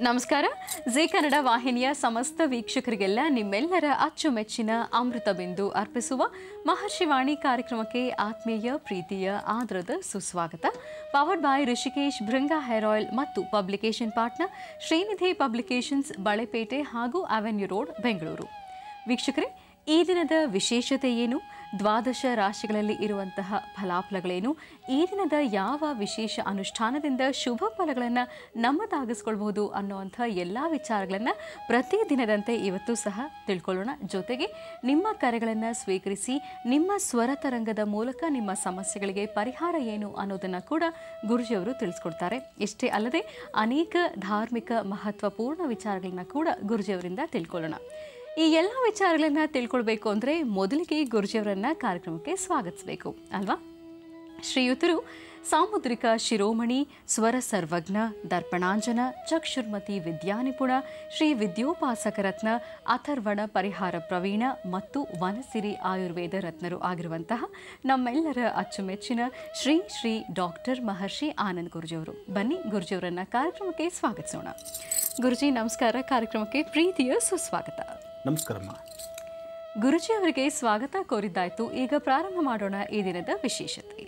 ನಮಸ್ಕಾರ ಜಿ ಕನ್ನಡ ವಾಹಿನಿಯ ಸಮಸ್ತ ವೀಕ್ಷಕರಿಗೆಲ್ಲ ನಿಮ್ಮೆಲ್ಲರ ಅಚ್ಚುಮೆಚ್ಚಿನ ಅಮೃತ ಬಿಂದು ಅರ್ಪಿಸುವ ಮಹರ್ಷಿವಾಣಿ ಕಾರ್ಯಕ್ರಮಕ್ಕೆ ಆತ್ಮೀಯ ಪ್ರೀತಿಯ ಆದರದ ಸುಸ್ವಾಗತ powered by Rishikesh Bhringa hair oil ಮತ್ತು publication partner Srinidhi publications Balepete ಹಾಗೂ ಅವೆನ್ಯೂ ರೋಡ್ ಬೆಂಗಳೂರು ವೀಕ್ಷಕರೇ ಈ ದಿನದ ವಿಶೇಷತೆ ಏನು ದ್ವಾದಶ ರಾಶಿಗಳಲ್ಲಿ ಇರುವಂತಹ ಫಲಾಫಲಗಳೇನು ಈ ದಿನದ ಯಾವ ವಿಶೇಷ ಅನುಷ್ಠಾನದಿಂದ ಶುಭ ಫಲಗಳನ್ನು ನಮ್ಮದಾಗಿಸ್ಕೊಳ್ಬಹುದು ಅನ್ನುವಂಥ ಎಲ್ಲ ವಿಚಾರಗಳನ್ನು ಪ್ರತಿ ದಿನದಂತೆ ಇವತ್ತು ಸಹ ತಿಳ್ಕೊಳ್ಳೋಣ ಜೊತೆಗೆ ನಿಮ್ಮ ಕರೆಗಳನ್ನು ಸ್ವೀಕರಿಸಿ ನಿಮ್ಮ ಸ್ವರ ತರಂಗದ ಮೂಲಕ ನಿಮ್ಮ ಸಮಸ್ಯೆಗಳಿಗೆ ಪರಿಹಾರ ಏನು ಅನ್ನೋದನ್ನು ಕೂಡ ಗುರುಜಿಯವರು ತಿಳಿಸ್ಕೊಡ್ತಾರೆ ಇಷ್ಟೇ ಅಲ್ಲದೆ ಅನೇಕ ಧಾರ್ಮಿಕ ಮಹತ್ವಪೂರ್ಣ ವಿಚಾರಗಳನ್ನ ಕೂಡ ಗುರುಜಿಯವರಿಂದ ತಿಳ್ಕೊಳ್ಳೋಣ ಈ ಎಲ್ಲ ವಿಚಾರಗಳನ್ನ ತಿಳ್ಕೊಳ್ಬೇಕು ಅಂದರೆ ಮೊದಲಿಗೆ ಗುರುಜಿಯವರನ್ನ ಕಾರ್ಯಕ್ರಮಕ್ಕೆ ಸ್ವಾಗತಿಸಬೇಕು ಅಲ್ವಾ ಶ್ರೀಯುತರು ಸಾಮುದ್ರಿಕ ಶಿರೋಮಣಿ ಸ್ವರ ಸರ್ವಜ್ಞ ದರ್ಪಣಾಂಜನ ಚಕ್ಷುರ್ಮತಿ ವಿದ್ಯಾನಿಪುಣ ಶ್ರೀ ವಿದ್ಯೋಪಾಸಕ ರತ್ನ ಅಥರ್ವಣ ಪರಿಹಾರ ಪ್ರವೀಣ ಮತ್ತು ವನಸಿರಿ ಆಯುರ್ವೇದ ರತ್ನರು ಆಗಿರುವಂತಹ ನಮ್ಮೆಲ್ಲರ ಅಚ್ಚುಮೆಚ್ಚಿನ ಶ್ರೀ ಶ್ರೀ ಡಾಕ್ಟರ್ ಮಹರ್ಷಿ ಆನಂದ್ ಗುರುಜಿಯವರು ಬನ್ನಿ ಗುರುಜಿಯವರನ್ನ ಕಾರ್ಯಕ್ರಮಕ್ಕೆ ಸ್ವಾಗತಿಸೋಣ ಗುರುಜಿ ನಮಸ್ಕಾರ ಕಾರ್ಯಕ್ರಮಕ್ಕೆ ಪ್ರೀತಿಯ ಸುಸ್ವಾಗತ ನಮಸ್ಕಾರಮ್ಮ ಗುರುಜಿ ಅವರಿಗೆ ಸ್ವಾಗತ ಕೋರಿದ್ದಾಯ್ತು ಈಗ ಪ್ರಾರಂಭ ಮಾಡೋಣ ಈ ದಿನದ ವಿಶೇಷತೆ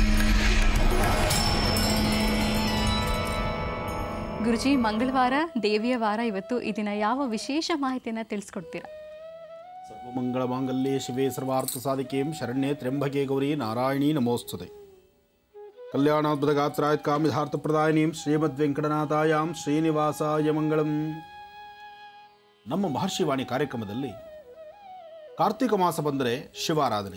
ಗುರುಜಿ ಮಂಗಳವಾರ ದೇವಿಯ ವಾರ ಇವತ್ತು ಈ ದಿನ ಯಾವ ವಿಶೇಷ ಮಾಹಿತಿಯನ್ನ ತಿಳಿಸ್ಕೊಡ್ತೀರಾ ಸರ್ವಮಂಗಳ ಮಾಂಗಲ್ಯೇ ಶಿವೆ ಸರ್ವಾರ್ಥ ಸಾಧಿಕೆಂ ಶರಣ್ಯೇ ತ್ರ್ಯಂಬಕೆ ಗೌರಿ ನಾರಾಯಣಿ ನಮೋಸ್ತುತೆ ಕಲ್ಯಾಣಾದ್ಭುತ ಗಾತ್ರಾಯ ಕಾಮಿಧಾರ್ಥ ಪ್ರದಾಯಿನೀಂ ಶ್ರೀಮದ್ ವೆಂಕಟನಾಥಾಯಾಂ ಶ್ರೀನಿವಾಸಾಯ ಮಂಗಳಂ ನಮ್ಮ ಮಹರ್ಷಿವಾಣಿ ಕಾರ್ಯಕ್ರಮದಲ್ಲಿ ಕಾರ್ತಿಕ ಮಾಸ ಬಂದರೆ ಶಿವಾರಾಧನೆ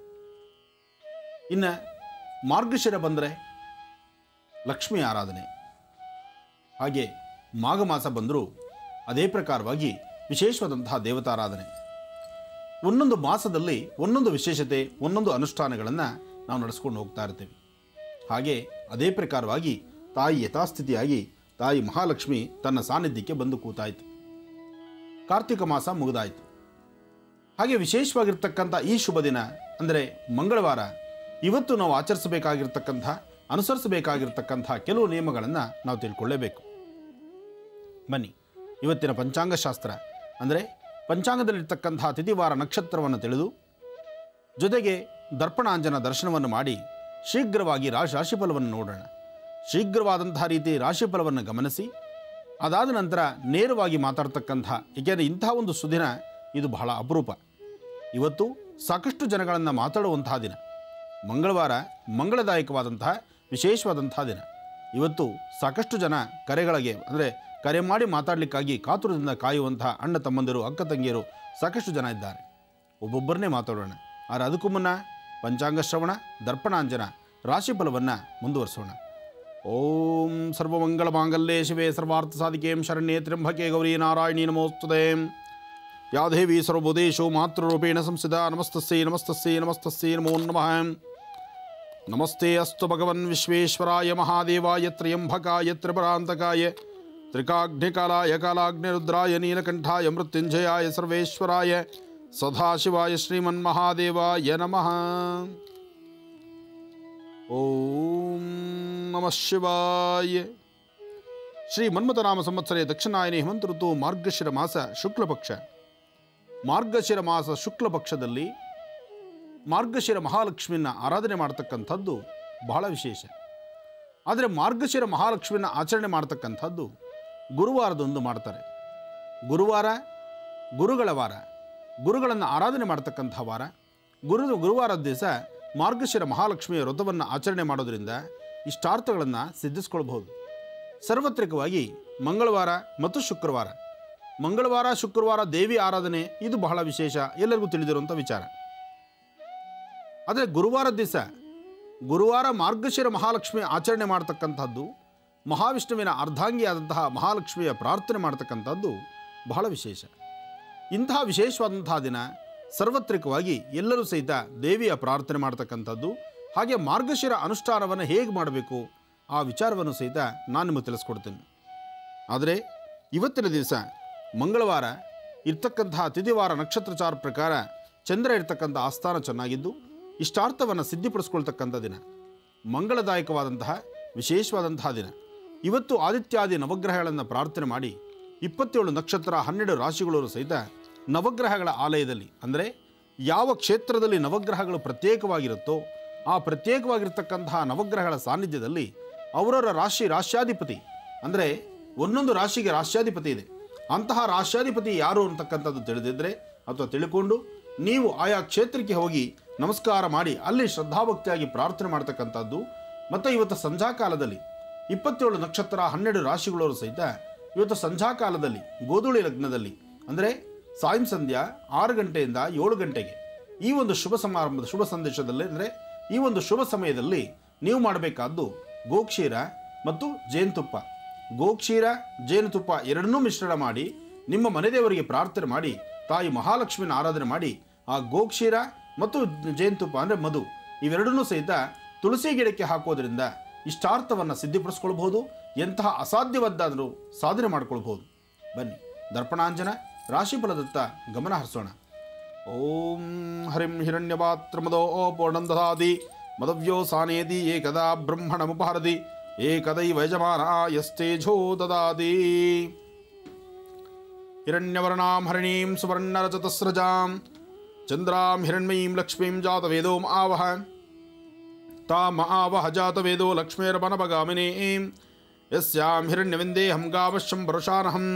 ಇನ್ನು ಮಾರ್ಗಶಿರ ಬಂದರೆ ಲಕ್ಷ್ಮೀ ಆರಾಧನೆ ಹಾಗೆ ಮಾಘ ಮಾಸ ಬಂದರೂ ಅದೇ ಪ್ರಕಾರವಾಗಿ ವಿಶೇಷವಾದಂತಹ ದೇವತಾರಾಧನೆ ಒಂದೊಂದು ಮಾಸದಲ್ಲಿ ಒಂದೊಂದು ವಿಶೇಷತೆ ಒಂದೊಂದು ಅನುಷ್ಠಾನಗಳನ್ನು ನಾವು ನಡೆಸ್ಕೊಂಡು ಹೋಗ್ತಾ ಇರ್ತೀವಿ ಹಾಗೆ ಅದೇ ಪ್ರಕಾರವಾಗಿ ತಾಯಿ ಯಥಾಸ್ಥಿತಿಯಾಗಿ ತಾಯಿ ಮಹಾಲಕ್ಷ್ಮಿ ತನ್ನ ಸಾನ್ನಿಧ್ಯಕ್ಕೆ ಬಂದು ಕೂತಾಯಿತು ಕಾರ್ತಿಕ ಮಾಸ ಮುಗಿದಾಯಿತು ಹಾಗೆ ವಿಶೇಷವಾಗಿರ್ತಕ್ಕಂಥ ಈ ಶುಭ ದಿನ ಅಂದರೆ ಮಂಗಳವಾರ ಇವತ್ತು ನಾವು ಆಚರಿಸಬೇಕಾಗಿರ್ತಕ್ಕಂಥ ಅನುಸರಿಸಬೇಕಾಗಿರ್ತಕ್ಕಂಥ ಕೆಲವು ನಿಯಮಗಳನ್ನು ನಾವು ತಿಳ್ಕೊಳ್ಳೇಬೇಕು ಬನ್ನಿ ಇವತ್ತಿನ ಪಂಚಾಂಗ ಶಾಸ್ತ್ರ ಅಂದರೆ ಪಂಚಾಂಗದಲ್ಲಿರ್ತಕ್ಕಂಥ ತಿಥಿವಾರ ನಕ್ಷತ್ರವನ್ನು ತಿಳಿದು ಜೊತೆಗೆ ದರ್ಪಣಾಂಜನ ದರ್ಶನವನ್ನು ಮಾಡಿ ಶೀಘ್ರವಾಗಿ ರಾಶಿ ರಾಶಿಫಲವನ್ನು ನೋಡೋಣ ಶೀಘ್ರವಾದಂತಹ ರೀತಿ ರಾಶಿಫಲವನ್ನು ಗಮನಿಸಿ ಅದಾದ ನಂತರ ನೇರವಾಗಿ ಮಾತಾಡ್ತಕ್ಕಂಥ ಏಕೆಂದರೆ ಇಂತಹ ಒಂದು ಸುದಿನ ಇದು ಬಹಳ ಅಪರೂಪ ಇವತ್ತು ಸಾಕಷ್ಟು ಜನಗಳನ್ನು ಮಾತಾಡುವಂತಹ ದಿನ ಮಂಗಳವಾರ ಮಂಗಳದಾಯಕವಾದಂತಹ ವಿಶೇಷವಾದಂತಹ ದಿನ ಇವತ್ತು ಸಾಕಷ್ಟು ಜನ ಕರೆಗಳಿಗೆ ಅಂದರೆ ಕರೆ ಮಾಡಿ ಮಾತಾಡಲಿಕ್ಕಾಗಿ ಕಾತುರದಿಂದ ಕಾಯುವಂತಹ ಅಣ್ಣ ತಮ್ಮಂದಿರು ಅಕ್ಕ ತಂಗಿಯರು ಸಾಕಷ್ಟು ಜನ ಇದ್ದಾರೆ ಒಬ್ಬೊಬ್ಬರನ್ನೇ ಮಾತಾಡೋಣ ಆದರೆ ಅದಕ್ಕೂ ಮುನ್ನ ಪಂಚಾಂಗ ಶ್ರವಣ ದರ್ಪಣಾಂಜನ ರಾಶಿಫಲವನ್ನು ಮುಂದುವರಿಸೋಣ ಓಂ ಸರ್ವಮಂಗಳ ಮಾಂಗಲ್ಯೇ ಶಿವೆ ಸರ್ವಾರ್ಥ ಸಾಧಿಕೆಂ ಶರಣ್ಯೇ ತ್ರ್ಯಂಬಕೆ ಗೌರಿ ನಾರಾಯಣಿ ನಮೋಸ್ತುತೆ ಯಾ ದೇವಿ ಸರ್ವಭೂತೇಶು ಮಾತೃರೂಪೇಣ ಸಂಸ್ಥಿತ ನಮಸ್ತಸ್ಸೈ ನಮಸ್ತಸ್ಸೈ ನಮಸ್ತಸ್ಸೈ ನಮೋ ನಮಃ ನಮಸ್ತೆ ಅಸ್ತು ಭಗವನ್ ವಿಶ್ವೇಶ್ವರಾಯ ಮಹಾದೇವಾಯ ತ್ರ್ಯಂಬಕಾಯ ತ್ರಿಪರಾಂತಕಾಯ ತ್ರಿಕಾಗ್ನಿಕಾಲಾಯ ಕಾಲಾಗ್ನಿರುದ್ರಾಯ ನೀಲಕಂಠಾಯ ಮೃತ್ಯುಂಜಯಾಯ ಸರ್ವೇಶ್ವರಾಯ ಸದಾಶಿವಾಯ ಶ್ರೀಮನ್ಮಹಾದೇವಾಯ ನಮಃ ಓಂ ನಮಃ ಶಿವಾಯ ಶ್ರೀ ಮನ್ಮಥನಾಮ ಸಂವತ್ಸರೆ ದಕ್ಷಿಣಾಯನಿ ಹೇಮಂತ ಋತು ಮಾರ್ಗಶಿರ ಮಾಸ ಶುಕ್ಲ ಪಕ್ಷ ಮಾರ್ಗಶಿರ ಮಾಸ ಶುಕ್ಲ ಪಕ್ಷದಲ್ಲಿ ಮಾರ್ಗಶಿರ ಮಹಾಲಕ್ಷ್ಮಿಯನ್ನು ಆರಾಧನೆ ಮಾಡ್ತಕ್ಕಂಥದ್ದು ಬಹಳ ವಿಶೇಷ ಆದರೆ ಮಾರ್ಗಶಿರ ಮಹಾಲಕ್ಷ್ಮಿಯನ್ನು ಆಚರಣೆ ಮಾಡ್ತಕ್ಕಂಥದ್ದು ಗುರುವಾರದಂದು ಮಾಡ್ತಾರೆ ಗುರುವಾರ ಗುರುಗಳ ವಾರ ಗುರುಗಳನ್ನು ಆರಾಧನೆ ಮಾಡ್ತಕ್ಕಂಥ ವಾರ ಗುರು ಗುರುವಾರದ ದಿವಸ ಮಾರ್ಗಶಿರ ಮಹಾಲಕ್ಷ್ಮಿಯ ವ್ರತವನ್ನು ಆಚರಣೆ ಮಾಡೋದರಿಂದ ಇಷ್ಟಾರ್ಥಗಳನ್ನು ಸಿದ್ಧಿಸ್ಕೊಳ್ಬಹುದು ಸಾರ್ವತ್ರಿಕವಾಗಿ ಮಂಗಳವಾರ ಮತ್ತು ಶುಕ್ರವಾರ ಮಂಗಳವಾರ ಶುಕ್ರವಾರ ದೇವಿ ಆರಾಧನೆ ಇದು ಬಹಳ ವಿಶೇಷ ಎಲ್ಲರಿಗೂ ತಿಳಿದಿರುವಂಥ ವಿಚಾರ ಆದರೆ ಗುರುವಾರ ದಿವಸ ಗುರುವಾರ ಮಾರ್ಗಶಿರ ಮಹಾಲಕ್ಷ್ಮಿ ಆಚರಣೆ ಮಾಡ್ತಕ್ಕಂಥದ್ದು ಮಹಾವಿಷ್ಣುವಿನ ಅರ್ಧಾಂಗಿಯಾದಂತಹ ಮಹಾಲಕ್ಷ್ಮಿಯ ಪ್ರಾರ್ಥನೆ ಮಾಡ್ತಕ್ಕಂಥದ್ದು ಬಹಳ ವಿಶೇಷ ಇಂತಹ ವಿಶೇಷವಾದಂತಹ ದಿನ ಸಾರ್ವತ್ರಿಕವಾಗಿ ಎಲ್ಲರೂ ಸಹಿತ ದೇವಿಯ ಪ್ರಾರ್ಥನೆ ಮಾಡ್ತಕ್ಕಂಥದ್ದು ಹಾಗೆ ಮಾರ್ಗಶಿರ ಅನುಷ್ಠಾನವನ್ನು ಹೇಗೆ ಮಾಡಬೇಕು ಆ ವಿಚಾರವನ್ನು ಸಹಿತ ನಾನು ನಿಮಗೆ ತಿಳಿಸ್ಕೊಡ್ತೇನೆ ಆದರೆ ಇವತ್ತಿನ ದಿವಸ ಮಂಗಳವಾರ ಇರ್ತಕ್ಕಂತಹ ತಿಥಿವಾರ ನಕ್ಷತ್ರಚಾರ ಪ್ರಕಾರ ಚಂದ್ರ ಇರ್ತಕ್ಕಂಥ ಆಸ್ಥಾನ ಚೆನ್ನಾಗಿದ್ದು ಇಷ್ಟಾರ್ಥವನ್ನು ಸಿದ್ಧಿಪಡಿಸ್ಕೊಳ್ತಕ್ಕಂಥ ದಿನ ಮಂಗಳದಾಯಕವಾದಂತಹ ವಿಶೇಷವಾದಂತಹ ದಿನ ಇವತ್ತು ಆದಿತ್ಯಾದಿ ನವಗ್ರಹಗಳನ್ನು ಪ್ರಾರ್ಥನೆ ಮಾಡಿ ಇಪ್ಪತ್ತೇಳು ನಕ್ಷತ್ರ ಹನ್ನೆರಡು ರಾಶಿಗಳವರು ಸಹಿತ ನವಗ್ರಹಗಳ ಆಲಯದಲ್ಲಿ ಅಂದರೆ ಯಾವ ಕ್ಷೇತ್ರದಲ್ಲಿ ನವಗ್ರಹಗಳು ಪ್ರತ್ಯೇಕವಾಗಿರುತ್ತೋ ಆ ಪ್ರತ್ಯೇಕವಾಗಿರ್ತಕ್ಕಂತಹ ನವಗ್ರಹಗಳ ಸಾನ್ನಿಧ್ಯದಲ್ಲಿ ಅವರವರ ರಾಶಿ ರಾಶ್ಯಾಧಿಪತಿ ಅಂದರೆ ಒಂದೊಂದು ರಾಶಿಗೆ ರಾಶ್ಯಾಧಿಪತಿ ಇದೆ ಅಂತಹ ರಾಶ್ಯಾಧಿಪತಿ ಯಾರು ಅಂತಕ್ಕಂಥದ್ದು ತಿಳಿದಿದ್ದರೆ ಅಥವಾ ತಿಳ್ಕೊಂಡು ನೀವು ಆಯಾ ಕ್ಷೇತ್ರಕ್ಕೆ ಹೋಗಿ ನಮಸ್ಕಾರ ಮಾಡಿ ಅಲ್ಲಿ ಶ್ರದ್ಧಾಭಕ್ತಿಯಾಗಿ ಪ್ರಾರ್ಥನೆ ಮಾಡ್ತಕ್ಕಂಥದ್ದು ಮತ್ತು ಇವತ್ತು ಸಂಧ್ಯಾಕಾಲದಲ್ಲಿ ಇಪ್ಪತ್ತೇಳು ನಕ್ಷತ್ರ ಹನ್ನೆರಡು ರಾಶಿಗಳವರು ಸಹಿತ ಇವತ್ತು ಸಂಧ್ಯಾಕಾಲದಲ್ಲಿ ಗೋಧೂಳಿ ಲಗ್ನದಲ್ಲಿ ಅಂದರೆ ಸಾಯಂ ಸಂಧ್ಯಾ ಆರು ಗಂಟೆಯಿಂದ ಏಳು ಗಂಟೆಗೆ ಈ ಒಂದು ಶುಭ ಸಮಾರಂಭದ ಶುಭ ಸಂದೇಶದಲ್ಲಿ ಅಂದರೆ ಈ ಒಂದು ಶುಭ ಸಮಯದಲ್ಲಿ ನೀವು ಮಾಡಬೇಕಾದ್ದು ಗೋಕ್ಷೀರ ಮತ್ತು ಜೇನುತುಪ್ಪ ಗೋಕ್ಷೀರ ಜೇನುತುಪ್ಪ ಎರಡನ್ನೂ ಮಿಶ್ರಣ ಮಾಡಿ ನಿಮ್ಮ ಮನೆದೇವರಿಗೆ ಪ್ರಾರ್ಥನೆ ಮಾಡಿ ತಾಯಿ ಮಹಾಲಕ್ಷ್ಮಿನ ಆರಾಧನೆ ಮಾಡಿ ಆ ಗೋಕ್ಷೀರ ಮತ್ತು ಜೇನುತುಪ್ಪ ಅಂದರೆ ಮಧು ಇವೆರಡನ್ನೂ ಸಹಿತ ತುಳಸಿ ಗಿಡಕ್ಕೆ ಹಾಕೋದ್ರಿಂದ ಇಷ್ಟಾರ್ಥವನ್ನು ಸಿದ್ಧಿಪಡಿಸ್ಕೊಳ್ಬಹುದು ಎಂತಹ ಅಸಾಧ್ಯವಾದ್ದಾದರೂ ಸಾಧನೆ ಮಾಡ್ಕೊಳ್ಬಹುದು ಬನ್ನಿ ದರ್ಪಣಾಂಜನ ರಾಶಿಫಲದತ್ತ ಗಮನ ಹರಿಸೋಣ ಓಂ ಹರಿಂ ಹಿರಣ್ಯಪಾತ್ರಮದೋ ಪೂರ್ಣಂ ದದಾತಿ ಮದವ್ಯೋ ಸಾನೇದಿ ಏಕದಾ ಬ್ರಹ್ಮಣಮುಪಹರತಿ ಏಕದೈವ ಯಜಮಾನ ಯಸ್ತೇಜೋ ದದಾತಿ ಹಿರಣ್ಯವರ್ಣಾಂ ಹರಿಣೀಂ ಸುವರ್ಣರಜತಸ್ರಜಾಂ ಚಂದ್ರಾಂ ಹಿರಣ್ಮಯೀಂ ಲಕ್ಷ್ಮೀಂ ಜಾತವೇದೋಂ ಆವಹ ತಾಮ ಆವಹ ಜಾತವೇದೋ ಲಕ್ಷ್ಮೇರ್ಪನಪಗಾಮಿನೀಂ ಯಸ್ಯಾಂ ಹಿರಣ್ಯವಿಂದೇಹಂ ಗಾವಶ್ಯಂ ವರುಷಾನಹಂ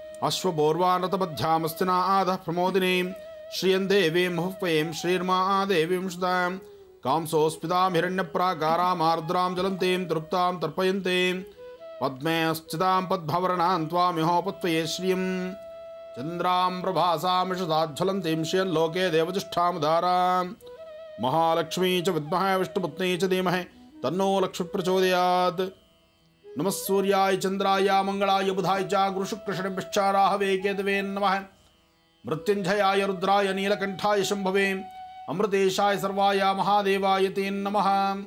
ಅಶ್ವಪೂರ್ವಾನತಮಧ್ಯಾಮಸ್ತಿನಾ ಆದಃ ಪ್ರಮೋದಿನೀಂ ಶ್ರಿಯಂ ದೇವೀಂ ಮುಹುಪಯೀಂ ಶ್ರೀರ್ಮಾ ದೇವೀಂ ಸುತಾಂ ಕಾಂಸೋಸ್ಮಿತಾಂ ಹಿರಣ್ಯಪ್ರಾಕಾರಾಮಾರ್ದ್ರಾಂ ಜಲಂತೀಂ ತೃಪ್ತಾಂ ತರ್ಪಯಂತೀಂ ಪದ್ಮೇ ಸ್ಥಿತಾಂ ಪದ್ಮವರ್ಣಾಂ ತ್ವಾಮಿಹೋಪತ್ವಯೇ ಶ್ರಿಯಂ ಚಂದ್ರಾಂ ಪ್ರಭಾಸಾಮಿಷದಾಜ್ವಲಂತೀಂ ಶ್ರಿಯಲ್ಲೋಕೆ ದೇವತಿಷ್ಠಾಮಧಾರಾಂ ಮಹಾಲಕ್ಷ್ಮೀ ಚ ವಿದ್ಮಹೇ ವಿಷ್ಣುಪತ್ನಿ ಚ ಧೀಮಹಿ ತನ್ನೋ ಲಕ್ಷ್ಮಿ ಪ್ರಚೋದಯಾತ್ ನಮಃ ಸೂರ್ಯಾಯ ಚಂದ್ರಾಯ ಮಂಗಳಾಯ ಬುಧಾಯ ಚ ಗುರುಶುಕ್ರಷಣಿಶ್ಚಾರಾಹವೇ ಕೇತವೇ ನಮಃ ಮೃತ್ಯುಂಜಯಾಯ ರುದ್ರಾಯ ನೀಲಕಂಠಾಯ ಶಂಭವೇ ಅಮೃತೇಶಾಯ ಸರ್ವಾಯ ಮಹಾದೇವಾಯ ತೇ ನಮಃ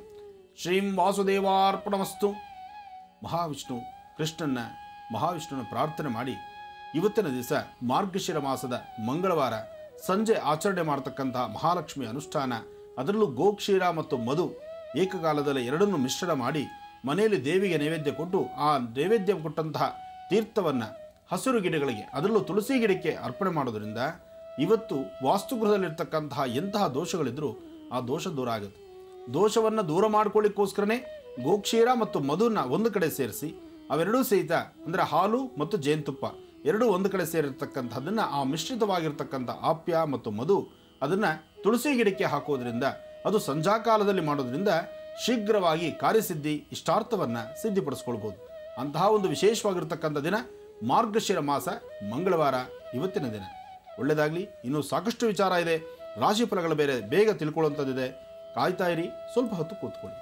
ಶ್ರೀಂ ವಾಸುದೇವಾರ್ಪಣಮಸ್ತು ಮಹಾವಿಷ್ಣು ಕೃಷ್ಣನ ಮಹಾವಿಷ್ಣುನ ಪ್ರಾರ್ಥನೆ ಮಾಡಿ ಇವತ್ತಿನ ದಿವಸ ಮಾರ್ಗಶಿರ ಮಾಸದ ಮಂಗಳವಾರ ಸಂಜೆ ಆಚರಣೆ ಮಾಡತಕ್ಕಂತಹ ಮಹಾಲಕ್ಷ್ಮಿ ಅನುಷ್ಠಾನ ಅದರಲ್ಲೂ ಗೋಕ್ಷೀರ ಮತ್ತು ಮಧು ಏಕಕಾಲದಲ್ಲಿ ಎರಡನ್ನು ಮಿಶ್ರಣ ಮಾಡಿ ಮನೆಯಲ್ಲಿ ದೇವಿಗೆ ನೈವೇದ್ಯ ಕೊಟ್ಟು ಆ ನೈವೇದ್ಯ ಕೊಟ್ಟಂತಹ ತೀರ್ಥವನ್ನು ಹಸಿರು ಗಿಡಗಳಿಗೆ ಅದರಲ್ಲೂ ತುಳಸಿ ಗಿಡಕ್ಕೆ ಅರ್ಪಣೆ ಮಾಡೋದ್ರಿಂದ ಇವತ್ತು ವಾಸ್ತುಗೃಹದಲ್ಲಿರ್ತಕ್ಕಂತಹ ಎಂತಹ ದೋಷಗಳಿದ್ರೂ ಆ ದೋಷ ದೂರ ಆಗುತ್ತೆ ದೋಷವನ್ನು ದೂರ ಮಾಡ್ಕೊಳ್ಳಿಕ್ಕೋಸ್ಕರನೇ ಗೋಕ್ಷೀರ ಮತ್ತು ಮಧುನ ಒಂದು ಕಡೆ ಸೇರಿಸಿ ಅವೆರಡೂ ಸಹಿತ ಅಂದರೆ ಹಾಲು ಮತ್ತು ಜೇನುತುಪ್ಪ ಎರಡೂ ಒಂದು ಕಡೆ ಸೇರಿರ್ತಕ್ಕಂಥದ್ದನ್ನು ಆ ಮಿಶ್ರಿತವಾಗಿರ್ತಕ್ಕಂಥ ಆಪ್ಯ ಮತ್ತು ಮಧು ಅದನ್ನು ತುಳಸಿ ಗಿಡಕ್ಕೆ ಹಾಕೋದ್ರಿಂದ ಅದು ಸಂಧ್ಯಾಕಾಲದಲ್ಲಿ ಮಾಡೋದ್ರಿಂದ ಶೀಘ್ರವಾಗಿ ಕಾರ್ಯಸಿದ್ಧಿ ಇಷ್ಟಾರ್ಥವನ್ನು ಸಿದ್ಧಿಪಡಿಸ್ಕೊಳ್ಬೋದು ಅಂತಹ ಒಂದು ವಿಶೇಷವಾಗಿರ್ತಕ್ಕಂಥ ದಿನ ಮಾರ್ಗಶಿರ ಮಾಸ ಮಂಗಳವಾರ ಇವತ್ತಿನ ದಿನ ಒಳ್ಳೆಯದಾಗಲಿ ಇನ್ನೂ ಸಾಕಷ್ಟು ವಿಚಾರ ಇದೆ ರಾಶಿಫಲಗಳು ಬೇರೆ ಬೇಗ ತಿಳ್ಕೊಳ್ಳುವಂಥದ್ದಿದೆ ಕಾಯ್ತಾ ಇರಿ ಸ್ವಲ್ಪ ಹೊತ್ತು ಕೂತ್ಕೊಳ್ಳಿ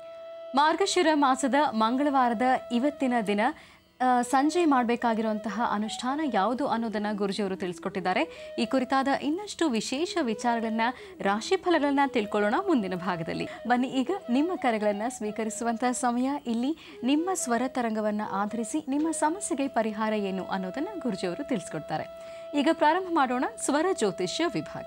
ಮಾರ್ಗಶಿರ ಮಾಸದ ಮಂಗಳವಾರದ ಇವತ್ತಿನ ದಿನ ಆ, ಸಂಜೆ ಮಾಡಬೇಕಾಗಿರುವಂತಹ ಅನುಷ್ಠಾನ ಯಾವುದು ಅನ್ನೋದನ್ನು ಗುರುಜಿಯವರು ತಿಳಿಸ್ಕೊಟ್ಟಿದ್ದಾರೆ ಈ ಕುರಿತಾದ ಇನ್ನಷ್ಟು ವಿಶೇಷ ವಿಚಾರಗಳನ್ನ ರಾಶಿಫಲಗಳನ್ನ ತಿಳ್ಕೊಳ್ಳೋಣ ಮುಂದಿನ ಭಾಗದಲ್ಲಿ ಬನ್ನಿ ಈಗ ನಿಮ್ಮ ಕರೆಗಳನ್ನು ಸ್ವೀಕರಿಸುವಂತಹ ಸಮಯ ಇಲ್ಲಿ ನಿಮ್ಮ ಸ್ವರ ತರಂಗವನ್ನು ಆಧರಿಸಿ ನಿಮ್ಮ ಸಮಸ್ಯೆಗೆ ಪರಿಹಾರ ಏನು ಅನ್ನೋದನ್ನು ಗುರುಜಿಯವರು ತಿಳಿಸ್ಕೊಡ್ತಾರೆ ಈಗ ಪ್ರಾರಂಭ ಮಾಡೋಣ ಸ್ವರ ಜ್ಯೋತಿಷ್ಯ ವಿಭಾಗ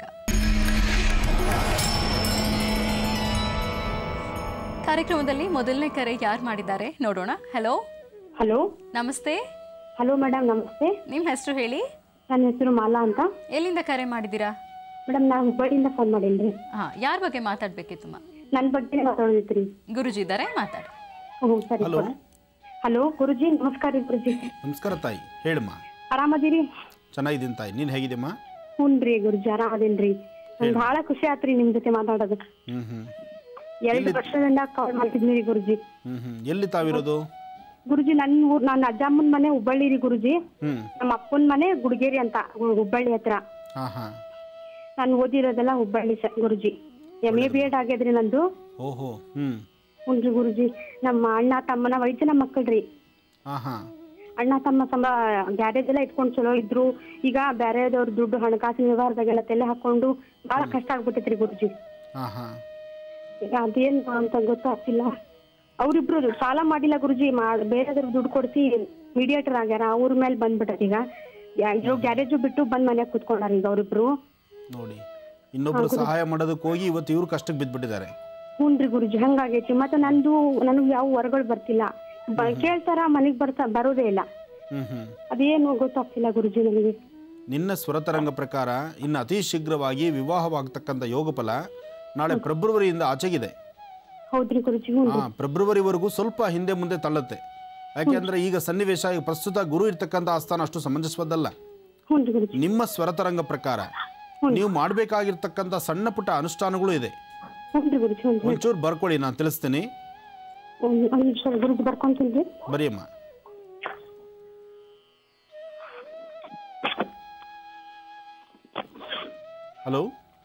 ಕಾರ್ಯಕ್ರಮದಲ್ಲಿ ಮೊದಲನೇ ಕರೆ ಯಾರು ಮಾಡಿದ್ದಾರೆ ನೋಡೋಣ ಹಲೋ ಹಲೋ ನಮಸ್ತೆ ಹಲೋ ಮೇಡಮ್ ನಮಸ್ತೆ ನಿಮ್ಮ ಹೆಸರು ಹೇಳಿ ನನ್ನ ಹೆಸರು ಮಾಲಾ ಅಂತ ಎಲ್ಲಿಂದ ಕರೆ ಮಾಡಿದ್ದೀರಾ ಮೇಡಮ್ ನಾ ಹುಬ್ಬಳ್ಳಿಯಿಂದ ಫೋನ್ ಮಾಡೀನಿ ಹಾ ಯಾರ ಬಗ್ಗೆ ಮಾತಾಡ್ಬೇಕಿತ್ತು ಮಾ ನನ್ನ ಬಗ್ಗೆ ಮಾತಾಡೋದಿತ್ತು ರೀ ಗುರುಜಿ ಇದ್ದಾರೆ ಮಾತಾಡಿ ಹ್ಞೂ ಸರಿ ಹಲೋ ಹಲೋ ಗುರುಜಿ ನಮಸ್ಕಾರ ರೀ ಗುರುಜಿ ನಮಸ್ಕಾರ ತಾಯಿ ಹೇಳಮ್ಮ ಆರಾಮದಿರಿ ಚೆನ್ನಾಗಿದ್ದೀನಿ ತಾಯಿ ನೀನು ಹೇಗಿದೆಮ್ಮ ಹ್ಞೂ ರೀ ಗುರುಜಿ ಆರಾಮದೇನ್ ರೀ ನಂಗೆ ಭಾಳ ಖುಷಿ ಆತ್ರಿ ನಿಮ್ಮ ಜೊತೆ ಮಾತಾಡೋದು ಹ್ಞೂ ಹ್ಞೂ ಎರಡು ವರ್ಷದಿಂದ ಕಾಲ್ ಮಾಡ್ತಿದ್ನಿ ರೀ ಗುರುಜಿ ಹ್ಞೂ ಹ್ಞೂ ಎಲ್ಲಿ ತಾವಿರೋದು ಗುರುಜಿ ನನ್ನ ಊರ್ ನನ್ನ ಅಜ್ಜಮ್ಮನ ಮನೆ ಹುಬ್ಬಳ್ಳಿ ರೀ ಗುರುಜಿ ಹ್ಞೂ ನಮ್ಮ ಅಪ್ಪನ ಮನೆ ಗುಡಿಗೇರಿ ಅಂತ ಹು- ಹುಬ್ಬಳ್ಳಿ ಹತ್ರ ಹಾಂ ಹಾಂ ನಾನು ಓದಿರೋದೆಲ್ಲ ಹುಬ್ಬಳ್ಳಿ ಸ Guruji M A B Ed ಆಗ್ಯದ್ರಿ ನಂದು ಓಹೋ ಹ್ಞೂ ಹ್ಞೂ ರೀ ಗುರುಜಿ ನಮ್ಮ ಅಣ್ಣ ತಮ್ಮನ ಐದು ಜನ ಮಕ್ಕಳ್ರಿ ಹಾಂ ಹಾಂ ಅಣ್ಣ ತಮ್ಮ ಸಂಬ ಗ್ಯಾರೇಜ್ ಎಲ್ಲ ಇಟ್ಕೊಂಡು ಚಲೋ ಇದ್ರು ಈಗ ಬ್ಯಾರೆದವ್ರ ದುಡ್ಡು ಹಣಕಾಸಿನ ವ್ಯವಹಾರದಾಗೆಲ್ಲ ತಲೆ ಹಾಕೊಂಡು ಬಹಳ ಕಷ್ಟ ಆಗ್ಬಿಟ್ಟೈತ್ರಿ ಗುರುಜಿ ಹಾಂ ಹಾಂ ಈಗ ಅದೇನ್ ಅಂತ ಗೊತ್ತಾಗ್ತಿಲ್ಲ ಅವ್ರಿಬ್ರು ಸಾಲ ಮಾಡಿಲ್ಲ ಗುರುಜಿ ಮಾ ಬೇರೆದವ್ರ ದುಡ್ಡು ಕೊಡಿಸಿ ಮೀಡಿಯೇಟರ್ ಆಗ್ಯಾರ ಅವ್ರ ಮೇಲೆ ಬಂದ್ಬಿಟ್ಟೈತಿ ಈಗ ಯಾ- ಇರೋ ಗ್ಯಾರೇಜು ಬಿಟ್ಟು ಬಂದ್ ಮನ್ಯಾಗ ಕುತ್ಕೊಂಡಾರ ಈಗ ಅವ್ರಿಬ್ರು ನೋಡಿ ಇನ್ನೊಬ್ರು ಸಹಾಯ ಮಾಡೋದಕ್ಕೆ ಹೋಗಿ ಇವತ್ತು ಇವರು ಕಷ್ಟಕ್ಕೆ ಬಿದ್ದುಬಿಟ್ಟಿದ್ದಾರೆ ಹ್ಞೂನ್ರಿ ಗುರುಜಿ ಹಂಗಾಗೈತಿ ಮತ್ತೆ ನಂದು ನನಗೆ ಯಾವ ಹೊರಗಳು ಬರ್ತಿಲ್ಲ ಬ- ಕೇಳ್ತಾರ ಮನೆಗ್ ಬರ್ತಾ ಬರೋದೇ ಇಲ್ಲ ಹ್ಞೂ ಹ್ಞೂ ಅದೇನು ಗೊತ್ತಾಗ್ತಿಲ್ಲ ಗುರುಜಿ ನನಗೆ ನಿನ್ನ ಸ್ವರತರಂಗ ಪ್ರಕಾರ ಇನ್ನು ಅತಿ ಶೀಘ್ರವಾಗಿ ವಿವಾಹವಾಗತಕ್ಕಂಥ ಯೋಗ ಫಲ ನಾಳೆ ಫೆಬ್ರವರಿಯಿಂದ ಆಚೆಗಿದೆ ಹೌದ್ರಿ ಗುರುಜಿ ಹ್ಞೂ ಹಾಂ ಫೆಬ್ರವರಿವರೆಗೂ ಸ್ವಲ್ಪ ಹಿಂದೆ ಮುಂದೆ ತಳ್ಳುತ್ತೆ ಯಾಕೆಂದರೆ ಈಗ ಸನ್ನಿವೇಶ ಈಗ ಪ್ರಸ್ತುತ ಗುರು ಇರ್ತಕ್ಕಂಥ ಆಸ್ಥಾನ ಅಷ್ಟು ಸಮಂಜಸವದ್ದಲ್ಲ ಹ್ಞೂ ಗುರುಜಿ ನಿಮ್ಮ ಸ್ವರತರಂಗ ಪ್ರಕಾರ ನೀವು ಮಾಡಬೇಕಾಗಿರ್ತಕ್ಕಂಥ ಸಣ್ಣ ಪುಟ್ಟ ಅನುಷ್ಠಾನಗಳು ಇದೆ ಹ್ಞೂ ಗುರುಜಿ ಹ್ಞೂ ಒಂಚೂರು ಬರ್ಕೊಳ್ಳಿ ನಾನು ತಿಳಿಸ್ತೀನಿ ಒಂದು ಒಂದು ನಿಮಿಷ ಗುರುಜಿ ಬರ್ಕೊಂತೀನಿ ಬರಿಯಮ್ಮ ಹಲೋ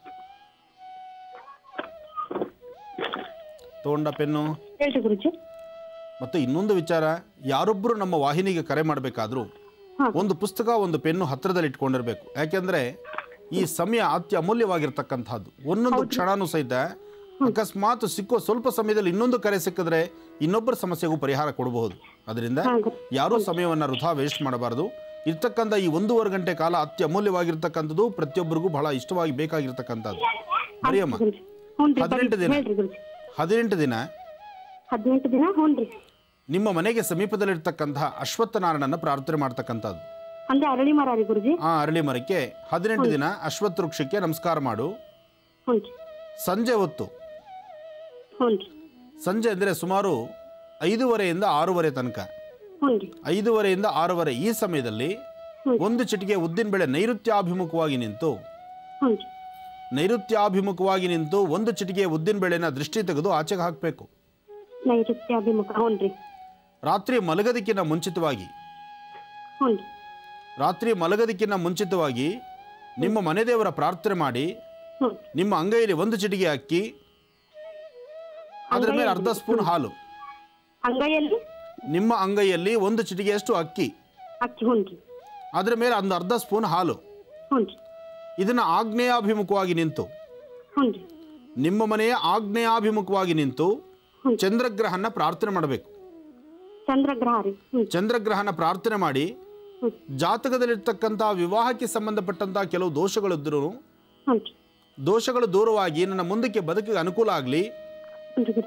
ತಗೊಂಡ ಪೆನ್ನು ಹೇಳ್ರಿ ಗುರುಜಿ ಮತ್ತು ಇನ್ನೊಂದು ವಿಚಾರ ಯಾರೊಬ್ಬರು ನಮ್ಮ ವಾಹಿನಿಗೆ ಕರೆ ಮಾಡಬೇಕಾದ್ರೂ ಹಾ. ಒಂದು ಪುಸ್ತಕ ಒಂದು ಪೆನ್ನು ಹತ್ತಿರದಲ್ಲಿ ಇಟ್ಕೊಂಡಿರ್ಬೇಕು ಯಾಕೆಂದ್ರೆ ಈ ಸಮಯ ಅತಿ ಅಮೂಲ್ಯವಾಗಿರ್ತಕ್ಕಂಥದ್ದು ಒಂದೊಂದು ಕ್ಷಣನೂ ಸಹಿತ ಅಕಸ್ಮಾತ್ ಸಿಕ್ಕೋ ಸ್ವಲ್ಪ ಸಮಯದಲ್ಲಿ ಇನ್ನೊಂದು ಕರೆ ಸಿಕ್ಕಿದ್ರೆ ಇನ್ನೊಬ್ಬರ ಸಮಸ್ಯೆಗೂ ಪರಿಹಾರ ಕೊಡಬಹುದು ಅದರಿಂದ ಹಾ, ಗೊ- ಯಾರೂ ಸಮಯವನ್ನು ವೃಥಾ ವೇಸ್ಟ್ ಮಾಡಬಾರದು ಇರ್ತಕ್ಕಂಥ ಈ ಒಂದೂವರೆ ಗಂಟೆ ಕಾಲ ಅತಿ ಅಮೂಲ್ಯವಾಗಿರ್ತಕ್ಕಂಥದ್ದು ಪ್ರತಿಯೊಬ್ಬರಿಗೂ ಬಹಳ ಇಷ್ಟವಾಗಿ ಬೇಕಾಗಿರ್ತಕ್ಕಂಥದ್ದು ಬರೆಯಮ್ಮ ಗುರುಜಿ ಹ್ಞೂ ರೀ ಹದಿನೆಂಟು ದಿನ ಹೇಳ್ರಿ ಗುರುಜಿ ಹದಿನೆಂಟು ದಿನ ಹದಿನೆಂಟು ದಿನ ಹ್ಞೂ ರೀ ನಿಮ್ಮ ಮನೆಗೆ ಸಮೀಪದಲ್ಲಿರ್ತಕ್ಕಂತಹ ಅಶ್ವತ್ಥನಾರಾಯಣನ ಪ್ರಾರ್ಥನೆ ಮಾಡ್ತಕ್ಕಂಥದ್ದು ಅಂದ್ರೆ ಅರಳಿ ಮರ ರೀ ಗುರುಜಿ ಆ ಅರಳಿ ಮರಕ್ಕೆ ಹದಿನೆಂಟು ದಿನ ಅಶ್ವತ್ಥ ವೃಕ್ಷಕ್ಕೆ ನಮಸ್ಕಾರ ಮಾಡು ಹ್ಞೂ ರೀ ಸಂಜೆ ಹೊತ್ತು ಹ್ಞೂ ರೀ ಸಂಜೆ ಅಂದರೆ ಸುಮಾರು ಐದೂವರೆಯಿಂದ ಆರೂವರೆ ತನಕ ಹ್ಞೂ ರೀ ಐದೂವರೆಯಿಂದ ಆರೂವರೆ ಈ ಸಮಯದಲ್ಲಿ ಹ್ಮ್. ಒಂದು ಚಿಟಿಕೆ ಉದ್ದಿನಬೇಳೆ ನೈಋತ್ಯಾಭಿಮುಖವಾಗಿ ನಿಂತು ಹ್ಞೂ ರೀ ನೈಋತ್ಯಾಭಿಮುಖವಾಗಿ ನಿಂತು ಒಂದು ಚಿಟಿಕೆ ಉದ್ದಿನಬೇಳೆನ ದೃಷ್ಟಿ ತೆಗೆದು ಆಚೆಗೆ ಹಾಕಬೇಕು ನೈಋತ್ಯ ಅಭಿಮುಖ ಹ್ಞೂ ರೀ ರಾತ್ರಿ ಮಲಗದಿಕ್ಕಿಂತ ಮುಂಚಿತವಾಗಿ ಹ್ಞೂ ರೀ ರಾತ್ರಿ ಮಲಗದಿಕ್ಕಿಂತ ಮುಂಚಿತವಾಗಿ ನಿಮ್ಮ ಮನೆ ದೇವರ ಪ್ರಾರ್ಥನೆ ಮಾಡಿ ಹ್ಞೂ ನಿಮ್ಮ ಅಂಗೈಯಲ್ಲಿ ಒಂದು ಚಿಟಿಕೆ ಅಕ್ಕಿ ಅದರ ಮೇಲೆ ಅರ್ಧ ಸ್ಪೂನ್ ಹಾಲು ಅಂಗೈಯಲ್ಲಿ ನಿಮ್ಮ ಅಂಗೈಯಲ್ಲಿ ಒಂದು ಚಿಟಿಕೆಯಷ್ಟು ಅಕ್ಕಿ ಅಕ್ಕಿ ಹ್ಞೂ ರೀ ಅದರ ಮೇಲೆ ಒಂದು ಅರ್ಧ ಸ್ಪೂನ್ ಹಾಲು ಹ್ಞೂ ರೀ ಇದನ್ನು ಆಗ್ನೇಯಾಭಿಮುಖವಾಗಿ ನಿಂತು ಹ್ಞೂ ರೀ ನಿಮ್ಮ ಮನೆಯ ಆಗ್ನೇಯಾಭಿಮುಖವಾಗಿ ನಿಂತು ಹ್ಮ್. ಚಂದ್ರಗ್ರಹನ ಪ್ರಾರ್ಥನೆ ಮಾಡಬೇಕು ಚಂದ್ರಗ್ರಹ ರೀ ಹ್ಞೂ ಚಂದ್ರಗ್ರಹನ ಪ್ರಾರ್ಥನೆ ಮಾಡಿ ಹ್ಞೂ ಜಾತಕದಲ್ಲಿರ್ತಕ್ಕಂಥ ವಿವಾಹಕ್ಕೆ ಸಂಬಂಧಪಟ್ಟಂಥ ಕೆಲವು ದೋಷಗಳಿದ್ದರೂ ಹ್ಞೂ ರೀ ದೋಷಗಳು ದೂರವಾಗಿ ನನ್ನ ಮುಂದಕ್ಕೆ ಬದುಕಿಗೆ ಅನುಕೂಲ ಆಗಲಿ ಹ್ಞೂ ರೀ ಗುರುಜಿ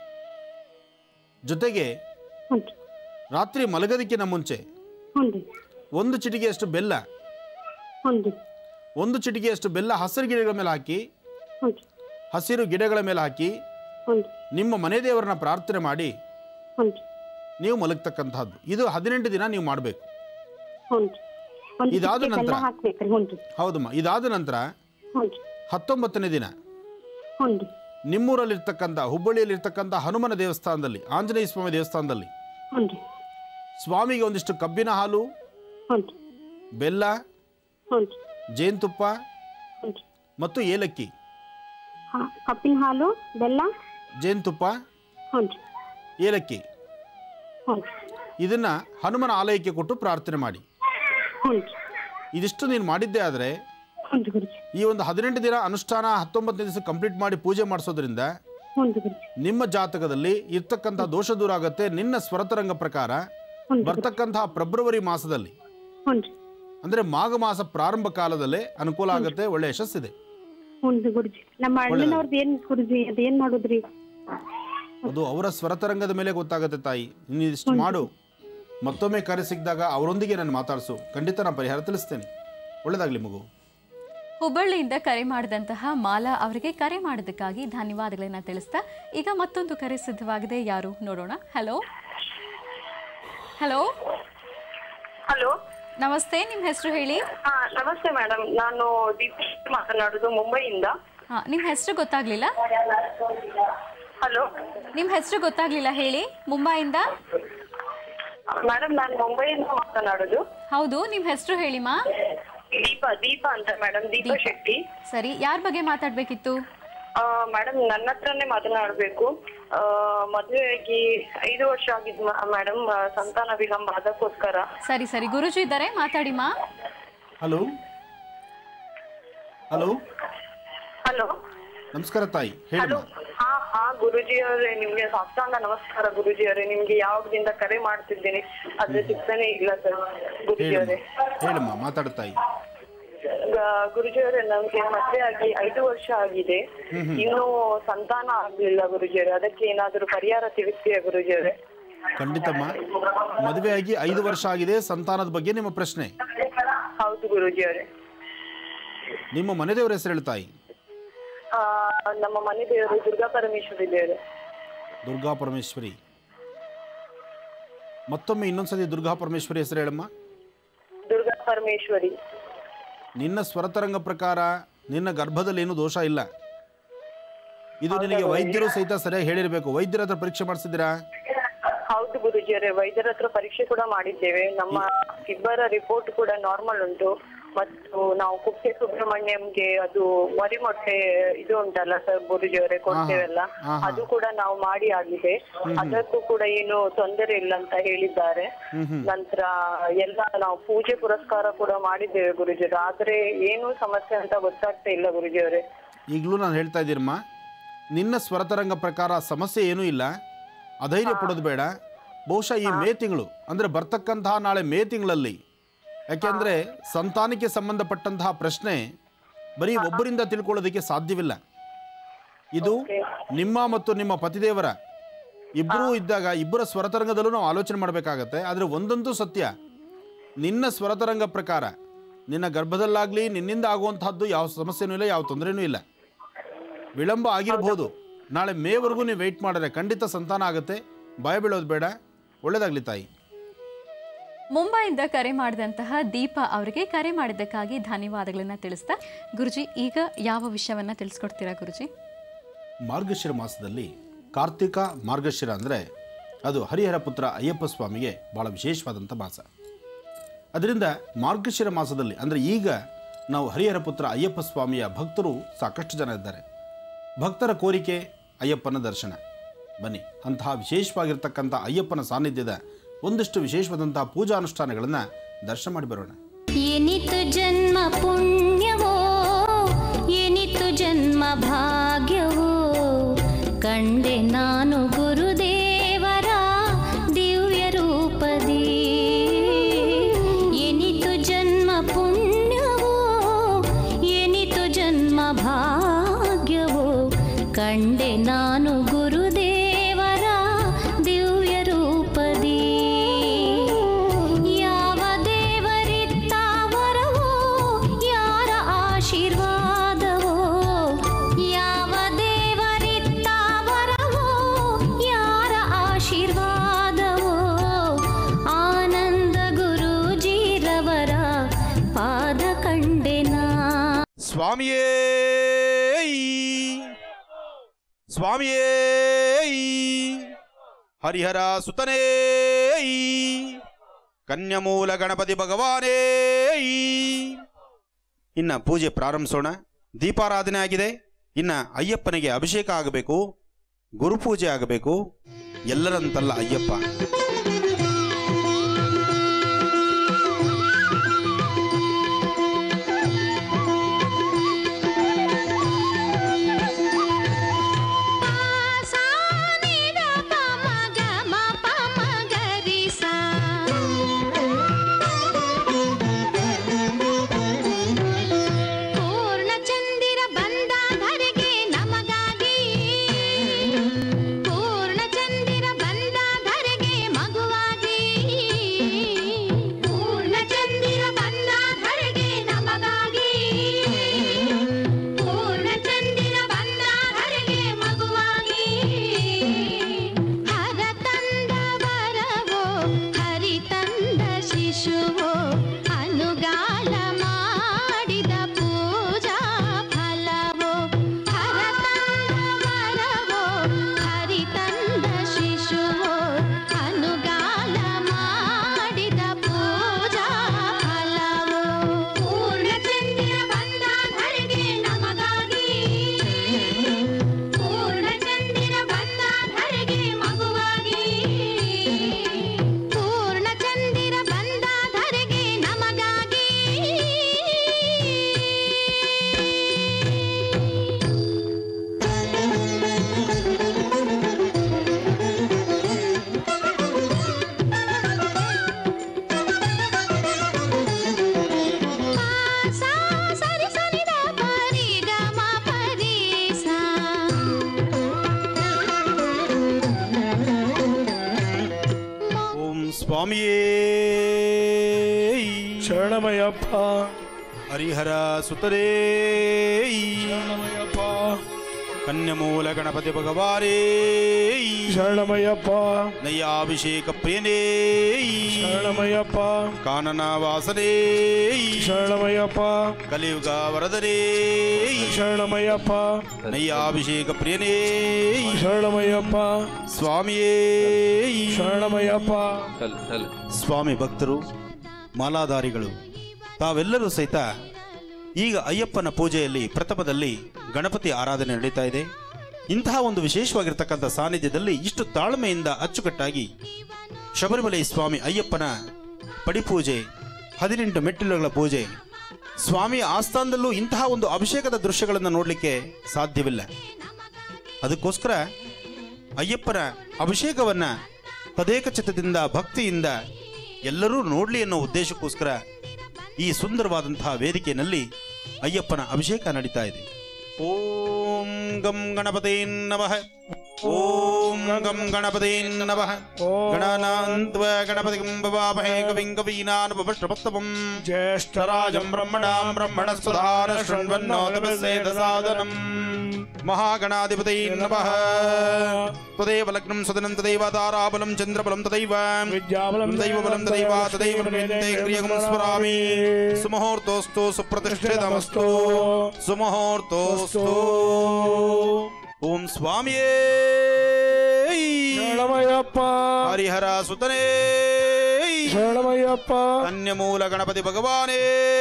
ಜೊತೆಗೆ ಹ್ಞೂ ರೀ ರಾತ್ರಿ ಮಲಗದಿಕ್ಕಿನ ಮುಂಚೆ ಹ್ಞೂ ರೀ ಒಂದು ಚಿಟಿಕೆಯಷ್ಟು ಬೆಲ್ಲ ಹ್ಞೂ ರೀ ಒಂದು ಚಿಟಿಕೆಯಷ್ಟು ಬೆಲ್ಲ ಹಸಿರು ಗಿಡಗಳ ಮೇಲೆ ಹಾಕಿ ಹ್ಞೂ ರೀ ಹಸಿರು ಗಿಡಗಳ ಮೇಲೆ ಹಾಕಿ ಹ್ಞೂ ರೀ ನಿಮ್ಮ ಮನೆ ದೇವರನ್ನ ಪ್ರಾರ್ಥನೆ ಮಾಡಿ ಹ್ಞೂ ರೀ ನೀವು ಮಲಗ್ತಕ್ಕಂಥದ್ದು ಇದು ಹದಿನೆಂಟು ದಿನ ನೀವು ಮಾಡಬೇಕು ಹ್ಞೂ ರೀ ಒಂದು ಇದಾದ ಚಿಟಿಕೆ ನಂತರ? ಬೆಲ್ಲ ಹಾಕ್ಬೇಕ್ರಿ ಹ್ಞೂ ರೀ ಹೌದಮ್ಮ ಇದಾದ ನಂತರ ಹ್ಞೂ ರೀ ಹತ್ತೊಂಬತ್ತನೇ ದಿನ ಹ್ಞೂ ರೀ ನಿಮ್ಮೂರಲ್ಲಿರ್ತಕ್ಕಂಥ ಹುಬ್ಬಳ್ಳಿಯಲ್ಲಿರ್ತಕ್ಕಂಥ ಹನುಮನ ದೇವಸ್ಥಾನದಲ್ಲಿ ಆಂಜನೇಯ ಸ್ವಾಮಿ ದೇವಸ್ಥಾನದಲ್ಲಿ ಹ್ಞೂ ರೀ ಸ್ವಾಮಿಗೆ ಒಂದಿಷ್ಟು ಕಬ್ಬಿನ ಹಾಲು ಹ್ಞೂ ರೀ ಬೆಲ್ಲ ಹ್ಞೂ ರೀ ಜೇನುತುಪ್ಪ ಹ್ಞೂ ರೀ ಮತ್ತು ಏಲಕ್ಕಿ ಹಾಂ ಕಪ್ಪಿನ ಹಾಲು ಬೆಲ್ಲ ಜೇನುತುಪ್ಪ ಹ್ಞೂ ರೀ ಏಲಕ್ಕಿ ಹ್ಞೂ ರೀ ಇದನ್ನು ಹನುಮನ ಆಲಯಕ್ಕೆ ಕೊಟ್ಟು ಪ್ರಾರ್ಥನೆ ಮಾಡಿ ಹ್ಞೂ ರೀ ಇದಿಷ್ಟು ನೀನು ಮಾಡಿದ್ದೇ ಆದರೆ ಹ್ಞೂ ರೀ ಗುರುಜಿ ಈ ಒಂದು ಹದಿನೆಂಟು ದಿನ ಅನುಷ್ಠಾನ ಹತ್ತೊಂಬತ್ತನೇ ದಿವಸ ಕಂಪ್ಲೀಟ್ ಮಾಡಿ ಪೂಜೆ ಮಾಡಿಸೋದ್ರಿಂದ ಹ್ಞೂ ರೀ ಗುರುಜಿ ನಿಮ್ಮ ಜಾತಕದಲ್ಲಿ ಇರ್ತಕ್ಕಂಥ ದೋಷ ದೂರ ಆಗುತ್ತೆ ನಿನ್ನ ಸ್ವರತರಂಗ ಪ್ರಕಾರ ಹ್ಞೂ ರೀ ಬರ್ತಕ್ಕಂತಹ ಫೆಬ್ರವರಿ ಮಾಸದಲ್ಲಿ ಹ್ಞೂ ರೀ ಅಂದರೆ ಮಾಘ ಮಾಸ ಪ್ರಾರಂಭ ಕಾಲದಲ್ಲೇ ಅನುಕೂಲ ಆಗುತ್ತೆ ಒಳ್ಳೆ ಯಶಸ್ಸಿದೆ ಹ್ಞೂ ರೀ ಗುರುಜಿ ನಮ್ಮ ಅಣ್ಣನವ್ರದ್ದು ಏನು ಗುರುಜಿ ಅದು ಏನು ಮಾಡೋದ್ರಿ ಅದು ಅವರ ಸ್ವರತರಂಗದ ಮೇಲೆ ಗೊತ್ತಾಗುತ್ತೆ ತಾಯಿ ನೀನು ಇಷ್ಟು ಮಾಡು ಮತ್ತೊಮ್ಮೆ ಕರೆ ಸಿಕ್ಕಿದಾಗ ಅವರೊಂದಿಗೆ ನಾನು ಮಾತಾಡಿಸು ಖಂಡಿತ ನಾನು ಪರಿಹಾರ ತಿಳಿಸ್ತೇನೆ ಒಳ್ಳೆಯದಾಗಲಿ ಮಗು ಹುಬ್ಬಳ್ಳಿಯಿಂದ ಕರೆ ಮಾಡಿದಂತಹ ಮಾಲಾ ಅವರಿಗೆ ಕರೆ ಮಾಡೋದಕ್ಕಾಗಿ ಧನ್ಯವಾದಗಳನ್ನ ತಿಳಿಸ್ತಾ ಈಗ ಮತ್ತೊಂದು ಕರೆ ಸಿದ್ಧವಾಗಿದೆ ಯಾರು ನೋಡೋಣ ಹಲೋ ಹಲೋ ಹಲೋ ನಮಸ್ತೆ ನಿಮ್ಮ ಹೆಸರು ಹೇಳಿ ಹಾ ನಮಸ್ತೆ ಮೇಡಮ್ ನಾನು ದೀಪ್ ಮಾತನಾಡುದು ಮುಂಬೈಯಿಂದ ಹಾ ನಿಮ್ಮ ಹೆಸರು ಗೊತ್ತಾಗ್ಲಿಲ್ಲ ಹಲೋ ನಿಮ್ಮ ಹೆಸರು ಗೊತ್ತಾಗ್ಲಿಲ್ಲ ಹೇಳಿ ಮುಂಬೈಯಿಂದ ಮೇಡಮ್ ನಾನು ಮುಂಬೈಯಿಂದ ಮಾತನಾಡುದು ಹೌದು ನಿಮ್ಮ ಹೆಸರು ಹೇಳಿಮಾ ದೀಪ ದೀಪ ಅಂತ ಮೇಡಮ್ ದೀಪ ಶೆಟ್ಟಿ ಸರಿ ಯಾರ ಬಗ್ಗೆ ಮಾತಾಡ್ಬೇಕಿತ್ತು ಮೇಡಮ್ ನನ್ನ ಹತ್ರನೇ ಮಾತನಾಡಬೇಕು ಮದುವೆಯಾಗಿ ಐದು ವರ್ಷ ಆಗಿದ್ ಮೇಡಮ್ ಸಂತಾನ ವಿಳಂಬ ಅದಕ್ಕೋಸ್ಕರ ಸರಿ ಸರಿ ಗುರುಜಿ ಇದ್ದಾರೆ ಮಾತಾಡಿಮಾ ಹಲೋ ಹಲೋ ಹಲೋ ನಮಸ್ಕಾರ ತಾಯಿ ಹಲೋ ಹೇಳಮ್ಮ ಹಾ ಹಾ ಗುರುಜಿ ಅವರೇ ನಿಮ್ಗೆ ಸಾಷ್ಟಾಂಗ ನಮಸ್ಕಾರ ಗುರುಜಿ ಅವರೇ ನಿಮ್ಗೆ ಯಾವಾಗದಿಂದ ಕರೆ ಮಾಡ್ತಿದ್ದೀನಿ ಅದ್ರ ಸಿಗ್ತಾನೆ ಇಲ್ಲ ಸರ್ ಗುರುಜಿ ಅವರೇ ಹೇಳಮ್ಮ ಹೇಳಮ್ಮ ಮಾತಾಡು ತಾಯಿ ಗ- ಗುರುಜಿ ಅವರೇ ನಮ್ಗೆ ಮದ್ವೆ ಆಗಿ ಐದು ವರ್ಷ ಆಗಿದೆ ಇನ್ನು ಸಂತಾನ ಆಗ್ಲಿಲ್ಲ ಗುರುಜಿ ಅವರೇ ಅದಕ್ಕೆ ಏನಾದ್ರು ಪರಿಹಾರ ತಿಳಿಸ್ತೀರಾ ಗುರುಜಿ ಅವರೇ ಖಂಡಿತಮ್ಮ ಮದುವೆಯಾಗಿ ಐದು ವರ್ಷ ಆಗಿದೆ ಸಂತಾನದ ಬಗ್ಗೆ ನಿಮ್ಮ ಪ್ರಶ್ನೆ ಹೌದು ಗುರುಜಿ ಅವರೇ ನಿಮ್ಮ ಮನೆ ದೇವರ ಹೆಸರು ಹೇಳು ತಾಯಿ ಆ, ನಮ್ಮ ಮನೆ ದೇವರು ದುರ್ಗಾ ಪರಮೇಶ್ವರಿ ದೇವರು ದುರ್ಗಾ ಪರಮೇಶ್ವರಿ ಮತ್ತೊಮ್ಮೆ ಇನ್ನೊಂದ್ಸತಿ ದುರ್ಗಾ ಪರಮೇಶ್ವರಿ ಹೆಸರು ಹೇಳಮ್ಮ ದುರ್ಗಾ ಪರಮೇಶ್ವರಿ ನಿನ್ನ ಸ್ವರತರಂಗ ಪ್ರಕಾರ ನಿನ್ನ ಗರ್ಭದಲ್ಲಿ ಏನು ದೋಷ ಇಲ್ಲ ಇದು ನಿನಗೆ ವೈದ್ಯರು ಸಹಿತ ಸರಿಯಾಗಿ ಹೇಳಿರಬೇಕು ವೈದ್ಯರ ಹತ್ರ ಪರೀಕ್ಷೆ ಮಾಡಿಸಿದ್ದೀರಾ ಹೌದು ಗುರುಜಿ ಅವರೇ ವೈದ್ಯರ ಹತ್ರ ಪರೀಕ್ಷೆ ಕೂಡ ಮಾಡಿದ್ದೇವೆ ನಮ್ಮ ಇಬ್ಬರ ರಿಪೋರ್ಟ್ ಕೂಡ ನಾರ್ಮಲ್ ಉಂಟು ಮತ್ತು ನಾವು ಕುಕ್ಕೆ ಸುಬ್ರಹ್ಮಣ್ಯಂಗೆ ಅದು ಮರಿಮೊಟ್ಟೆ ಇದು ಉಂಟಲ್ಲ ಸರ್ ಗುರುಜಿ ಅವರೇ ಕೊಡ್ತೇವಲ್ಲ ಹಾ, ಹಾ. ಅದು ಕೂಡ ನಾವು ಮಾಡಿ ಆಗಿದೆ ಅದಕ್ಕೂ ಕೂಡ ಏನು ತೊಂದರೆ ಇಲ್ಲ ಅಂತ ಹೇಳಿದ್ದಾರೆ ನಂತರ ಎಲ್ಲ ನಾವು ಪೂಜೆ ಪುರಸ್ಕಾರ ಕೂಡ ಮಾಡಿದ್ದೇವೆ ಗುರುಜಿ ಆದ್ರೆ ಏನು ಸಮಸ್ಯೆ ಅಂತ ಗೊತ್ತಾಗ್ತಾ ಇಲ್ಲ ಗುರುಜಿ ಅವರೇ ಈಗಲೂ ನಾನು ಹೇಳ್ತಾ ಇದ್ದೀನಮ್ಮ ನಿನ್ನ ಸ್ವರತರಂಗ ಪ್ರಕಾರ ಸಮಸ್ಯೆ ಏನೂ ಇಲ್ಲ ಅಧೈರ್ಯ ಪಡೋದು ಬೇಡ ಬಹುಶಃ ಈ ಮೇ ತಿಂಗಳು ಅಂದರೆ ಬರ್ತಕ್ಕಂತಹ ನಾಳೆ ಮೇ ತಿಂಗಳಲ್ಲಿ ಯಾಕೆಂದರೆ ಸಂತಾನಕ್ಕೆ ಸಂಬಂಧಪಟ್ಟಂತಹ ಪ್ರಶ್ನೆ ಬರೀ ಒಬ್ಬರಿಂದ ತಿಳ್ಕೊಳ್ಳೋದಕ್ಕೆ ಸಾಧ್ಯವಿಲ್ಲ ಇದು ನಿಮ್ಮ ಮತ್ತು ನಿಮ್ಮ ಪತಿದೇವರ ಇಬ್ಬರೂ ಇದ್ದಾಗ ಇಬ್ಬರ ಸ್ವರತರಂಗದಲ್ಲೂ ನಾವು ಆಲೋಚನೆ ಮಾಡಬೇಕಾಗತ್ತೆ ಆದರೆ ಒಂದಂತೂ ಸತ್ಯ ನಿನ್ನ ಸ್ವರತರಂಗ ಪ್ರಕಾರ ನಿನ್ನ ಗರ್ಭದಲ್ಲಾಗಲಿ ನಿನ್ನಿಂದ ಆಗುವಂತಹದ್ದು ಯಾವ ಸಮಸ್ಯೆನೂ ಇಲ್ಲ ಯಾವ ತೊಂದರೆನೂ ಇಲ್ಲ ವಿಳಂಬ ಆಗಿರ್ಬೋದು ನಾಳೆ ಮೇವರೆಗೂ ನೀವು ವೆಯ್ಟ್ ಮಾಡಿದ್ರೆ ಖಂಡಿತ ಸಂತಾನ ಆಗುತ್ತೆ ಭಯ ಬೀಳೋದು ಬೇಡ ಒಳ್ಳೇದಾಗಲಿ ತಾಯಿ ಮುಂಬೈಯಿಂದ ಕರೆ ಮಾಡಿದಂತಹ ದೀಪಾ ಅವರಿಗೆ ಕರೆ ಮಾಡಿದ್ದಕ್ಕಾಗಿ ಧನ್ಯವಾದಗಳನ್ನ ತಿಳಿಸ್ತಾ ಗುರುಜಿ ಈಗ ಯಾವ ವಿಷಯವನ್ನ ತಿಳಿಸ್ಕೊಡ್ತೀರಾ ಗುರುಜಿ ಮಾರ್ಗಶಿರ ಮಾಸದಲ್ಲಿ ಕಾರ್ತಿಕ ಮಾರ್ಗಶಿರ ಅಂದರೆ ಅದು ಹರಿಹರ ಪುತ್ರ ಅಯ್ಯಪ್ಪ ಸ್ವಾಮಿಗೆ ಭಾಳ ವಿಶೇಷವಾದಂಥ ಮಾಸ ಅದರಿಂದ ಮಾರ್ಗಶಿರ ಮಾಸದಲ್ಲಿ ಅಂದರೆ ಈಗ ನಾವು ಹರಿಹರ ಪುತ್ರ ಅಯ್ಯಪ್ಪ ಸ್ವಾಮಿಯ ಭಕ್ತರು ಸಾಕಷ್ಟು ಜನ ಇದ್ದಾರೆ ಭಕ್ತರ ಕೋರಿಕೆ ಅಯ್ಯಪ್ಪನ ದರ್ಶನ ಬನ್ನಿ ಅಂತಹ ವಿಶೇಷವಾಗಿರ್ತಕ್ಕಂಥ ಅಯ್ಯಪ್ಪನ ಸಾನ್ನಿಧ್ಯದ ಒಂದಷ್ಟು ವಿಶೇಷವಾದಂತಹ ಪೂಜಾ ಅನುಷ್ಠಾನಗಳನ್ನು ದರ್ಶನ ಮಾಡಿ ಬರೋಣ ಎನಿತು ಜನ್ಮ ಪುಣ್ಯವೋ ಎನಿತು ಜನ್ಮ ಭಾಗ್ಯವೋ ಕಂಡೆ ನಾನು ಗುರುದೇವರ ದಿವ್ಯ ರೂಪದಿ ಎನಿತು ಜನ್ಮ ಪುಣ್ಯವೋ ಎನಿತು ಜನ್ಮ ಭಾಗ್ಯವೋ ಕಂಡೆ ನಾನು ಗುರುದೇವರ ದಿವ್ಯ ರೂಪದಿ ಯಾವ ದೇವರಿತ್ತ ವರವೋ ಯಾರ ಆಶೀರ್ವಾದವೋ ಯಾವ ದೇವರಿತ್ತ ವರವೋ ಯಾರ ಆಶೀರ್ವಾದವೋ ಆನಂದ ಗುರೂಜಿರವರ ಪಾದ ಕಂಡೆನಾ ಸ್ವಾಮಿಯೇ ಸ್ವಾಮಿಯೇ ಹರಿಹರ ಸುತನೇ ಕನ್ಯಮೂಲ ಗಣಪತಿ ಭಗವಾನೇ ಇನ್ನ ಪೂಜೆ ಪ್ರಾರಂಭಿಸೋಣ ದೀಪಾರಾಧನೆ ಆಗಿದೆ ಇನ್ನ ಅಯ್ಯಪ್ಪನಿಗೆ ಅಭಿಷೇಕ ಆಗಬೇಕು ಗುರುಪೂಜೆ ಆಗಬೇಕು ಎಲ್ಲರಂತಲ್ಲ ಅಯ್ಯಪ್ಪ ಪೂರ್ಣಚಂದಿರ ಬಂದ ಧರೆಗೆ ನಮಗಾಗಿ ಪೂರ್ಣಚಂದಿರ ಬಂದ ಧರೆಗೆ ಮಗ ಸ್ವಾಮಿಯೇ ಶರಣಮಯ್ಯಪ್ಪ ಹರಿಹರ ಸುತರೇ ಶರಣಮಯ್ಯಪ್ಪ ಕನ್ಯಮೂಲ ಗಣಪತಿ ಭಗವಾನೇ ಶರಣಮಯ್ಯಪ್ಪ ನಯ್ಯಾಭಿಷೇಕ ಪ್ರಿಯನೇ ಶರಣಮಯ್ಯಪ್ಪ ಕಾನನ ವಾಸನೇ ಶರಣಮಯ್ಯಪ್ಪ ಕಲಿಯುಗ ವರದನೇ ಶರಣಮಯ್ಯಪ್ಪ ನಯ್ಯಾಭಿಷೇಕ ಪ್ರಿಯನೇ ಶರಣಮಯ್ಯಪ್ಪ ಸ್ವಾಮಿಯೇ ಶರಣಮಯ್ಯಪ್ಪ ಸ್ವಾಮಿ ಭಕ್ತರು ಮಾಲಾಧಾರಿಗಳು ತಾವೆಲ್ಲರೂ ಸಹಿತ ಈಗ ಅಯ್ಯಪ್ಪನ ಪೂಜೆಯಲ್ಲಿ ಪ್ರಥಮದಲ್ಲಿ ಗಣಪತಿ ಆರಾಧನೆ ನಡೀತಾ ಇದೆ ಇಂತಹ ಒಂದು ವಿಶೇಷವಾಗಿರ್ತಕ್ಕಂಥ ಸಾನ್ನಿಧ್ಯದಲ್ಲಿ ಇಷ್ಟು ತಾಳ್ಮೆಯಿಂದ ಅಚ್ಚುಕಟ್ಟಾಗಿ ಶಬರಿಮಲೆ ಸ್ವಾಮಿ ಅಯ್ಯಪ್ಪನ ಪಡಿಪೂಜೆ ಹದಿನೆಂಟು ಮೆಟ್ಟಿಲುಗಳ ಪೂಜೆ ಸ್ವಾಮಿಯ ಆಸ್ಥಾನದಲ್ಲೂ ಇಂತಹ ಒಂದು ಅಭಿಷೇಕದ ದೃಶ್ಯಗಳನ್ನು ನೋಡಲಿಕ್ಕೆ ಸಾಧ್ಯವಿಲ್ಲ ಅದಕ್ಕೋಸ್ಕರ ಅಯ್ಯಪ್ಪನ ಅಭಿಷೇಕವನ್ನ ತದೇಕ ಚಿತ್ತದಿಂದ ಭಕ್ತಿಯಿಂದ ಎಲ್ಲರೂ ನೋಡಲಿ ಅನ್ನೋ ಉದ್ದೇಶಕ್ಕೋಸ್ಕರ ಈ ಸುಂದರವಾದಂತಹ ವೇದಿಕೆಯಲ್ಲಿ ಅಯ್ಯಪ್ಪನ ಅಭಿಷೇಕ ನಡೀತಾ ಇದೆ ಓಂ ಗಂ ಗಣಪತಿ ನಮಃ ಓಂ ಗಂ ಗಣಪತಿ ನಮಃ ಗಣನಾನ್ತ್ವ ಗಣಪತಿ ಗಂಬವಾಮಹೇ ಕವಿಂ ಕವೀನಾನುಪಮಷ್ಟಮಸ್ತಮಂ ಜ್ಯೇಷ್ಠರಾಜಂ ಬ್ರಹ್ಮಣಾಂ ಬ್ರಹ್ಮಣಸ್ಪದಾನ ಶೃಣ್ವನ್ನೋತಮಸ್ಸೇದ ಸಾಧನಂ ಮಹಾಗಣಾಧಿಪತಿ ನಮಃ ತದೇವ ಲಗ್ನಂ ಸದನಂ ತದೈವ ತಾರಾಬಲಂ ಚಂದ್ರಬಲಂ ತದೈವ ವಿದ್ಯಾಬಲಂ ದೈವಬಲಂ ತದೈವ ತದೈವ ಪ್ರವಿದ್ಯೆ ಕ್ರಿಯಗಂ ಸ್ಮರಾಮಿ ಸುಮುಹೂರ್ತೋಸ್ತು ಸುಪ್ರತಿಷ್ಠಿತಮಸ್ತು ಸುಮುಹೂರ್ತೋಸ್ತು ಓಂ ಸ್ವಾಮಿಯೇ ಶರಣಮಯ್ಯಪ್ಪ ಹರಿಹರ ಸುತನೇ ಶರಣಮಯ್ಯಪ್ಪ ಕನ್ಯಮೂಲ ಗಣಪತಿ ಭಗವಾನೇ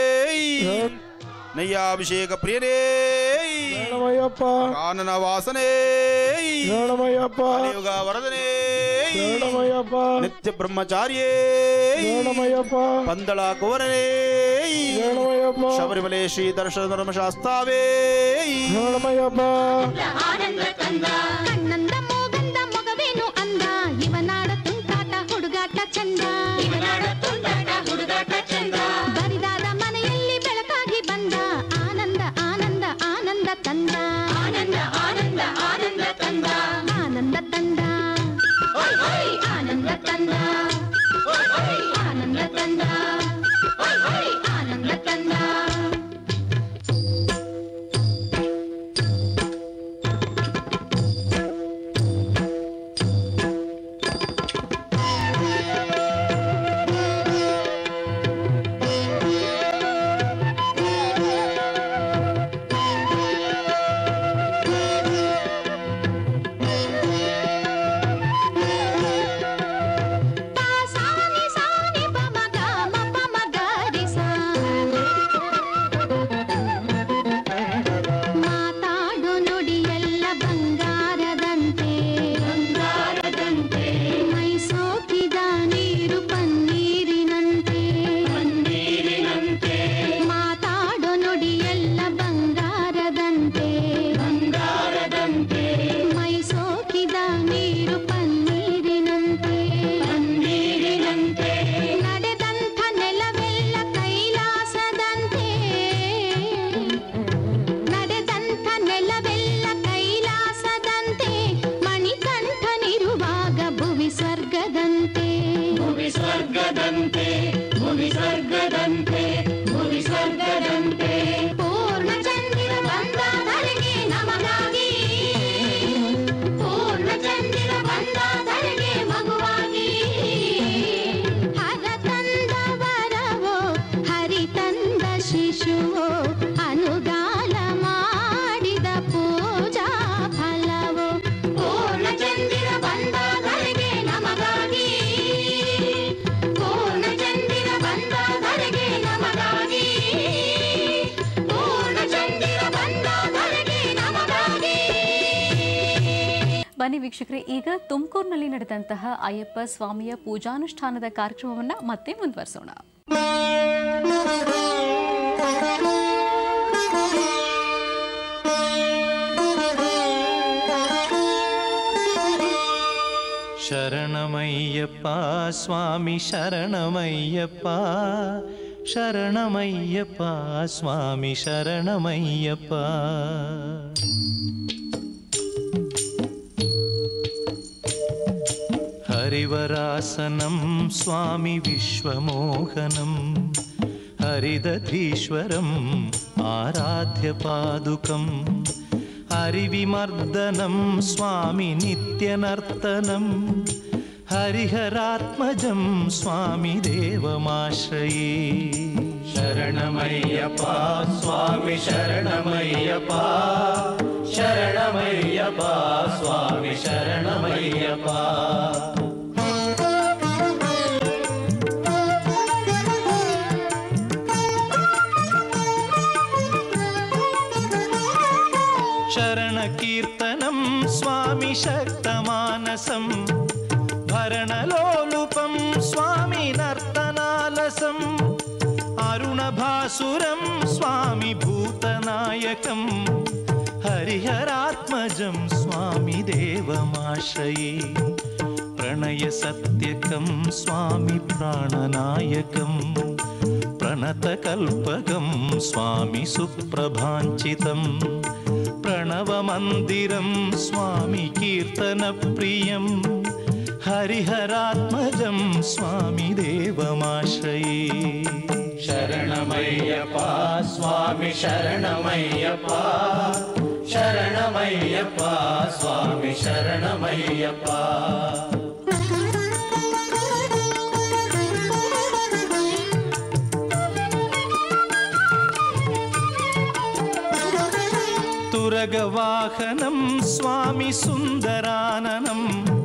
ನಯ್ಯಾಭಿಷೇಕ ಪ್ರಿಯನೇ ಶರಣಮಯ್ಯಪ್ಪ ಕಾನನ ವಾಸನೇ ಶರಣಮಯ್ಯಪ್ಪ ಕಲಿಯುಗ ವರದನೇ ಶರಣಮಯ್ಯಪ್ಪ ನಿತ್ಯ ಬ್ರಹ್ಮಚಾರಿಯೇ ಶರಣಮಯ್ಯಪ್ಪ ಪಂದಳ ಕುವರನೇ ಶರಣಮಯ್ಯಪ್ಪ ಶಬರಿಮಲೆ ಶ್ರೀ ದರ್ಶನ ಧರ್ಮಶಾಸ್ತಾವೇ ಶರಣಮಯ್ಯಪ್ಪ ಆನಂದ ಕಂದ ಕಣ್ಣಂದ ಮೋಗಂದ ಮಗವೇನು ಅಂದ ಇವನಾಡ ತುಂಟಾಟ ಹುಡುಗಾಟ ಚಂದ ಇವನಾಡ ತುಂಟಾಟ ಹುಡುಗಾಟ ಚಂದ ಬರಿದಾದ ಮನೆಯಲ್ಲಿ ಬೆಳಕಾಗಿ ಬಂದ ಆನಂದ ಆನಂದ ಆನಂದ ತಂದ ಆನಂದ ಆನಂದ ಆನಂದ ತಂದ ಆನಂದ ತಂದ ಆನಂದ ತಂದ ಆನಂದ ತಂದ ಆನಂದ ತಂದ ಸಾನಿ ಸಾನಿ ಪಮಗ ಮಪಮಗ ರಿಸ ಮಾತಾಡು ನುಡಿಯೆಲ್ಲ ಬಂಗಾರದಂತೆ ಬಂಗಾರದಂತೆ ಮೈ ಸೋಕಿದ ನೀರು ಪನ್ನೀರಿನಂತೆ ಪನ್ನೀರಿನಂತೆ ಮಾತಾಡು ನುಡಿಯೆಲ್ಲ ಬಂಗಾರದಂತೆ ಬಂಗಾರದಂತೆ ಮೈ ಸೋಕಿದ ನೀರು ಪನ್ನೀರಿನಂತೆ ಪನ್ನೀರಿನಂತೆ ನಡೆದಂಥ ನೆಲವೆಲ್ಲ ಕೈಲಾಸದಂತೆ ನಡೆದಂಥ ನೆಲವೆಲ್ಲ ಕೈಲಾಸದಂತೆ ಮಣಿಕಂಠನಿರುವಾಗ ಭುವಿ ಸ್ವರ್ಗದಂತೆ ಭುವಿ ಸ್ವರ್ಗದಂತೆ ಭುವಿ ಸ್ವರ್ಗದಂತೆ ಭುವಿ ಸ್ವರ್ಗದಂತೆ ಪೂರ್ಣ ಚಂದಿರ ಬಂದ ಧರೆಗೆ ನಮಗಾಗಿ ಪೂರ್ಣ ಚಂದಿರ ಬಂದ ಧರೆಗೆ ಮಗುವಾಗಿ ಹರ ತಂದ ವರವೋ ಹರಿ ತಂದ ಶಿಶುವೋ ಅನುಗಾಲ ಮಾಡಿದ ಪೂಜಾ ಫಲವೋ ಪೂರ್ಣ ಚಂದಿರ ಬಂದ ಧರೆಗೆ ನಮಗಾಗಿ ಪೂರ್ಣ ಚಂದಿರ ಬಂದ ಧರೆಗೆ ನಮಗಾಗಿ ಪೂರ್ಣ ಚಂದಿರ ಬಂದ ಧರೆಗೆ ನಮಗಾಗಿ ಬನ್ನಿ ವೀಕ್ಷಕರೇ ಈಗ ತುಮಕೂರಿನಲ್ಲಿ ನಡೆದಂತಹ ಅಯ್ಯಪ್ಪ ಸ್ವಾಮಿಯ ಪೂಜಾನುಷ್ಠಾನದ ಕಾರ್ಯಕ್ರಮವನ್ನ ಮತ್ತೆ ಮುಂದುವರಿಸೋಣ ಶರಣಮಯ್ಯಪ್ಪ ಸ್ವಾಮಿ ಶರಣಮಯ್ಯಪ್ಪ ಶರಣಮಯ್ಯಪ್ಪ ಸ್ವಾಮಿ ಶರಣಮಯ್ಯಪ್ಪ हरिवरासनं स्वामि विश्वमोहनं हरिदधीश्वरम् आराध्यपादुकम् हरिविमर्दनं स्वामि नित्यनर्तनं हरिहरात्मजं स्वामि देवमाश्रये शरणमय्यप्पा स्वामि शरणमय्यप्पा शरणमय्यप्पा स्वामि शरणमय्यप्पा शरणकीर्तनं स्वामि शक्तमानसं भरणलोलुपं स्वामि नर्तनालसम् अरुणभासुरं स्वामि भूतनायकं हरिहरात्मजं स्वामि देवमाश्रये प्रणयसत्यकं स्वामि प्राणनायकं प्रणतकल्पकं स्वामि सुप्रभाञ्चितम् प्रणवमन्दिरं स्वामि कीर्तनप्रियं हरिहरात्मजं स्वामि देवमाश्रये शरणमय्यप्पा स्वामि शरणमय्यप्पा शरणमय्यप्पा स्वामि शरणमय्यप्पा तुरगवाहनं स्वामि सुन्दराननं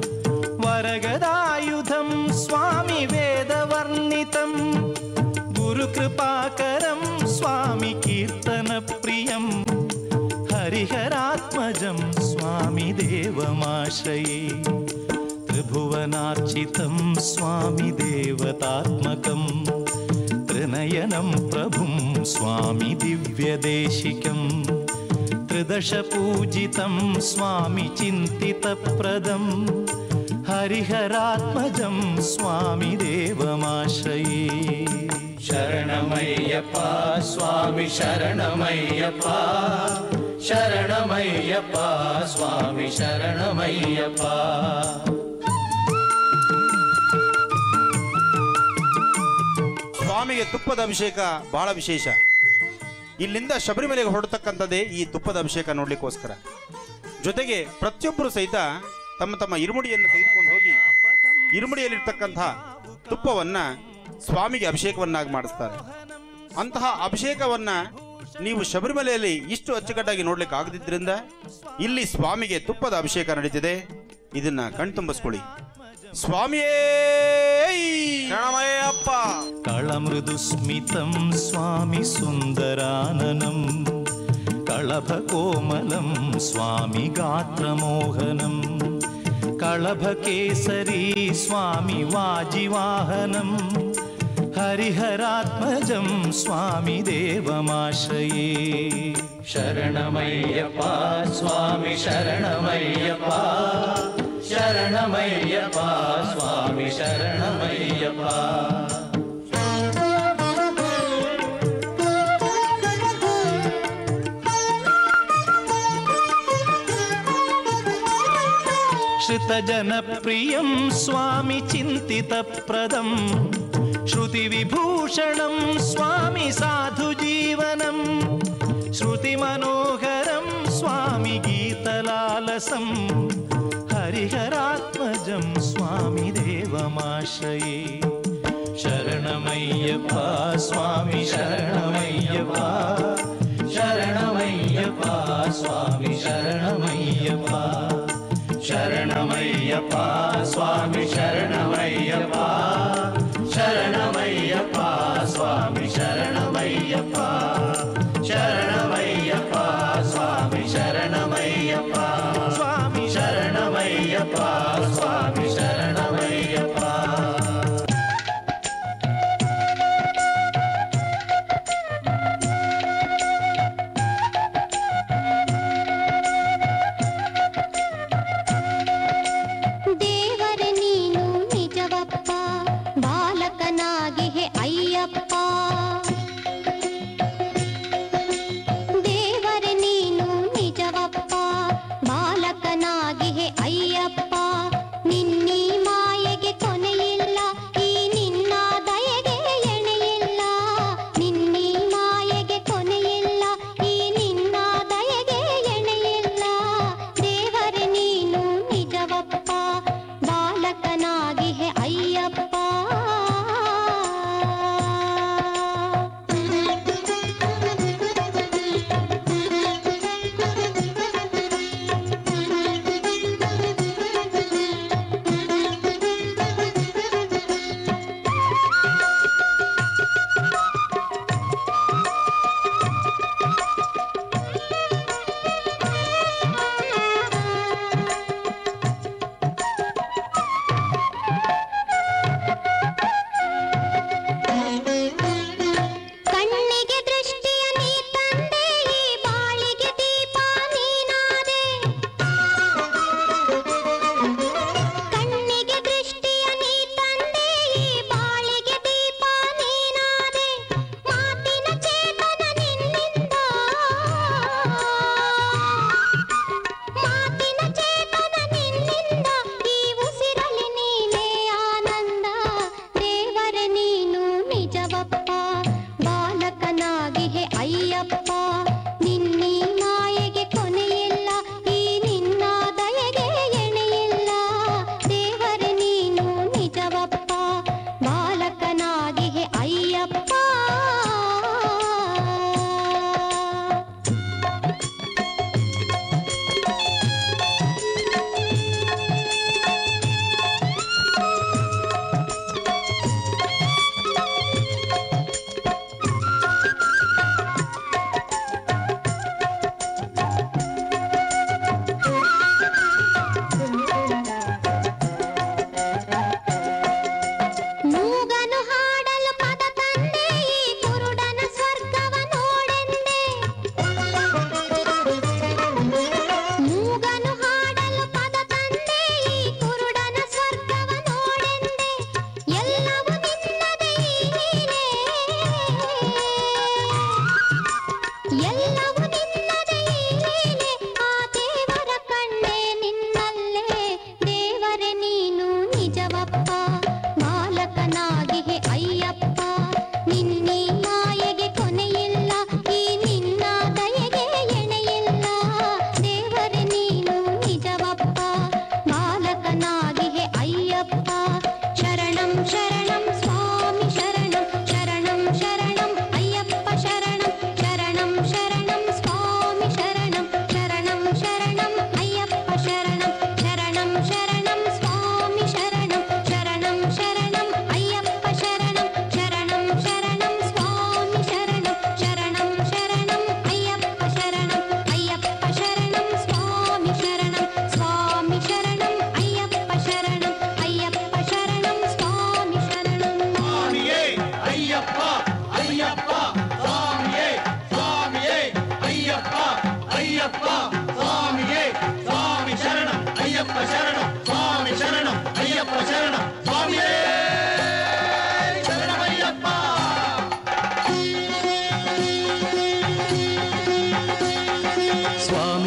वरगदायुधं स्वामि वेदवर्णितं गुरुकृपाकरं स्वामि कीर्तनप्रियं हरिहरात्मजं स्वामि देवमाश्रये त्रिभुवनार्चितं स्वामि देवतात्मकं त्रिनयनं प्रभुं स्वामि दिव्यदेशिकम् त्रिदशपूजितं स्वामि चिन्तितप्रदं हरिहरात्मजं स्वामि देवमाश्रये शरणमय्यप्पा स्वामि शरणमय्यप्पा शरणमय्यप्पा स्वामि शरणमय्यप्पा ಸ್ವಾಮಿಗೆ ತುಪ್ಪದ ಅಭಿಷೇಕ ಬಹಳ ವಿಶೇಷ ಇಲ್ಲಿಂದ ಶಬರಿಮಲೆಗೆ ಹೊರಡತಕ್ಕಂಥದ್ದೇ ಈ ತುಪ್ಪದ ಅಭಿಷೇಕ ನೋಡ್ಲಿಕ್ಕೋಸ್ಕರ ಜೊತೆಗೆ ಪ್ರತಿಯೊಬ್ಬರು ಸಹಿತ ತಮ್ಮ ತಮ್ಮ ಇರುಮುಡಿಯನ್ನು ತೆಗೆದುಕೊಂಡು ಹೋಗಿ ಇರುಮುಡಿಯಲ್ಲಿರ್ತಕ್ಕಂಥ ತುಪ್ಪವನ್ನ ಸ್ವಾಮಿಗೆ ಅಭಿಷೇಕವನ್ನಾಗಿ ಮಾಡಿಸ್ತಾರೆ ಅಂತಹ ಅಭಿಷೇಕವನ್ನ ನೀವು ಶಬರಿಮಲೆಯಲ್ಲಿ ಇಷ್ಟು ಅಚ್ಚುಕಟ್ಟಾಗಿ ನೋಡ್ಲಿಕ್ಕೆ ಆಗದಿದ್ದರಿಂದ ಇಲ್ಲಿ ಸ್ವಾಮಿಗೆ ತುಪ್ಪದ ಅಭಿಷೇಕ ನಡೀತಿದೆ ಇದನ್ನ ಕಣ್ತುಂಬಿಸ್ಕೊಳ್ಳಿ ಸ್ವಾಮಿಯೇ ಶರಣಮಯ್ಯಪ್ಪ कळमृदुस्मितं स्वामि सुन्दराननं कळभकोमलं स्वामि गात्रमोहनं कळभकेसरी स्वामि वाजिवाहनं हरिहरात्मजं स्वामि देवमाश्रये शरणमय्यप्पा स्वामि शरणमय्यप्पा शरणमय्यप्पा स्वामि शरणमय्यप्पा श्रुतजनप्रियं स्वामि चिन्तितप्रदं श्रुतिविभूषणं स्वामि साधुजीवनं श्रुतिमनोहरं स्वामि गीतलालसं हरिहरात्मजं स्वामि देवमाश्रये शरणमय्यप्पा स्वामि शरणमय्यप्पा शरणमय्यप्पा स्वामि शरणमय्यप्पा शरणमय्यप्पा स्वामि शरणमय्यप्पा शरणमय्यप्पा स्वामि शरणमय्यप्पा शरणमय्यप्पा स्वामि शरणमय्यप्पा स्वामि शरणमय्यप्पा स्वामि शरणमय्यप्पा ದೇವರ ನೀನು ನಿಜವಪ್ಪ ಬಾಲಕನಾಗಿ ಹೇ ಅಯ್ಯಪ್ಪ ದೇವರ ನೀನು ನಿಜವಪ್ಪ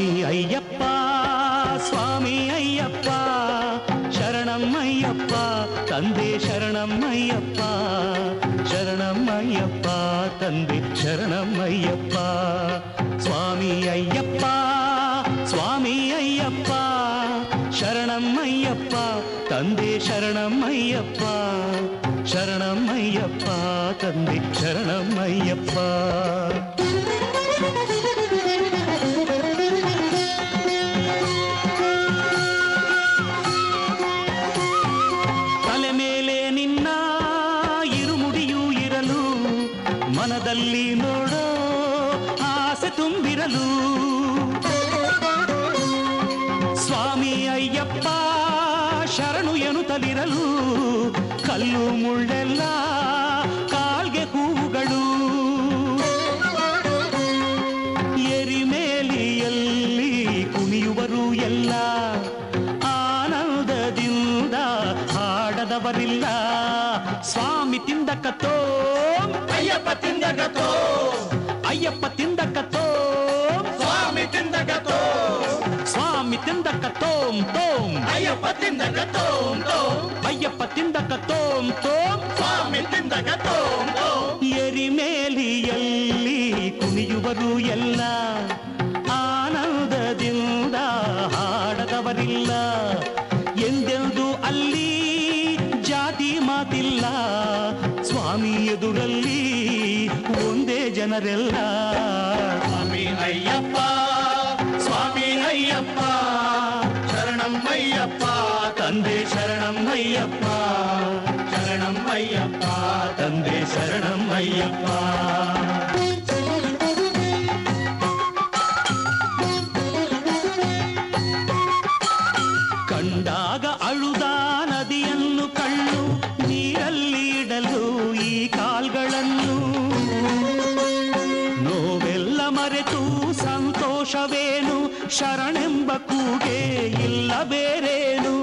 ಸ್ವಾಮಿ ಅಯ್ಯಪ್ಪ ಸ್ವಾಮಿ ಅಯ್ಯಪ್ಪ ಶರಣಮ್ಮಯ್ಯಪ್ಪ ತಂದೆ ಶರಣಮ್ಮಯ್ಯಪ್ಪ ಶರಣಮ್ಮಯ್ಯಪ್ಪ ತಂದೆ ಶರಣಮ್ಮಯ್ಯಪ್ಪ ಸ್ವಾಮಿ ಅಯ್ಯಪ್ಪ ಸ್ವಾಮಿ ಅಯ್ಯಪ್ಪ ಶರಣಮ್ಮಯ್ಯಪ್ಪ ತಂದೆ ಶರಣಮ್ಮಯ್ಯಪ್ಪ ಶರಣಮ್ಮಯ್ಯಪ್ಪ ತಂದೆ ಶರಣಮ್ಮಯ್ಯಪ್ಪ ತಲೆ ಮೇಲೆ ನಿನ್ನ ಇರುಮುಡಿಯೂ ಇರಲು ಮನದಲ್ಲಿ ನೋಡೋ ಆಸೆ ತುಂಬಿರಲು ಸ್ವಾಮಿ ಅಯ್ಯಪ್ಪ ಶರಣು ಎನ್ನುತ್ತಲಿರಲು ಕಲ್ಲು ಮುಳ್ಳೆಲ್ಲ ಕಾಲ್ಗೆ ಹೂವುಗಳು ಎರಿಮೇಲಿಯಲ್ಲಿ ಕುಣಿಯುವರು ಎಲ್ಲ ಆನಂದದಿಂದ ಹಾಡದವರಿಲ್ಲ ಸ್ವಾಮಿ ತಿಂದಕತ್ತೋ ಅಯ್ಯಪ್ಪ ತಿಂದಗತೋ ಅಯ್ಯಪ್ಪ ತಿಂದಕತ್ತೋ ಸ್ವಾಮಿ ತಿಂದಗತೋ ಸ್ವಾಮಿ ತಿಂದಕತ್ತೋಂ ತೋಂ ಅಯ್ಯಪ್ಪ ತಿಂದಗತೋ ಅಯ್ಯಪ್ಪ ತಿಂದಕತ್ತೋಂ ತೋಂ ಸ್ವಾಮಿ ತಿಂದಗತೋ ಎರಿಮೇಲಿಯಲ್ಲಿ ಕುಣಿಯುವರು ಎಲ್ಲ ಆನಂದದಿಂದ ಹಾಡದವರಿಲ್ಲ ಎಂದೆಂದು ಅಲ್ಲಿ ಜಾತಿ ಮಾತಿಲ್ಲ ಸ್ವಾಮಿ ಎದುರಲ್ಲಿ ಒಂದೇ ಜನರೆಲ್ಲ ಸ್ವಾಮಿ ಅಯ್ಯಪ್ಪ ಸ್ವಾಮಿ ಅಯ್ಯಪ್ಪ ಶರಣಮ್ಮಯ್ಯಪ್ಪ ತಂದೆ ಶರಣಮ್ಮಯ್ಯಪ್ಪ ಶರಣಮ್ಮಯ್ಯಪ್ಪ ತಂದೆ ಶರಣಮ್ಮಯ್ಯಪ್ಪ ಕಂಡಾಗ ಅಳುದ ನದಿಯನ್ನು ಕಣ್ಣು ನೀರಲ್ಲಿ ಇಡಲು ಈ ಕಾಲ್ಗಳನ್ನು ನೋವೆಲ್ಲ ಮರೆತು ಸಂತೋಷವೇನು ಶರಣೆಂಬ ಕೂಗೆ ಇಲ್ಲ ಬೇರೇನು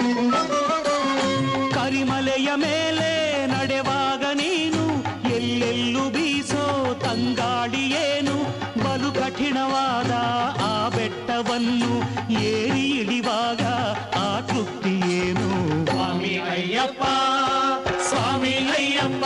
ಕರಿಮಲೆಯ ಮೇಲೆ ನಡೆವಾಗ ನೀನು ಎಲ್ಲೆಲ್ಲೂ ಬೀಸೋ ತಂಗಾಡಿಯೇನು ಬಲು ಕಠಿಣವಾದ ಆ ಬೆಟ್ಟವನ್ನು ಏರಿ ಇಳಿವಾಗ ಆ ತೃಪ್ತಿಯೇನು ಸ್ವಾಮಿ ಅಯ್ಯಪ್ಪ ಸ್ವಾಮಿ ಅಯ್ಯಪ್ಪ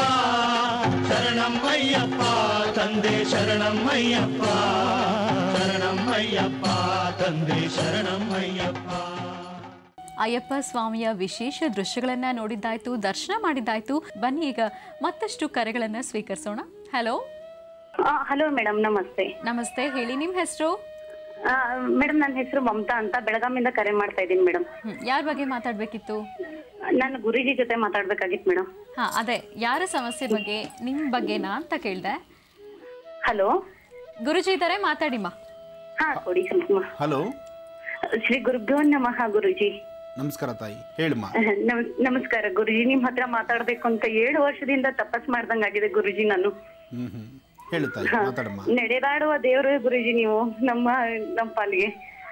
ಶರಣಮ್ಮಯ್ಯಪ್ಪ ತಂದೆ ಶರಣಮ್ಮಯ್ಯಪ್ಪ ಶರಣಮ್ಮಯ್ಯಪ್ಪ ತಂದೆ ಶರಣಮ್ಮಯ್ಯಪ್ಪ ಅಯ್ಯಪ್ಪ ಸ್ವಾಮಿಯ ವಿಶೇಷ ದೃಶ್ಯಗಳನ್ನ ನೋಡಿದ್ದಾಯ್ತು ದರ್ಶನ ಮಾಡಿದ್ದಾಯ್ತು ಬನ್ನಿ ಈಗ ಮತ್ತಷ್ಟು ಕರೆಗಳನ್ನ ಸ್ವೀಕರಿಸೋಣ ಹಲೋ ಹಲೋ ಮೇಡಮ್ ನಮಸ್ತೆ ನಮಸ್ತೆ ಹೇಳಿ ನಿಮ್ಮ ಹೆಸರು ಮೇಡಮ್ ನನ್ನ ಹೆಸರು ಮಮತಾ ಅಂತ ಬೆಳಗಾಮಿಂದ ಕರೆ ಮಾಡ್ತಾ ಇದ್ದೀನಿ ಮೇಡಮ್ ಯಾರ ಬಗ್ಗೆ ಮಾತಾಡ್ಬೇಕಿತ್ತು ನಾನು ಗುರುಜಿ ಜೊತೆ ಮಾತಾಡ್ಬೇಕಾಗಿತ್ತು ಮೇಡಮ್ ಹಾ ಅದೇ ಯಾರ ಸಮಸ್ಯೆ ಬಗ್ಗೆ ನಿಮ್ ಬಗ್ಗೆನಾ ಅಂತ ಕೇಳ್ದೆ ಹಲೋ ಗುರುಜಿ ಇದ್ದಾರೆ ಮಾತಾಡಿಮ್ಮ ಹಾ ಕೊಡಿ ಸ್ವಲ್ಪ ಹಲೋ ಶ್ರೀ ಗುರುಭ್ಯೋ ನಮಃ ಗುರುಜಿ ನಮಸ್ಕಾರ ತಾಯಿ ಹೇಳಿಮ್ಮ ನಮ್- ನಮಸ್ಕಾರ ಗುರುಜಿ ನಿಮ್ ಹತ್ರ ಮಾತಾಡ್ಬೇಕು ಅಂತ ಏಳು ವರ್ಷದಿಂದ ತಪಸ್ ಮಾಡ್ದಂಗಾಗಿದೆ ಗುರುಜಿ ನಾನು ಹ್ಮ್ ಹ್ಮ್ ಹೇಳು ತಾಯಿ ಮಾತಾಡಮ್ಮ ನಡೆದಾಡುವ ದೇವರು ಗುರುಜಿ ನೀವು ನಮ್ಮ ನಮ್ಮ ಪಾಲಿಗೆ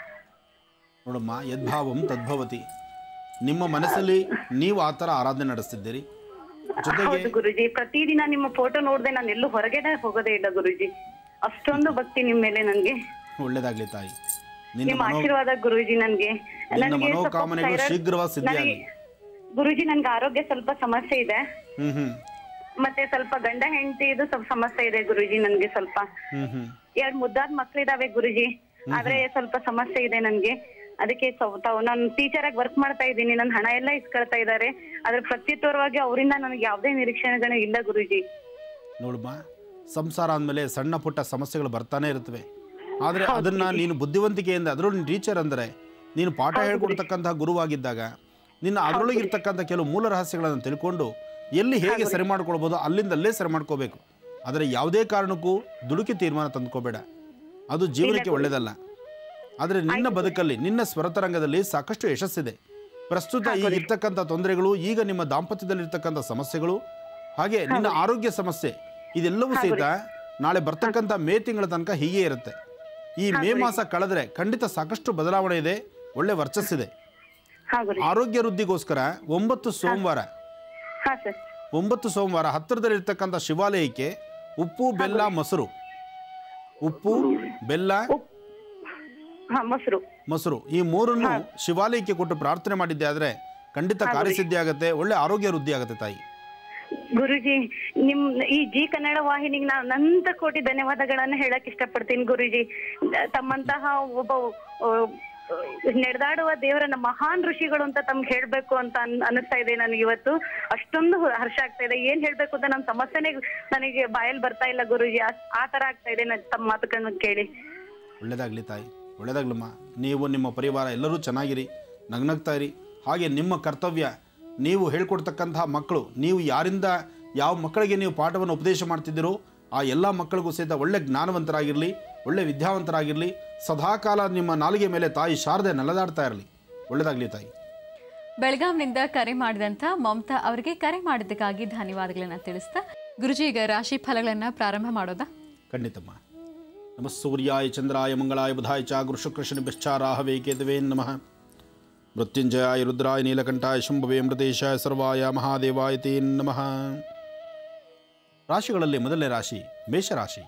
ನೋಡಮ್ಮ ಯದ್ಭಾವಂ ತದ್ಭವತಿ ನಿಮ್ಮ ಮನಸ್ಸಲ್ಲಿ ನೀವು ಆ ಥರ ಆರಾಧನೆ ನಡೆಸ್ತಿದ್ದೀರಿ ಜೊತೆಗೆ ಹೌದು ಗುರುಜಿ ಪ್ರತಿದಿನ ನಿಮ್ಮ ಫೋಟೋ ನೋಡ್ದೆ ನಾನು ಎಲ್ಲೂ ಹೊರಗಡೆ ಹೋಗೋದೇ ಇಲ್ಲ ಗುರುಜಿ ಅಷ್ಟೊಂದು ಭಕ್ತಿ ನಿಮ್ ಮೇಲೆ ನನ್ಗೆ ಒಳ್ಳೇದಾಗ್ಲಿ ತಾಯಿ ನಿನ್ನ ನಿಮ್ಮ ಮನೋ ಆಶೀರ್ವಾದ ಗುರುಜಿ ನನ್ಗೆ ನಿನ್ನ ನನ್ಗೆ ಸ್ವಲ್ಪ ಮನೋಕಾಮನೆಗಳು ಥೈರಾಯ್ಡ್- ಶೀಘ್ರವಾಗಿ ಸಿದ್ಧಿಯಾಗಲಿ ನನಗೆ- ಗುರುಜಿ ನನ್ಗೆ ಆರೋಗ್ಯ ಸ್ವಲ್ಪ ಸಮಸ್ಯೆ ಇದೆ ಹ್ಮ್ ಹ್ಮ್ ಮತ್ತೆ ಸ್ವಲ್ಪ ಗಂಡ ಹೆಂಡತಿ ಇದು ಸ್ವಲ್ಪ ಸಮಸ್ಯೆ ಇದೆ ಗುರುಜಿ ನನ್ಗೆ ಸ್ವಲ್ಪ ಹ್ಮ್ ಹ್ಮ್ ಎರಡ್ ಮುದ್ದಾದ ಮಕ್ಳಿದಾವೆ ಗುರುಜಿ ಆದ್ರೆ ಸ್ವಲ್ಪ ಸಮಸ್ಯೆ ಇದೆ ನನ್ಗೆ ಅದಕ್ಕೆ ಸ್ವ- ತಾವು ನಾನು ಟೀಚರ್ ಆಗಿ ವರ್ಕ್ ಮಾಡ್ತಾ ಇದ್ದೀನಿ ನನ್ನ ಹಣ ಎಲ್ಲ ಇಸ್ಕೊಳ್ತಾ ಇದ್ದಾರೆ ಅದ್ರ ಪ್ರತ್ಯುತ್ತರವಾಗಿ ಅವರಿಂದ ನನಗೆ ಯಾವುದೇ ನಿರೀಕ್ಷಣೆಗಳು ಇಲ್ಲ ಗುರುಜಿ ನೋಡಮ್ಮ ಸಂಸಾರ ಅಂದಮೇಲೆ ಸಣ್ಣ ಪುಟ್ಟ ಸಮಸ್ಯೆಗಳು ಬರ್ತಾನೆ ಇರ್ತವೆ ಆದರೆ ಅದನ್ನ ನೀನು ಬುದ್ಧಿವಂತಿಕೆಯಿಂದ ಅದರೊಳಗೆ ಟೀಚರ್ ಅಂದರೆ ನೀನು ಪಾಠ ಹೇಳ್ಕೊಡ್ತಕ್ಕಂತಹ ಗುರುವಾಗಿದ್ದಾಗ ನಿನ್ನ ಅದರೊಳಗೆ ಇರ್ತಕ್ಕಂಥ ಕೆಲವು ಮೂಲ ರಹಸ್ಯಗಳನ್ನು ತಿಳ್ಕೊಂಡು ಎಲ್ಲಿ ಹೇಗೆ ಸರಿ ಮಾಡ್ಕೊಳ್ಬೋದು ಅಲ್ಲಿಂದ ಅಲ್ಲೇ ಸರಿ ಮಾಡ್ಕೋಬೇಕು ಆದರೆ ಯಾವುದೇ ಕಾರಣಕ್ಕೂ ದುಡುಕಿ ತೀರ್ಮಾನ ತಂದ್ಕೋಬೇಡ ಅದು ಜೀವನಕ್ಕೆ ಒಳ್ಳೆಯದಲ್ಲ ಆದರೆ ನಿನ್ನ ಬದುಕಲ್ಲಿ ನಿನ್ನ ಸ್ವರತರಂಗದಲ್ಲಿ ಸಾಕಷ್ಟು ಯಶಸ್ಸಿದೆ ಪ್ರಸ್ತುತ ಈಗ ಇರ್ತಕ್ಕಂಥ ತೊಂದರೆಗಳು ಈಗ ನಿಮ್ಮ ದಾಂಪತ್ಯದಲ್ಲಿರ್ತಕ್ಕಂಥ ಸಮಸ್ಯೆಗಳು ಹಾಗೆ ನಿನ್ನ ಆರೋಗ್ಯ ಸಮಸ್ಯೆ ಇದೆಲ್ಲವೂ ಸಹಿತ ನಾಳೆ ಬರ್ತಕ್ಕಂಥ ಮೇ ತಿಂಗಳ ತನಕ ಹೀಗೆ ಇರುತ್ತೆ ಈ ಮೇ ಮಾಸ ಕಳೆದ್ರೆ ಖಂಡಿತ ಸಾಕಷ್ಟು ಬದಲಾವಣೆ ಇದೆ ಒಳ್ಳೆ ವರ್ಚಸ್ಸಿದೆ ಹಾ ಗುರುಜಿ ಆರೋಗ್ಯ ವೃದ್ಧಿಗೋಸ್ಕರ ಒಂಬತ್ತು ಸೋಮವಾರ ಹಾ ಸರ್ ಒಂಬತ್ತು ಸೋಮವಾರ ಹತ್ತಿರದಲ್ಲಿರ್ತಕ್ಕಂಥ ಶಿವಾಲಯಕ್ಕೆ ಉಪ್ಪು ಬೆಲ್ಲ ಮೊಸರು ಉಪ್ಪು ಬೆಲ್ಲ ಹಾ ಮೊಸರು ಮೊಸರು ಈ ಮೂರನ್ನು ಶಿವಾಲಯಕ್ಕೆ ಕೊಟ್ಟು ಪ್ರಾರ್ಥನೆ ಮಾಡಿದ್ದೆ ಆದರೆ ಖಂಡಿತ ಕಾರ್ಯಸಿದ್ಧಿ ಆಗುತ್ತೆ ಒಳ್ಳೆ ಆರೋಗ್ಯ ವೃದ್ಧಿ ಆಗುತ್ತೆ ತಾಯಿ ಗುರುಜಿ ನಿಮ್ ಈ ಜಿ ಕನ್ನಡ ವಾಹಿನಿಗೆ ನಾನು ಅನಂತ ಕೋಟಿ ಧನ್ಯವಾದಗಳನ್ನ ಹೇಳಕ್ ಇಷ್ಟಪಡ್ತೀನಿ ಗುರುಜಿ ತಮ್ಮಂತಹ ಒಬ್ಬ ಆ, ನಡೆದಾಡುವ ದೇವರನ್ನ ಮಹಾನ್ ಋಷಿಗಳು ಅಂತ ತಮ್ಗೆ ಹೇಳ್ಬೇಕು ಅಂತ ಅನ್- ಅನಿಸ್ತಾ ಇದೆ ನನಗೆ ಇವತ್ತು ಅಷ್ಟೊಂದು ಹರ್ಷ ಆಗ್ತಾ ಇದೆ ಏನ್ ಹೇಳ್ಬೇಕು ಅಂತ ನನ್ನ ಸಮಸ್ಯೆನೇ ನನಗೆ ಬಾಯಲ್ಲಿ ಬರ್ತಾ ಇಲ್ಲ ಗುರುಜಿ ಆ- ಆ ತರ ಆಗ್ತಾ ಇದೆ ನನ್ ತಮ್ಮ ಮಾತುಗಳನ್ನ ಕೇಳಿ ಒಳ್ಳೆಯದಾಗಲಿ ತಾಯಿ ಒಳ್ಳೆಯದಾಗ್ಲಮ್ಮ ನೀವು ನಿಮ್ಮ ಪರಿವಾರ ಎಲ್ಲರೂ ಚೆನ್ನಾಗಿರಿ ನಗ್ನಗ್ತಾ ಇರಿ ಹಾಗೆ ನಿಮ್ಮ ಕರ್ತವ್ಯ ನೀವು ಹೇಳ್ಕೊಡ್ತಕ್ಕಂತಹ ಮಕ್ಕಳು ನೀವು ಯಾರಿಂದ ಯಾವ ಮಕ್ಕಳಿಗೆ ನೀವು ಪಾಠವನ್ನು ಉಪದೇಶ ಮಾಡ್ತಿದ್ದೀರೋ ಆ ಎಲ್ಲ ಮಕ್ಕಳಿಗೂ ಸಹಿತ ಒಳ್ಳೆ ಜ್ಞಾನವಂತರಾಗಿರಲಿ ಒಳ್ಳೆ ವಿದ್ಯಾವಂತರಾಗಿರಲಿ ಸದಾಕಾಲ ನಿಮ್ಮ ನಾಲಿಗೆ ಮೇಲೆ ತಾಯಿ ಶಾರದೆ ನಲದಾಡ್ತಾ ಇರಲಿ ಒಳ್ಳೆಯದಾಗಲಿ ತಾಯಿ ಬೆಳಗಾಂನಿಂದ ಕರೆ ಮಾಡಿದಂಥ ಮಮತಾ ಅವರಿಗೆ ಕರೆ ಮಾಡಿದ್ದಕ್ಕಾಗಿ ಧನ್ಯವಾದಗಳನ್ನ ತಿಳಿಸ್ತಾ ಗುರುಜಿ ಈಗ ರಾಶಿ ಫಲಗಳನ್ನ ಪ್ರಾರಂಭ ಮಾಡೋದಾ ಖಂಡಿತಮ್ಮ ನಮಃ ಸೂರ್ಯಾಯ ಚಂದ್ರಾಯ ಮಂಗಳಾಯ ಬುಧಾಯ ಚ ಗುರು ಶುಕ್ರಶನಿ ರಾಹವೇ ಕೇತವೇ ನಮಃ ಮೃತ್ಯುಂಜಯಾಯ ರುದ್ರಾಯ ನೀಲಕಂಠಾಯ ಶಂಭವೇ ಮೃತೇಶಾಯ ಸರ್ವಾಯ ಮಹಾದೇವಾಯ ತೇ ನಮಃ ರಾಶಿಗಳಲ್ಲಿ ಮೊದಲನೇ ರಾಶಿ ಮೇಷರಾಶಿ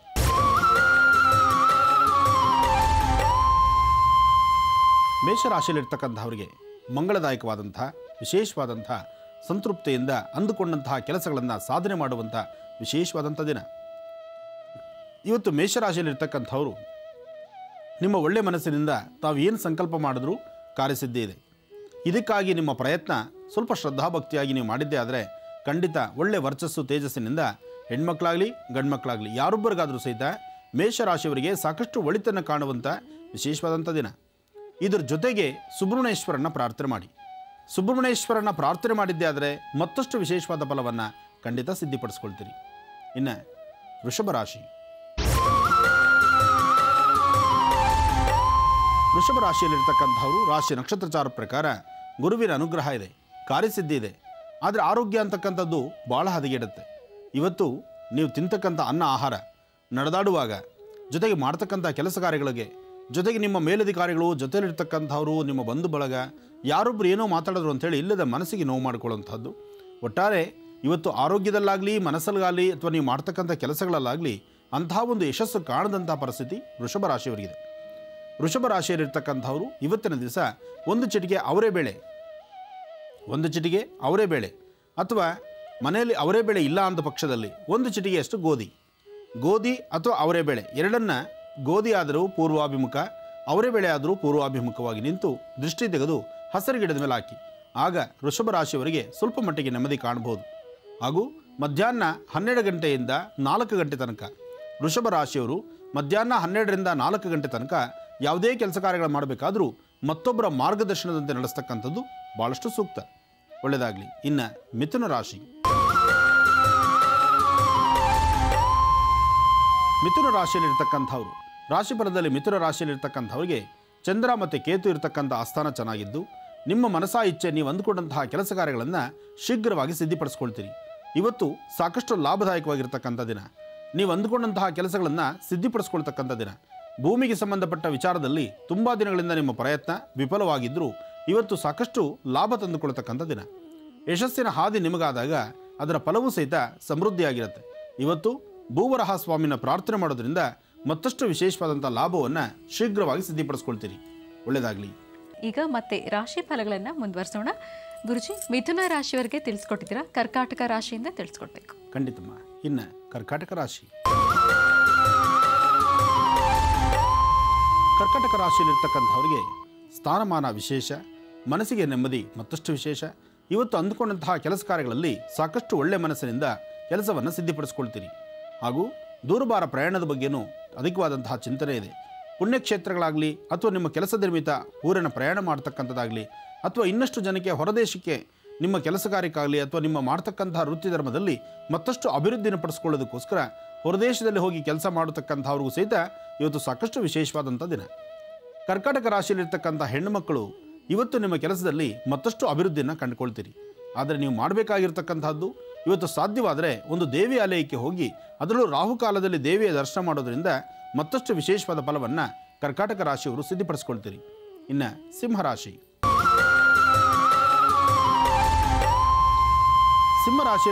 ಮೇಷರಾಶಿಯಲ್ಲಿರ್ತಕ್ಕಂಥವರಿಗೆ ಮಂಗಳದಾಯಕವಾದಂಥ ವಿಶೇಷವಾದಂಥ ಸಂತೃಪ್ತಿಯಿಂದ ಅಂದುಕೊಂಡಂತಹ ಕೆಲಸಗಳನ್ನು ಸಾಧನೆ ಮಾಡುವಂಥ ವಿಶೇಷವಾದಂಥ ದಿನ ಇವತ್ತು ಮೇಷರಾಶಿಯಲ್ಲಿರ್ತಕ್ಕಂಥವರು ನಿಮ್ಮ ಒಳ್ಳೆ ಮನಸ್ಸಿನಿಂದ ತಾವು ಏನು ಸಂಕಲ್ಪ ಮಾಡಿದ್ರೂ ಕಾರ್ಯಸಿದ್ಧಿ ಇದೆ ಇದಕ್ಕಾಗಿ ನಿಮ್ಮ ಪ್ರಯತ್ನ ಸ್ವಲ್ಪ ಶ್ರದ್ಧಾಭಕ್ತಿಯಾಗಿ ನೀವು ಮಾಡಿದ್ದೇ ಆದರೆ ಖಂಡಿತ ಒಳ್ಳೆ ವರ್ಚಸ್ಸು ತೇಜಸ್ಸಿನಿಂದ ಹೆಣ್ಮಕ್ಳಾಗಲಿ ಗಂಡ್ಮಕ್ಳಾಗಲಿ ಯಾರೊಬ್ಬರಿಗಾದರೂ ಸಹಿತ ಮೇಷರಾಶಿಯವರಿಗೆ ಸಾಕಷ್ಟು ಒಳಿತನ್ನು ಕಾಣುವಂಥ ವಿಶೇಷವಾದಂಥ ದಿನ ಇದರ ಜೊತೆಗೆ ಸುಬ್ರಹ್ಮಣ್ಯೇಶ್ವರನ ಪ್ರಾರ್ಥನೆ ಮಾಡಿ ಸುಬ್ರಹ್ಮಣ್ಯೇಶ್ವರನ ಪ್ರಾರ್ಥನೆ ಮಾಡಿದ್ದೇ ಆದರೆ ಮತ್ತಷ್ಟು ವಿಶೇಷವಾದ ಫಲವನ್ನು ಖಂಡಿತ ಸಿದ್ಧಿಪಡಿಸ್ಕೊಳ್ತೀರಿ ಇನ್ನು ವೃಷಭ ರಾಶಿ ವೃಷಭ ರಾಶಿಯಲ್ಲಿರ್ತಕ್ಕಂಥವರು ರಾಶಿ ನಕ್ಷತ್ರಚಾರ ಪ್ರಕಾರ ಗುರುವಿನ ಅನುಗ್ರಹ ಇದೆ ಕಾರ್ಯಸಿದ್ಧಿ ಇದೆ ಆದರೆ ಆರೋಗ್ಯ ಅಂತಕ್ಕಂಥದ್ದು ಭಾಳ ಹದಗೆಡುತ್ತೆ ಇವತ್ತು ನೀವು ತಿಂತಕ್ಕಂಥ ಅನ್ನ ಆಹಾರ ನಡೆದಾಡುವಾಗ ಜೊತೆಗೆ ಮಾಡ್ತಕ್ಕಂಥ ಕೆಲಸ ಕಾರ್ಯಗಳಿಗೆ ಜೊತೆಗೆ ನಿಮ್ಮ ಮೇಲಧಿಕಾರಿಗಳು ಜೊತೆಲಿರ್ತಕ್ಕಂಥವರು ನಿಮ್ಮ ಬಂಧು ಬಳಗ ಯಾರೊಬ್ಬರು ಏನೋ ಮಾತಾಡಿದ್ರು ಅಂತೇಳಿ ಇಲ್ಲದ ಮನಸ್ಸಿಗೆ ನೋವು ಮಾಡಿಕೊಳ್ಳುವಂಥದ್ದು ಒಟ್ಟಾರೆ ಇವತ್ತು ಆರೋಗ್ಯದಲ್ಲಾಗಲಿ ಮನಸ್ಸಲ್ಲಾಗಲಿ ಅಥವಾ ನೀವು ಮಾಡ್ತಕ್ಕಂಥ ಕೆಲಸಗಳಲ್ಲಾಗಲಿ ಅಂತಹ ಒಂದು ಯಶಸ್ಸು ಕಾಣದಂಥ ಪರಿಸ್ಥಿತಿ ವೃಷಭ ರಾಶಿಯವರಿಗಿದೆ ವೃಷಭ ರಾಶಿಯಲ್ಲಿರ್ತಕ್ಕಂಥವರು ಇವತ್ತಿನ ದಿವಸ ಒಂದು ಚಿಟಿಕೆ ಅವರೇ ಬೇಳೆ ಒಂದು ಚಿಟಿಕೆ ಅವರೇ ಬೇಳೆ ಅಥವಾ ಮನೆಯಲ್ಲಿ ಅವರೇ ಬೇಳೆ ಇಲ್ಲ ಅಂದ ಪಕ್ಷದಲ್ಲಿ ಒಂದು ಚಿಟಿಕೆಯಷ್ಟು ಗೋಧಿ ಗೋಧಿ ಅಥವಾ ಅವರೇ ಬೇಳೆ ಎರಡನ್ನ ಗೋಧಿ ಆದರೂ ಪೂರ್ವಾಭಿಮುಖ ಅವರೇ ಬೇಳೆ ಆದರೂ ಪೂರ್ವಾಭಿಮುಖವಾಗಿ ನಿಂತು ದೃಷ್ಟಿ ತೆಗೆದು ಹಸಿರು ಗಿಡದ ಮೇಲೆ ಹಾಕಿ ಆಗ ವೃಷಭ ರಾಶಿಯವರಿಗೆ ಸ್ವಲ್ಪ ಮಟ್ಟಿಗೆ ನೆಮ್ಮದಿ ಕಾಣಬಹುದು ಹಾಗೂ ಮಧ್ಯಾಹ್ನ ಹನ್ನೆರಡು ಗಂಟೆಯಿಂದ ನಾಲ್ಕು ಗಂಟೆ ತನಕ ವೃಷಭ ರಾಶಿಯವರು ಮಧ್ಯಾಹ್ನ ಹನ್ನೆರಡರಿಂದ ನಾಲ್ಕು ಗಂಟೆ ತನಕ ಯಾವುದೇ ಕೆಲಸ ಕಾರ್ಯಗಳು ಮಾಡಬೇಕಾದ್ರೂ ಮತ್ತೊಬ್ಬರ ಮಾರ್ಗದರ್ಶನದಂತೆ ನಡೆಸ್ತಕ್ಕಂಥದ್ದು ಭಾಳಷ್ಟು ಸೂಕ್ತ ಒಳ್ಳೆಯದಾಗಲಿ ಇನ್ನು ಮಿಥುನ ರಾಶಿ ಮಿಥುನ ರಾಶಿಯಲ್ಲಿರ್ತಕ್ಕಂಥವ್ರು ರಾಶಿಫಲದಲ್ಲಿ ಮಿಥುನ ರಾಶಿಯಲ್ಲಿರ್ತಕ್ಕಂಥವ್ರಿಗೆ ಚಂದ್ರ ಮತ್ತು ಕೇತು ಇರತಕ್ಕಂಥ ಆಸ್ಥಾನ ಚೆನ್ನಾಗಿದ್ದು ನಿಮ್ಮ ಮನಸಾ ಇಚ್ಛೆ ನೀವು ಅಂದುಕೊಂಡಂತಹ ಕೆಲಸ ಕಾರ್ಯಗಳನ್ನು ಶೀಘ್ರವಾಗಿ ಸಿದ್ಧಿಪಡಿಸ್ಕೊಳ್ತೀರಿ ಇವತ್ತು ಸಾಕಷ್ಟು ಲಾಭದಾಯಕವಾಗಿರ್ತಕ್ಕಂಥ ದಿನ ನೀವು ಅಂದುಕೊಂಡಂತಹ ಕೆಲಸಗಳನ್ನು ಸಿದ್ಧಿಪಡಿಸ್ಕೊಳ್ತಕ್ಕಂಥ ದಿನ ಭೂಮಿಗೆ ಸಂಬಂಧಪಟ್ಟ ವಿಚಾರದಲ್ಲಿ ತುಂಬ ದಿನಗಳಿಂದ ನಿಮ್ಮ ಪ್ರಯತ್ನ ವಿಫಲವಾಗಿದ್ದರೂ ಇವತ್ತು ಸಾಕಷ್ಟು ಲಾಭ ತಂದುಕೊಳ್ತಕ್ಕಂಥ ದಿನ ಯಶಸ್ಸಿನ ಹಾದಿ ನಿಮಗಾದಾಗ ಅದರ ಫಲವೂ ಸಹಿತ ಸಮೃದ್ಧಿಯಾಗಿರುತ್ತೆ ಇವತ್ತು ಭೂವರಹ ಸ್ವಾಮಿನ ಪ್ರಾರ್ಥನೆ ಮಾಡೋದ್ರಿಂದ ಮತ್ತಷ್ಟು ವಿಶೇಷವಾದಂಥ ಲಾಭವನ್ನು ಶೀಘ್ರವಾಗಿ ಸಿದ್ಧಿಪಡಿಸ್ಕೊಳ್ತೀರಿ ಒಳ್ಳೆಯದಾಗಲಿ ಈಗ ಮತ್ತೆ ರಾಶಿ ಫಲಗಳನ್ನ ಮುಂದುವರಿಸೋಣ ಗುರುಜಿ ಮಿಥುನ ರಾಶಿಯವರಿಗೆ ತಿಳಿಸ್ಕೊಟ್ಟಿದ್ದೀರಾ ಕರ್ಕಾಟಕ ರಾಶಿಯಿಂದ ತಿಳಿಸ್ಕೊಡ್ಬೇಕು ಖಂಡಿತಮ್ಮ ಇನ್ನು ಕರ್ಕಾಟಕ ರಾಶಿ ಕರ್ಕಾಟಕ ರಾಶಿಯಲ್ಲಿರ್ತಕ್ಕಂಥವ್ರಿಗೆ ಸ್ಥಾನಮಾನ ವಿಶೇಷ ಮನಸ್ಸಿಗೆ ನೆಮ್ಮದಿ ಮತ್ತಷ್ಟು ವಿಶೇಷ ಇವತ್ತು ಅಂದುಕೊಂಡಂತಹ ಕೆಲಸ ಕಾರ್ಯಗಳಲ್ಲಿ ಸಾಕಷ್ಟು ಒಳ್ಳೆ ಮನಸ್ಸಿನಿಂದ ಕೆಲಸವನ್ನು ಸಿದ್ಧಿಪಡಿಸ್ಕೊಳ್ತೀರಿ ಹಾಗೂ ದೂರಭಾರ ಪ್ರಯಾಣದ ಬಗ್ಗೆನೂ ಅಧಿಕವಾದಂತಹ ಚಿಂತನೆ ಇದೆ ಪುಣ್ಯಕ್ಷೇತ್ರಗಳಾಗಲಿ ಅಥವಾ ನಿಮ್ಮ ಕೆಲಸದ ನಿಮಿತ್ತ ಊರಿನ ಪ್ರಯಾಣ ಮಾಡ್ತಕ್ಕಂಥದ್ದಾಗಲಿ ಅಥವಾ ಇನ್ನಷ್ಟು ಜನಕ್ಕೆ ಹೊರದೇಶಕ್ಕೆ ನಿಮ್ಮ ಕೆಲಸ ಕಾರ್ಯಕ್ಕಾಗಲಿ ಅಥವಾ ನಿಮ್ಮ ಮಾಡ್ತಕ್ಕಂತಹ ವೃತ್ತಿ ಧರ್ಮದಲ್ಲಿ ಮತ್ತಷ್ಟು ಅಭಿವೃದ್ಧಿನ ಪಡಿಸ್ಕೊಳ್ಳೋದಕ್ಕೋಸ್ಕರ ಹೊರದೇಶದಲ್ಲಿ ಹೋಗಿ ಕೆಲಸ ಮಾಡತಕ್ಕಂಥವ್ರಿಗೂ ಸಹಿತ ಇವತ್ತು ಸಾಕಷ್ಟು ವಿಶೇಷವಾದಂಥ ದಿನ ಕರ್ಕಾಟಕ ರಾಶಿಯಲ್ಲಿರ್ತಕ್ಕಂಥ ಹೆಣ್ಣುಮಕ್ಕಳು ಇವತ್ತು ನಿಮ್ಮ ಕೆಲಸದಲ್ಲಿ ಮತ್ತಷ್ಟು ಅಭಿವೃದ್ಧಿಯನ್ನು ಕಂಡುಕೊಳ್ತೀರಿ ಆದರೆ ನೀವು ಮಾಡಬೇಕಾಗಿರ್ತಕ್ಕಂಥದ್ದು ಇವತ್ತು ಸಾಧ್ಯವಾದರೆ ಒಂದು ದೇವಿ ಆಲಯಕ್ಕೆ ಹೋಗಿ ಅದರಲ್ಲೂ ರಾಹುಕಾಲದಲ್ಲಿ ದೇವಿಯ ದರ್ಶನ ಮಾಡೋದರಿಂದ ಮತ್ತಷ್ಟು ವಿಶೇಷವಾದ ಫಲವನ್ನು ಕರ್ಕಾಟಕ ರಾಶಿಯವರು ಸಿದ್ಧಿಪಡಿಸ್ಕೊಳ್ತೀರಿ ಇನ್ನು ಸಿಂಹರಾಶಿ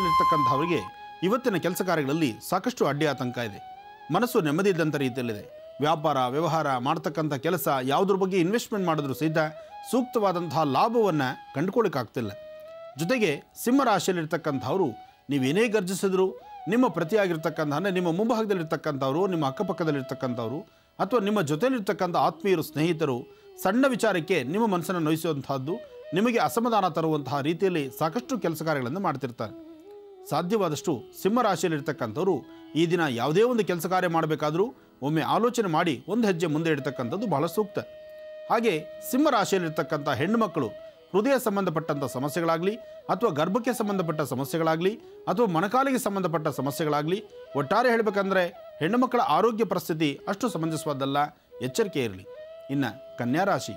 ಸಿಂಹರಾಶಿಯಲ್ಲಿರ್ತಕ್ಕಂಥವರಿಗೆ ಇವತ್ತಿನ ಕೆಲಸ ಕಾರ್ಯಗಳಲ್ಲಿ ಸಾಕಷ್ಟು ಅಡ್ಡಿ ಆತಂಕ ಇದೆ ಮನಸ್ಸು ನೆಮ್ಮದಿ ಇದ್ದಂಥ ರೀತಿಯಲ್ಲಿದೆ ವ್ಯಾಪಾರ ವ್ಯವಹಾರ ಮಾಡ್ತಕ್ಕಂಥ ಕೆಲಸ ಯಾವುದ್ರ ಬಗ್ಗೆ ಇನ್ವೆಸ್ಟ್ಮೆಂಟ್ ಮಾಡಿದ್ರು ಸಹಿತ ಸೂಕ್ತವಾದಂತಹ ಲಾಭವನ್ನು ಕಂಡುಕೊಳ್ಳಿಕ್ಕಾಗ್ತಿಲ್ಲ ಜೊತೆಗೆ ಸಿಂಹ ರಾಶಿಯಲ್ಲಿರ್ತಕ್ಕಂಥವ್ರು ನೀವೇನೇ ಗರ್ಜಿಸಿದ್ರು ನಿಮ್ಮ ಪ್ರತಿಯಾಗಿರ್ತಕ್ಕಂಥ ಅಂದರೆ ನಿಮ್ಮ ಮುಂಭಾಗದಲ್ಲಿರ್ತಕ್ಕಂಥವ್ರು ನಿಮ್ಮ ಅಕ್ಕಪಕ್ಕದಲ್ಲಿರ್ತಕ್ಕಂಥವ್ರು ಅಥವಾ ನಿಮ್ಮ ಜೊತೆಲಿರ್ತಕ್ಕಂಥ ಆತ್ಮೀಯರು ಸ್ನೇಹಿತರು ಸಣ್ಣ ವಿಚಾರಕ್ಕೆ ನಿಮ್ಮ ಮನಸ್ಸನ್ನು ನೋಯಿಸುವಂತಹದ್ದು ನಿಮಗೆ ಅಸಮಾಧಾನ ತರುವಂತಹ ರೀತಿಯಲ್ಲಿ ಸಾಕಷ್ಟು ಕೆಲಸ ಕಾರ್ಯಗಳನ್ನು ಮಾಡ್ತಿರ್ತಾರೆ ಸಾಧ್ಯವಾದಷ್ಟು ಸಿಂಹ ರಾಶಿಯಲ್ಲಿರ್ತಕ್ಕಂಥವ್ರು ಈ ದಿನ ಯಾವುದೇ ಒಂದು ಕೆಲಸ ಕಾರ್ಯ ಮಾಡಬೇಕಾದರೂ ಒಮ್ಮೆ ಆಲೋಚನೆ ಮಾಡಿ ಒಂದು ಹೆಜ್ಜೆ ಮುಂದೆ ಇಡ್ತಕ್ಕಂಥದ್ದು ಬಹಳ ಸೂಕ್ತ ಹಾಗೆ ಸಿಂಹ ರಾಶಿಯಲ್ಲಿರ್ತಕ್ಕಂಥ ಹೆಣ್ಣು ಮಕ್ಕಳು ಹೃದಯ ಸಂಬಂಧಪಟ್ಟಂಥ ಸಮಸ್ಯೆಗಳಾಗಲಿ ಅಥವಾ ಗರ್ಭಕ್ಕೆ ಸಂಬಂಧಪಟ್ಟ ಸಮಸ್ಯೆಗಳಾಗಲಿ ಅಥವಾ ಮೊಣಕಾಲಿಗೆ ಸಂಬಂಧಪಟ್ಟ ಸಮಸ್ಯೆಗಳಾಗಲಿ ಒಟ್ಟಾರೆ ಹೇಳಬೇಕಂದ್ರೆ ಹೆಣ್ಣು ಮಕ್ಕಳ ಆರೋಗ್ಯ ಪರಿಸ್ಥಿತಿ ಅಷ್ಟು ಸಮಂಜಸವಾದಲ್ಲ ಎಚ್ಚರಿಕೆ ಇರಲಿ ಇನ್ನು ಕನ್ಯಾ ರಾಶಿ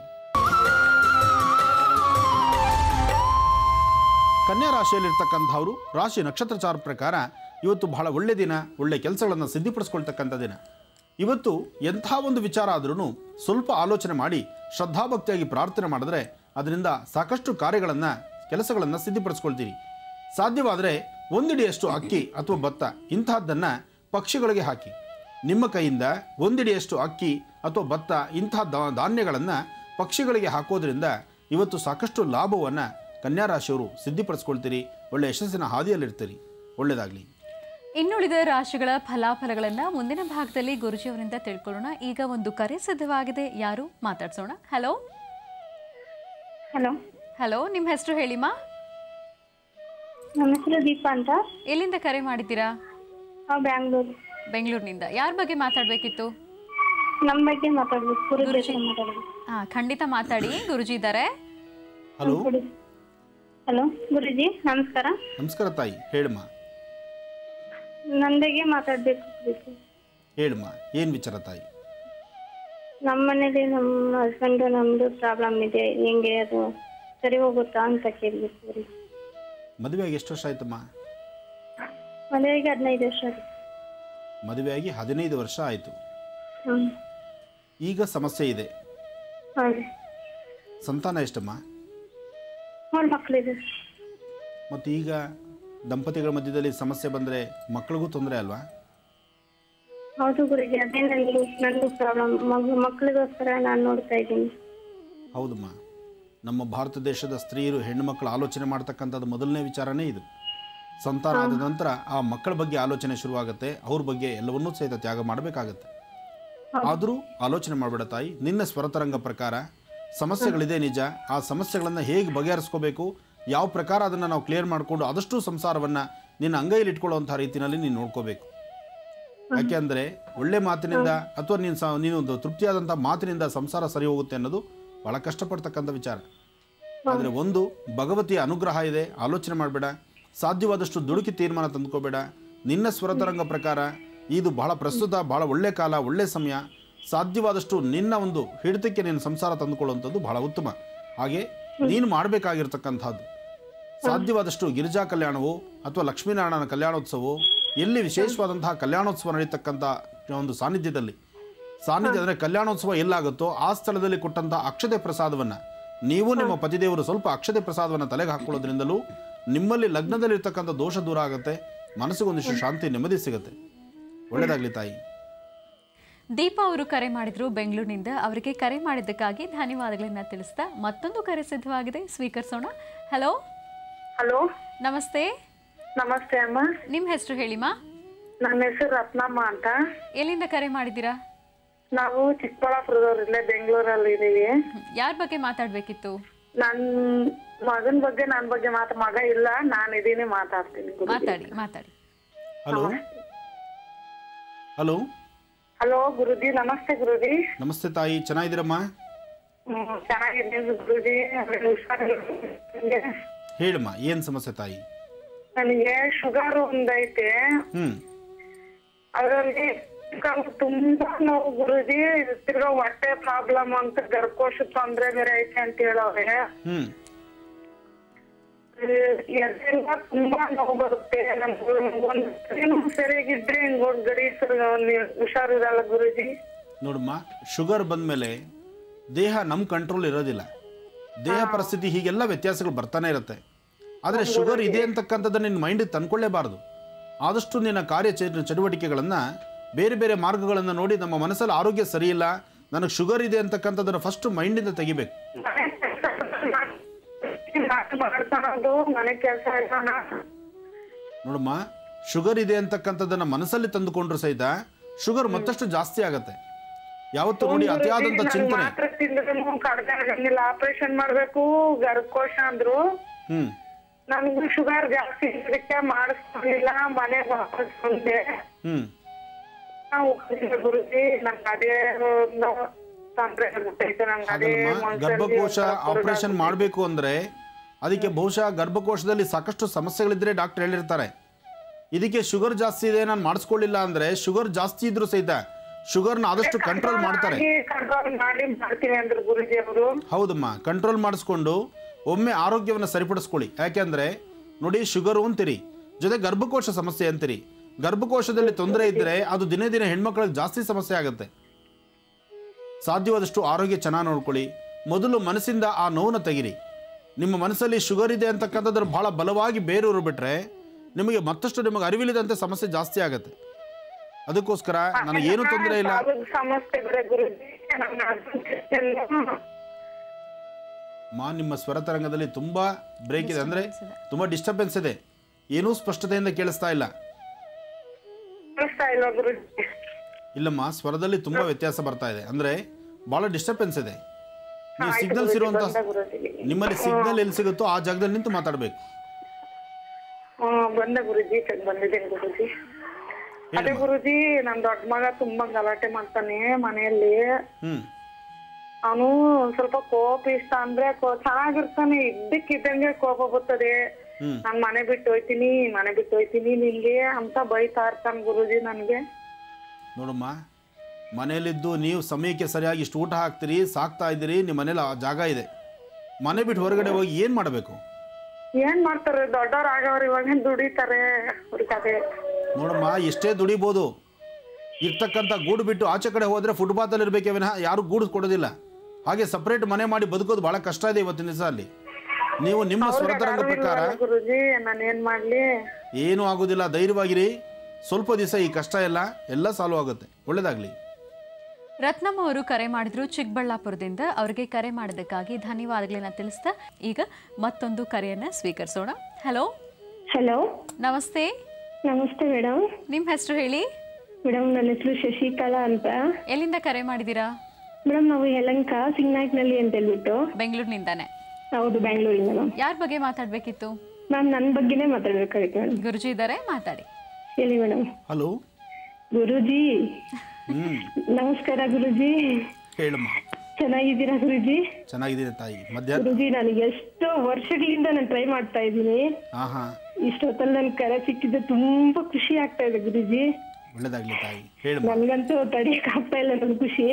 ಕನ್ಯಾ ರಾಶಿಯಲ್ಲಿರ್ತಕ್ಕಂಥವರು ರಾಶಿ ನಕ್ಷತ್ರಚಾರ ಪ್ರಕಾರ ಇವತ್ತು ಬಹಳ ಒಳ್ಳೆಯ ದಿನ ಒಳ್ಳೆ ಕೆಲಸಗಳನ್ನು ಸಿದ್ಧಿಪಡಿಸ್ಕೊಳ್ತಕ್ಕಂಥ ದಿನ ಇವತ್ತು ಎಂಥ ಒಂದು ವಿಚಾರ ಆದ್ರೂ ಸ್ವಲ್ಪ ಆಲೋಚನೆ ಮಾಡಿ ಶ್ರದ್ಧಾಭಕ್ತಿಯಾಗಿ ಪ್ರಾರ್ಥನೆ ಮಾಡಿದ್ರೆ ಅದರಿಂದ ಸಾಕಷ್ಟು ಕಾರ್ಯಗಳನ್ನು ಕೆಲಸಗಳನ್ನು ಸಿದ್ಧಿಪಡಿಸ್ಕೊಳ್ತೀರಿ ಸಾಧ್ಯವಾದರೆ ಒಂದಿಡಿಯಷ್ಟು ಅಕ್ಕಿ ಅಥವಾ ಭತ್ತ ಇಂತಹದ್ದನ್ನು ಪಕ್ಷಿಗಳಿಗೆ ಹಾಕಿ ನಿಮ್ಮ ಕೈಯಿಂದ ಒಂದಿಡಿಯಷ್ಟು ಅಕ್ಕಿ ಅಥವಾ ಭತ್ತ ಇಂತಹ ದಾ- ಧಾನ್ಯಗಳನ್ನು ಪಕ್ಷಿಗಳಿಗೆ ಹಾಕೋದ್ರಿಂದ ಇವತ್ತು ಸಾಕಷ್ಟು ಲಾಭವನ್ನು ಕನ್ಯಾ ರಾಶಿಯವರು ಸಿದ್ಧಿಪಡಿಸ್ಕೊಳ್ತೀರಿ ಒಳ್ಳೆ ಯಶಸ್ಸಿನ ಹಾದಿಯಲ್ಲಿರ್ತೀರಿ ಒಳ್ಳೆಯದಾಗಲಿ ಇನ್ನುಳಿದ ರಾಶಿಗಳ ಫಲಾಫಲಗಳನ್ನ ಮುಂದಿನ ಭಾಗದಲ್ಲಿ ಗುರುಜಿಯವರಿಂದ ತಿಳ್ಕೊಳ್ಳೋಣ ಈಗ ಒಂದು ಕರೆ ಸಿದ್ಧವಾಗಿದೆ ಯಾರು ಮಾತಾಡ್ಸೋಣ ಹಲೋ ಹಲೋ ಹಲೋ ನಿಮ್ಮ ಹೆಸರು ಹೇಳಿಮಾ ನಮ್ಮ ಹೆಸರು ದೀಪಾ ಅಂತ ಎಲ್ಲಿಂದ ಕರೆ ಮಾಡಿದ್ದೀರಾ ನಾವು ಬ್ಯಾಂಗ್ಳೂರು ಬೆಂಗಳೂರಿನಿಂದ ಯಾರ ಬಗ್ಗೆ ಮಾತಾಡಬೇಕಿತ್ತು ನಮ್ಮ ಬಗ್ಗೆ ಮಾತಾಡ್ಬೇಕು ಗುರು ಬಗ್ಗೆ ಮಾತಾಡ್ಬೇಕು ಹಾ ಖಂಡಿತ ಮಾತಾಡಿ ಗುರುಜಿ ಇದ್ದಾರೆ ಹಲೋ ಹಲೋ ಗುರುಜಿ ನಮಸ್ಕಾರ ನಮಸ್ಕಾರ ತಾಯಿ ಹೇಳಮ್ಮ ನನ್ನ ಬಗ್ಗೆ ಮಾತಾಡ್ಬೇಕು ಗುರುಜಿ ಹೇಳಮ್ಮ ಏನು ವಿಚಾರ ತಾಯಿ ನಮ್ಮ ಮನೇಲಿ ನಮ್ಮ ಹಸ್ಬೆಂಡ್ ನಮ್ದು ಪ್ರಾಬ್ಲಮ್ ಇದೆ ಹೆಂಗೆ ಅದು ಸರಿ ಹೋಗುತ್ತಾ ಅಂತ ಕೇಳ್ಬೇಕು ಗುರುಜಿ ಮದುವೆಯಾಗಿ ಎಷ್ಟು ವರ್ಷ ಆಯ್ತಮ್ಮ ಮದುವೆಗೆ ಹದಿನೈದು ವರ್ಷ ಆಗಿದೆ ಮದುವೆಯಾಗಿ ಹದಿನೈದು ವರ್ಷ ಆಯಿತು ಹ್ಮ್ ಈಗ ಸಮಸ್ಯೆ ಇದೆ ಹೌದು ಸಂತಾನ ಎಷ್ಟಮ್ಮ ಮೂರು ಮಕ್ಕಳಿದೆ ಮತ್ತು ಈಗ ದಂಪತಿಗಳ ಮಧ್ಯದಲ್ಲಿ ಸಮಸ್ಯೆ ಬಂದರೆ ಮಕ್ಕಳಿಗೂ ತೊಂದರೆ ಅಲ್ವಾ ಹೌದು ಗುರುಜಿ ಅದೇ ನನಗೂ ನನಗೂ ಪ್ರಾಬ್ಲಮ್ ಮಗು ಮಕ್ಕಳಿಗೋಸ್ಕರ ನಾನು ನೋಡ್ತಾ ಇದ್ದೀನಿ ಹೌದಮ್ಮ ನಮ್ಮ ಭಾರತ ದೇಶದ ಸ್ತ್ರೀಯರು ಹೆಣ್ಣು ಮಕ್ಕಳು ಆಲೋಚನೆ ಮಾಡ್ತಕ್ಕಂಥದ್ದು ಮೊದಲನೇ ವಿಚಾರನೇ ಇದು ಸಂತಾನ ಆದ ನಂತರ ಆ ಮಕ್ಕಳ ಬಗ್ಗೆ ಆಲೋಚನೆ ಶುರುವಾಗುತ್ತೆ ಅವ್ರ ಬಗ್ಗೆ ಎಲ್ಲವನ್ನೂ ಸಹಿತ ತ್ಯಾಗ ಮಾಡಬೇಕಾಗತ್ತೆ ಆದರೂ ಆಲೋಚನೆ ಮಾಡಬೇಡ ತಾಯಿ ನಿನ್ನ ಸ್ವರತರಂಗ ಪ್ರಕಾರ ಸಮಸ್ಯೆಗಳಿದೆ ನಿಜ ಆ ಸಮಸ್ಯೆಗಳನ್ನು ಹೇಗೆ ಬಗೆಹರಿಸ್ಕೋಬೇಕು ಯಾವ ಪ್ರಕಾರ ಅದನ್ನು ನಾವು ಕ್ಲಿಯರ್ ಮಾಡಿಕೊಂಡು ಆದಷ್ಟು ಸಂಸಾರವನ್ನು ನಿನ್ನ ಅಂಗೈಯಲ್ಲಿ ಇಟ್ಕೊಳ್ಳುವಂಥ ರೀತಿಯಲ್ಲಿ ನೀನು ನೋಡ್ಕೋಬೇಕು ಯಾಕೆಂದರೆ ಒಳ್ಳೆ ಮಾತಿನಿಂದ ಅಥವಾ ನೀನು ಸ ನೀನು ಒಂದು ತೃಪ್ತಿಯಾದಂಥ ಮಾತಿನಿಂದ ಸಂಸಾರ ಸರಿ ಹೋಗುತ್ತೆ ಅನ್ನೋದು ಭಾಳ ಕಷ್ಟಪಡ್ತಕ್ಕಂಥ ವಿಚಾರ ಆದರೆ ಒಂದು ಭಗವತಿಯ ಅನುಗ್ರಹ ಇದೆ ಆಲೋಚನೆ ಮಾಡಬೇಡ ಸಾಧ್ಯವಾದಷ್ಟು ದುಡುಕಿ ತೀರ್ಮಾನ ತಂದ್ಕೋಬೇಡ ನಿನ್ನ ಸ್ವರತರಂಗ ಪ್ರಕಾರ ಇದು ಬಹಳ ಪ್ರಸ್ತುತ ಬಹಳ ಒಳ್ಳೆ ಕಾಲ ಒಳ್ಳೆ ಸಮಯ ಸಾಧ್ಯವಾದಷ್ಟು ನಿನ್ನ ಒಂದು ಹಿಡಿತಕ್ಕೆ ನೀನು ಸಂಸಾರ ತಂದುಕೊಳ್ಳುವಂಥದ್ದು ಬಹಳ ಉತ್ತಮ ಹಾಗೆ ನೀನು ಮಾಡಬೇಕಾಗಿರ್ತಕ್ಕಂಥದ್ದು ಸಾಧ್ಯವಾದಷ್ಟು ಗಿರಿಜಾ ಕಲ್ಯಾಣವೋ ಅಥವಾ ಲಕ್ಷ್ಮೀನಾರಾಯಣನ ಕಲ್ಯಾಣೋತ್ಸವವೋ ಎಲ್ಲಿ ವಿಶೇಷವಾದಂತಹ ಕಲ್ಯಾಣೋತ್ಸವ ನಡೀತಕ್ಕಂಥ ಒಂದು ಸಾನ್ನಿಧ್ಯದಲ್ಲಿ ಸಾನ್ನಿಧ್ಯ ಅಂದರೆ ಕಲ್ಯಾಣೋತ್ಸವ ಎಲ್ಲಾಗುತ್ತೋ ಆ ಸ್ಥಳದಲ್ಲಿ ಕೊಟ್ಟಂತಹ ಅಕ್ಷತೆ ಪ್ರಸಾದವನ್ನು ನೀವು ನಿಮ್ಮ ಪತಿದೇವರು ಸ್ವಲ್ಪ ಅಕ್ಷತೆ ಪ್ರಸಾದವನ್ನು ತಲೆಗೆ ಹಾಕೊಳ್ಳೋದ್ರಿಂದಲೂ ನಿಮ್ಮಲ್ಲಿ ಲಗ್ನದಲ್ಲಿರ್ತಕ್ಕಂಥ ದೋಷ ದೂರ ಆಗುತ್ತೆ ಮನಸ್ಸಿಗೊಂದಿಷ್ಟು ಶಾಂತಿ ನೆಮ್ಮದಿ ಸಿಗುತ್ತೆ ಒಳ್ಳೆಯದಾಗಲಿ ತಾಯಿ ದೀಪಾ ಅವರು ಕರೆ ಮಾಡಿದ್ರು ಬೆಂಗಳೂರಿನಿಂದ ಅವರಿಗೆ ಕರೆ ಮಾಡಿದ್ದಕ್ಕಾಗಿ ಧನ್ಯವಾದಗಳನ್ನ ತಿಳಿಸ್ತಾ ಮತ್ತೊಂದು ಕರೆ ಸಿದ್ಧವಾಗಿದೆ ಸ್ವೀಕರಿಸೋಣ ಹಲೋ ಹಲೋ ನಮಸ್ತೆ ನಮಸ್ತೆ ಅಮ್ಮ ನಿಮ್ಮ ಹೆಸರು ಹೇಳಿಮಾ ನನ್ನ ಹೆಸರು ರತ್ನಮ್ಮ ಅಂತ ಎಲ್ಲಿಂದ ಕರೆ ಮಾಡಿದ್ದೀರಾ ನಾವು ಚಿಕ್ಕಬಳ್ಳಾಪುರದವ್ರು ಇಲ್ಲೇ ಬೆಂಗಳೂರಲ್ಲಿ ಇದೀವಿ ಯಾರ ಬಗ್ಗೆ ಮಾತಾಡಬೇಕಿತ್ತು ನನ್ ಮಗನ್ ಬಗ್ಗೆ ನನ್ ಬಗ್ಗೆ ಮಾತ ಮಗ ಇಲ್ಲ ನಾನು ಇದೀನಿ ಮಾತಾಡ್ತೀನಿ ಗುರೂಜಿ. ಮಾತಾಡಿ ಮಾತಾಡಿ ಹಲೋ ಹಲೋ ಹಲೋ ಗುರುಜಿ ನಮಸ್ತೆ ಗುರುಜಿ ನಮಸ್ತೆ ತಾಯಿ ಚೆನ್ನಾಗಿದ್ದೀರಮ್ಮ ಹ್ಮ್, ಚೆನ್ನಾಗಿದ್ದೀನಿ ಗುರುಜಿ ಆಮೇಲೆ ಹುಷಾರಿಲ್ಲ ನಂಗೆ. ಹೇಳಮ್ಮ ಏನು ಸಮಸ್ಯೆ ತಾಯಿ ನನಗೆ ಶುಗರ್ ಒಂದೈತೆ ಹ್ಞೂ ಅದರಲ್ಲಿ ತುಂಬಾ ನೋವು ಗುರುಜಿ ತಿರ್ಗಾ ಹೊಟ್ಟೆ ಪ್ರಾಬ್ಲಮ್ ಅಂತ ಗರ್ಭಕೋಶ ತೊಂದ್ರೆ ಬೇರೆ ಐತೆ ಅಂತ ಹೇಳವ್ರೆ ಹ್ಞೂ ಎದೆಲ್ಲ ತುಂಬಾ ನೋವು ಬರುತ್ತೆ ನಮ್ಗೆ ಒಂದ್ ದಿನ ಸರಿಯಾಗಿದ್ರೆ ಹಿಂಗ್ ಒಂದ್ ಗಡಿ ಸರಿ ಹುಷಾರಿರಲ್ಲ ಗುರುಜಿ ನೋಡಮ್ಮ ಶುಗರ್ ಬಂದಮೇಲೆ ದೇಹ ನಮ್ಮ ಕಂಟ್ರೋಲ್ ಇರೋದಿಲ್ಲ ದೇಹ ಪರಿಸ್ಥಿತಿ ಹೀಗೆಲ್ಲ ವ್ಯತ್ಯಾಸಗಳು ಬರ್ತಾನೆ ಇರುತ್ತೆ ಆದರೆ ಶುಗರ್ ಇದೆ ಅಂತಕ್ಕಂಥದ್ದನ್ನು ನಿನ್ನ ಮೈಂಡಿಗೆ ತಂದ್ಕೊಳ್ಳೇಬಾರ್ದು ಆದಷ್ಟು ನಿನ್ನ ಕಾರ್ಯ ಚ- ಚಟುವಟಿಕೆಗಳನ್ನು ಬೇರೆ ಬೇರೆ ಮಾರ್ಗಗಳನ್ನು ನೋಡಿ ನಮ್ಮ ಮನಸ್ಸಲ್ಲಿ ಆರೋಗ್ಯ ಸರಿಯಿಲ್ಲ ನನಗೆ ಶುಗರ್ ಇದೆ ಅಂತಕ್ಕಂಥದ್ದನ್ನು ಫಸ್ಟ್ ಮೈಂಡಿಂದ ತೆಗಿಬೇಕು ಮಾಡ್ಕೊಳೋದು ಮನೆ ಕೆಲಸ ಎಲ್ಲ ನೋಡಮ್ಮ ಶುಗರ್ ಇದೆ ಅಂತಕ್ಕಂಥದ್ದನ್ನು ಮನಸ್ಸಲ್ಲಿ ತಂದುಕೊಂಡ್ರು ಸಹಿತ ಶುಗರ್ ಮತ್ತಷ್ಟು ಜಾಸ್ತಿ ಆಗತ್ತೆ ಯಾವತ್ತು ನೋಡಿ ಅತಿಯಾದಂಥ ಚಿಂತನೆ ಮಾತ್ರ ತಿಂದ್ರು ಕಡಿಮೆ ಆಗಂಗಿಲ್ಲ ಆಪರೇಷನ್ ಮಾಡ್ಬೇಕು ಗರ್ಭಕೋಶ ಅಂದ್ರು ಹ್ಮ್ ನನ್ಗೂ ಶುಗರ್ ಜಾಸ್ತಿ ಇದ್ದಕ್ಕೆ ಮಾಡಿಸ್ಕೊಂಡಿಲ್ಲ ಮನೆಗೆ ವಾಪಸ್ ಬಂದೆ ಹ್ಮ್ ನಾವು ಗುರುಜಿ ನಂಗೆ ಅದೇ ಒಂದು ತೊಂದ್ರೆ ಆಗ್ಬಿಟ್ಟೈತೆ ನಂಗೆ ಅದೇ ಹಾಗಲ್ಲಮ್ಮ ಮನ್ಸಲ್ಲಿ ಗರ್ಭಕೋಶ ಒಂಥರ ಆಪರೇಷನ್ ಮಾಡಬೇಕು ಅಂದರೆ ಅದಕ್ಕೆ ಬಹುಶಃ ಗರ್ಭಕೋಶದಲ್ಲಿ ಸಾಕಷ್ಟು ಸಮಸ್ಯೆಗಳಿದ್ರೆ ಡಾಕ್ಟರ್ ಹೇಳಿರ್ತಾರೆ ಇದಕ್ಕೆ ಶುಗರ್ ಜಾಸ್ತಿ ಇದೆ ನಾನು ಮಾಡಿಸ್ಕೊಳ್ಳಿಲ್ಲ ಅಂದರೆ ಶುಗರ್ ಜಾಸ್ತಿ ಇದ್ರೂ ಸಹಿತ ಶುಗರ್ನ ಆದಷ್ಟು ಕಂಟ್ರೋಲ್ ಮಾಡ್ತಾರೆ ಕಂಟ್ರೋಲ್ ಮಾಡಿ ಮಾಡ್ತೀನಿ ಅಂದ್ರು ಗುರುಜಿ ಅವರು ಹೌದಮ್ಮ ಕಂಟ್ರೋಲ್ ಮಾಡಿಸ್ಕೊಂಡು ಒಮ್ಮೆ ಆರೋಗ್ಯವನ್ನು ಸರಿಪಡಿಸ್ಕೊಳ್ಳಿ ಯಾಕೆಂದರೆ ನೋಡಿ ಶುಗರು ಅಂತೀರಿ ಜೊತೆ ಗರ್ಭಕೋಶ ಸಮಸ್ಯೆ ಅಂತೀರಿ ಗರ್ಭಕೋಶದಲ್ಲಿ ತೊಂದರೆ ಇದ್ದರೆ ಅದು ದಿನೇ ದಿನೇ ಹೆಣ್ಮಕ್ಳಿಗೆ ಜಾಸ್ತಿ ಸಮಸ್ಯೆ ಆಗುತ್ತೆ ಸಾಧ್ಯವಾದಷ್ಟು ಆರೋಗ್ಯ ಚೆನ್ನಾಗಿ ನೋಡ್ಕೊಳ್ಳಿ ಮೊದಲು ಮನಸ್ಸಿಂದ ಆ ನೋವನ್ನು ತೆಗಿರಿ ನಿಮ್ಮ ಮನಸ್ಸಲ್ಲಿ ಶುಗರ್ ಇದೆ ಅಂತಕ್ಕಂಥದ್ರ ಭಾಳ ಬಲವಾಗಿ ಬೇರೂರು ಬಿಟ್ಟರೆ ನಿಮಗೆ ಮತ್ತಷ್ಟು ನಿಮಗೆ ಅರಿವಿಲ್ಲದಂತೆ ಸಮಸ್ಯೆ ಜಾಸ್ತಿ ಆಗುತ್ತೆ ಅದಕ್ಕೋಸ್ಕರ ನನಗೇನು ತೊಂದರೆ ಇಲ್ಲ ಸಾಲದ ಸಮಸ್ಯೆ ಬೇರೆ ಗುರುಜಿ ನಂಗೆ ಅದು ಮಾ ನಿಮ್ಮ ಸ್ವರತರಂಗದಲ್ಲಿ ತುಂಬ ಬ್ರೇಕ್ ಇದೆ ಅಂದರೆ ತುಂಬ ಡಿಸ್ಟರ್ಬೆನ್ಸ್ ಇದೆ ಏನೂ ಸ್ಪಷ್ಟತೆಯಿಂದ ಕೇಳಿಸ್ತಾ ಇಲ್ಲ ಕೇಳಿಸ್ತಾ ಇಲ್ಲ ಗುರುಜಿ ಇಲ್ಲಮ್ಮ ಸ್ವರದಲ್ಲಿ ತುಂಬ ವ್ಯತ್ಯಾಸ ಬರ್ತಾ ಇದೆ ಅಂದರೆ ಭಾಳ ಡಿಸ್ಟರ್ಬೆನ್ಸ್ ಇದೆ ನೀವು ಸಿಗ್ನಲ್ಸ್ ಇರುವಂಥ ನಿಮ್ಮಲ್ಲಿ ಸಿಗ್ನಲ್ ಎಲ್ಲಿ ಸಿಗುತ್ತೋ ಆ ಜಾಗದಲ್ಲಿ ನಿಂತು ಮಾತಾಡಬೇಕು ಹ್ಮ್ ಬಂದ ಗುರುಜಿ ಚೆಕ್ ಬಂದಿದ್ದೇನೆ ಗುರುಜಿ ಅದೇ ಗುರುಜಿ ನನ್ ದೊಡ್ಡ ಮಗ ತುಂಬಾ ಗಲಾಟೆ ಮಾಡ್ತಾನೆ ಮನೆಯಲ್ಲಿ ಹ್ಞೂ ಅವನು ಸ್ವಲ್ಪ ಕೋಪ ಇಷ್ಟ ಅಂದ್ರೆ ಕೋ- ಚೆನ್ನಾಗಿರ್ತಾನೆ ಇದ್ದಕ್ಕಿದ್ದಂಗೆ ಕೋಪ ಬರ್ತದೆ ಹ್ಮ್. ನಾನ್ ಮನೆ ಬಿಟ್ಟು ಹೋಯ್ತೀನಿ ಮನೆ ಬಿಟ್ಟು ಹೋಯ್ತೀನಿ ನಿನ್ಗೆ ಅಂತ ಬೈತಾ ಇರ್ತಾನೆ ಗುರುಜಿ ನನ್ಗೆ ನೋಡಮ್ಮ ಮನೆಯಲ್ಲಿದ್ದು ನೀವು ಸಮಯಕ್ಕೆ ಸರಿಯಾಗಿ ಇಷ್ಟು ಊಟ ಹಾಕ್ತೀರಿ ಸಾಕ್ತಾ ಇದ್ದೀರಿ ನಿಮ್ಮ ಮನೇಲಿ ಆ ಜಾಗ ಇದೆ ಮನೆ ಬಿಟ್ಟು ಹೊರಗಡೆ ಹೋಗಿ ಏನು ಮಾಡಬೇಕು ಏನ್ ಮಾಡ್ತಾರೆ ದೊಡ್ಡವ್ರ ಆಗವ್ರ ಇವಾಗ ದುಡಿತಾರೆ ಹುಡುಕದೆ ನೋಡಮ್ಮ ಎಷ್ಟೇ ದುಡಿಬೋದು ಇರ್ತಕ್ಕಂಥ ಗೂಡು ಬಿಟ್ಟು ಆಚೆ ಕಡೆ ಹೋದರೆ ಫುಟ್ಪಾತಲ್ಲಿ ಇರಬೇಕೇ ವಿನಃ ಯಾರು ಗೂಡು ಕೊಡೋದಿಲ್ಲ ಹಾಗೆ ಸಪ್ರೇಟ್ ಮನೆ ಮಾಡಿ ಬದುಕೋದು ಭಾಳ ಕಷ್ಟ ಇದೆ ಇವತ್ತಿನ ದಿವಸ ಅಲ್ಲಿ ನೀವು ನಿಮ್ಮ ಸ್ವರತರಂಗ ಪ್ರಕಾರ ಗುರುಜಿ ನಾನ್ ಏನ್ ಮಾಡ್ಲಿ ಏನೂ ಆಗೋದಿಲ್ಲ ಧೈರ್ಯವಾಗಿರಿ ಸ್ವಲ್ಪ ದಿವಸ ಈ ಕಷ್ಟ ಎಲ್ಲ ಎಲ್ಲ ಸಾಲ್ವ್ ಆಗುತ್ತೆ ಒಳ್ಳೇದಾಗಲಿ ರತ್ನಮ್ಮ ಅವರು ಕರೆ ಮಾಡಿದ್ರು ಚಿಕ್ಕಬಳ್ಳಾಪುರದಿಂದ ಅವರಿಗೆ ಕರೆ ಮಾಡೋದಕ್ಕಾಗಿ ಧನ್ಯವಾದಗಳನ್ನ ತಿಳಿಸ್ತಾ ಈಗ ಮತ್ತೊಂದು ಕರೆಯನ್ನ ಸ್ವೀಕರಿಸೋಣ ಹಲೋ ಹಲೋ ನಮಸ್ತೆ ನಮಸ್ತೆ ಮೇಡಮ್ ನಿಮ್ಮ ಹೆಸರು ಹೇಳಿ ಮೇಡಮ್ ನನ್ನ ಹೆಸರು ಶಶಿಕಲಾ ಅಂತ ಎಲ್ಲಿಂದ ಕರೆ ಮಾಡಿದ್ದೀರಾ ಮೇಡಮ್ ನಾವು ಯಲಂಕ ಸಿಂಗ್ನಾಯ್ಕ್ನಲ್ಲಿ ಅಂತ ಹೇಳ್ಬಿಟ್ಟು ಬೆಂಗಳೂರಿನಿಂದಾನೆ ಹೌದು ಬ್ಯಾಂಗ್ಳೂರಿಂದ ಮ್ಯಾಮ್ ಯಾರ ಬಗ್ಗೆ ಮಾತಾಡಬೇಕಿತ್ತು ಮ್ಯಾಮ್ ನನ್ನ ಬಗ್ಗೆನೇ ಮಾತಾಡ್ಬೇಕಾಗಿತ್ತು ಮೇಡಮ್ ಗುರುಜಿ ಇದ್ದಾರೆ ಮಾತಾಡಿ ಹೇಳಿ ಮೇಡಮ್ ಹಲೋ ಗುರುಜಿ ಹ್ಞೂ ನಮಸ್ಕಾರ ಗುರುಜಿ ಹೇಳಮ್ಮ ಚೆನ್ನಾಗಿದ್ದೀರಾ ಗುರುಜಿ ಚೆನ್ನಾಗಿದ್ದೀನಿ ತಾಯಿ ಮಧ್ಯಾಹ್ನ ಗುರುಜಿ ನನಗೆ ಎಷ್ಟೋ ವರ್ಷಗಳಿಂದ ನಾನು ಟ್ರೈ ಮಾಡ್ತಾ ಇದ್ದೀನಿ ಹಾಂ ಹಾಂ ಇಷ್ಟೊತ್ತಲ್ಲಿ ನನ್ ಕರೆ ಸಿಕ್ಕಿದ್ದು ತುಂಬಾ ಖುಷಿ ಆಗ್ತಾ ಇದೆ ಗುರುಜಿ ಒಳ್ಳೇದಾಗಲಿ ತಾಯಿ ಹೇಳಮ್ಮ ನನ್ಗಂತೂ ತಡಿಯಕ್ ಆಗ್ತಾ ಇಲ್ಲ ನನ್ ಖುಷಿ